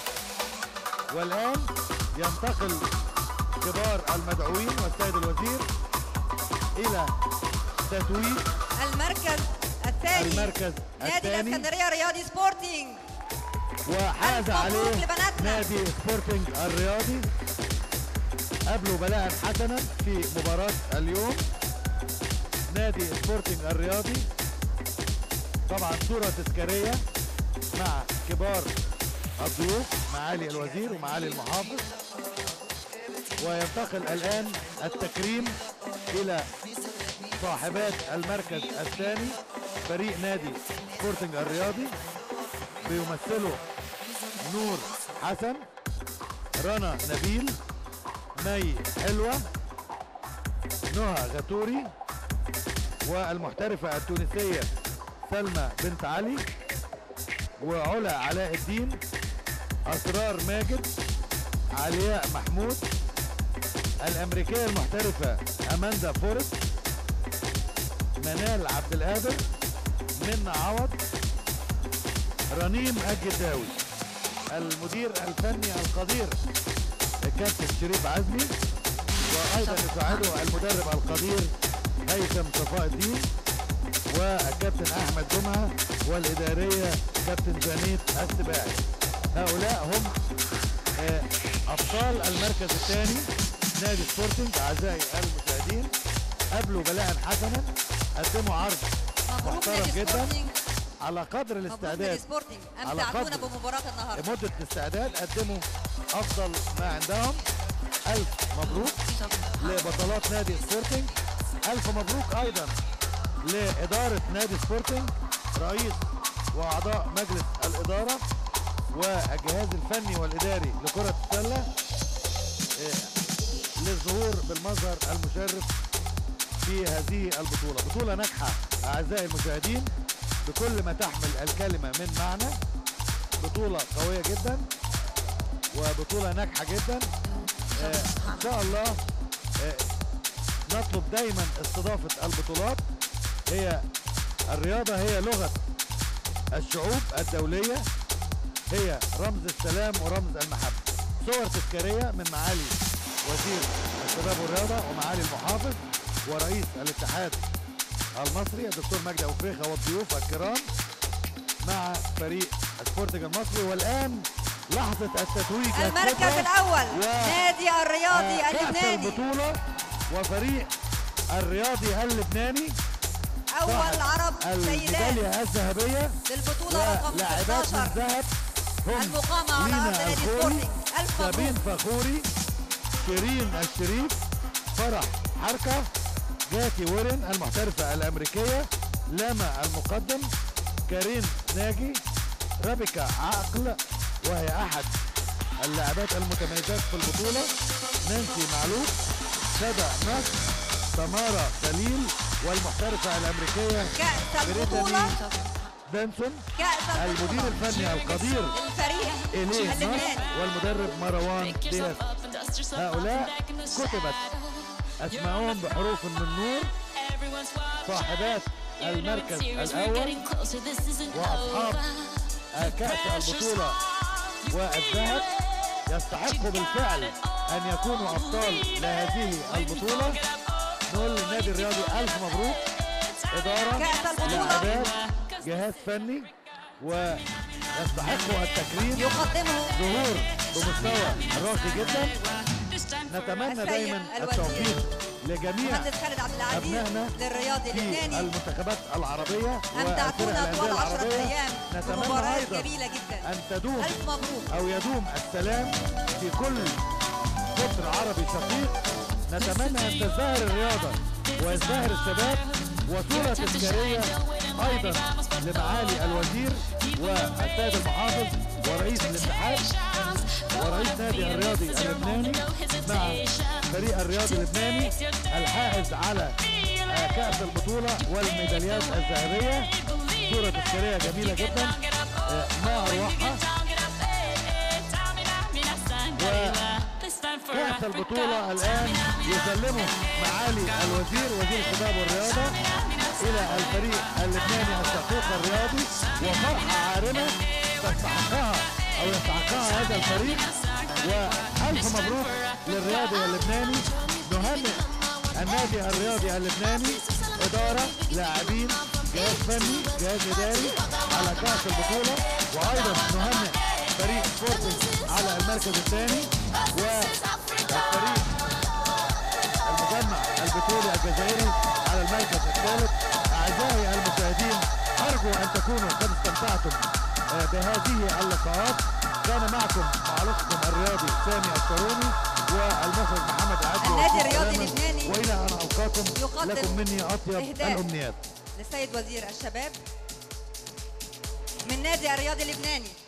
والآن ينتقل كبار المدعوين والسيد الوزير إلى تتويج المركز الثاني المركز نادي الثاني الاسكندريه رياضي سبورتنج وحاز ألف مبروك عليه لبناتنا. نادي سبورتنج الرياضي قبلوا بلاء حسنا في مباراة اليوم نادي سبورتنج الرياضي طبعا صورة تذكارية مع كبار الضيوف معالي الوزير ومعالي المحافظ وينتقل الآن التكريم إلى صاحبات المركز الثاني فريق نادي سبورتنج الرياضي بيمثله نور حسن رنا نبيل مي حلوة نهى غتوري والمحترفة التونسية سلمى بنت علي وعلا علاء الدين أسرار ماجد علياء محمود الأمريكية المحترفة أماندا فورست منال عبد القادر منى عوض رنيم الجداوي المدير الفني القدير الكابتن شريف عزمي وايضا يساعده المدرب القدير هيثم صفاء الدين والكابتن احمد جمعه والاداريه كابتن جانيت السباعي هؤلاء هم آه، ابطال المركز الثاني نادي سبورتنج اعزائي المشاهدين قبلوا بلاء حسنا قدموا عرض مبروك محترم نادي جدا سبورتنج على قدر مبروك نادي الاستعداد سبورتنج على امتعتونا قدر بمباراه النهارده مدة الاستعداد قدموا أفضل ما عندهم ألف مبروك لبطلات نادي سبورتنج ألف مبروك أيضا لإدارة نادي سبورتنج رئيس وأعضاء مجلس الإدارة والجهاز الفني والإداري لكرة السلة آه، للظهور بالمظهر المشرف في هذه البطولة بطولة ناجحة أعزائي المشاهدين بكل ما تحمل الكلمة من معنى بطولة قوية جدا وبطولة ناجحة جدا آه إن شاء الله آه نطلب دايما استضافة البطولات هي الرياضة هي لغة الشعوب الدولية هي رمز السلام ورمز المحبة صور تذكارية من معالي وزير الشباب والرياضة ومعالي المحافظ ورئيس الاتحاد المصري الدكتور مجدي أبو فريخة والضيوف الكرام مع فريق سبورتنج المصري والآن لحظة التتويج المركز الكبرى الاول و- نادي الرياضي كأس اللبناني البطولة وفريق الرياضي اللبناني اول صاحب عرب سيدات الميدالية الذهبية للبطوله رقم ولاعبات من 16 ذهب هم المقامه على ارض لينا نادي الخوري سبورتنج الف سابين مبروك فخوري شيرين الشريف فرح حركة جاكي ويرن المحترفة الأمريكية لاما المقدم كارين ناجي رابكا عقل وهي أحد اللاعبات المتميزات في البطولة نانسي معلوف سدا نصر تمارا خليل والمحترفة الأمريكية كأس بريتاني البطولة بنسون كأس المدير البطولة الفني القدير الفريق إليه نصر اللبناني والمدرب مروان دياس هؤلاء كتبت أسماءهم بحروف من نور صاحبات المركز الأول وأصحاب كأس البطولة والذهب يستحقوا بالفعل أن يكونوا أبطال لهذه البطولة نقول للنادي الرياضي ألف مبروك إدارة كأس البطولة. لاعبات جهاز فني ويستحقوا التكريم يقدمه ظهور بمستوى راقي جدا نتمنى السيد دايما الوزير. التوفيق لجميع مهندس خالد عبد العزيز أبنائنا للرياضي في اللبناني المنتخبات العربية أمتعتونا والفرق طوال الأندية عشرة العربية أيام نتمنى بمباريات أيضا جميلة جدا أن تدوم ألف مبروك أو يدوم السلام في كل قطر عربي شقيق نتمنى أن تزدهر الرياضة ويزدهر الشباب وصورة تذكارية أيضا لمعالي الوزير والسيد المحافظ ورئيس الاتحاد ورئيس نادي الرياضي اللبناني مع فريق الرياضي اللبناني الحائز على آه، كأس البطولة والميداليات الذهبية صورة تذكارية جميلة جدا آه، ما أروعها كأس البطولة الآن يسلمه معالي الوزير وزير الشباب والرياضة إلى الفريق اللبناني الشقيق الرياضي وفرحة عارمة تستحقها أو يستحقها هذا الفريق وألف مبروك للرياضي اللبناني نهنئ النادي الرياضي اللبناني إدارة لاعبين جهاز فني جهاز إداري على كأس البطولة وأيضا نهنئ فريق سبورتنج على المركز الثاني والفريق المجمع البترولي الجزائري على المركز الثالث أعزائي المشاهدين أرجو أن تكونوا قد استمتعتم آه، بهذه اللقاءات كان معكم معلقكم الرياضي سامي الشاروني والمخرج محمد عدلي النادي وكيل الرياضي سلامة. اللبناني وإلى أن ألقاكم يقدم لكم مني أطيب إهداء. الأمنيات للسيد وزير الشباب من نادي الرياضي اللبناني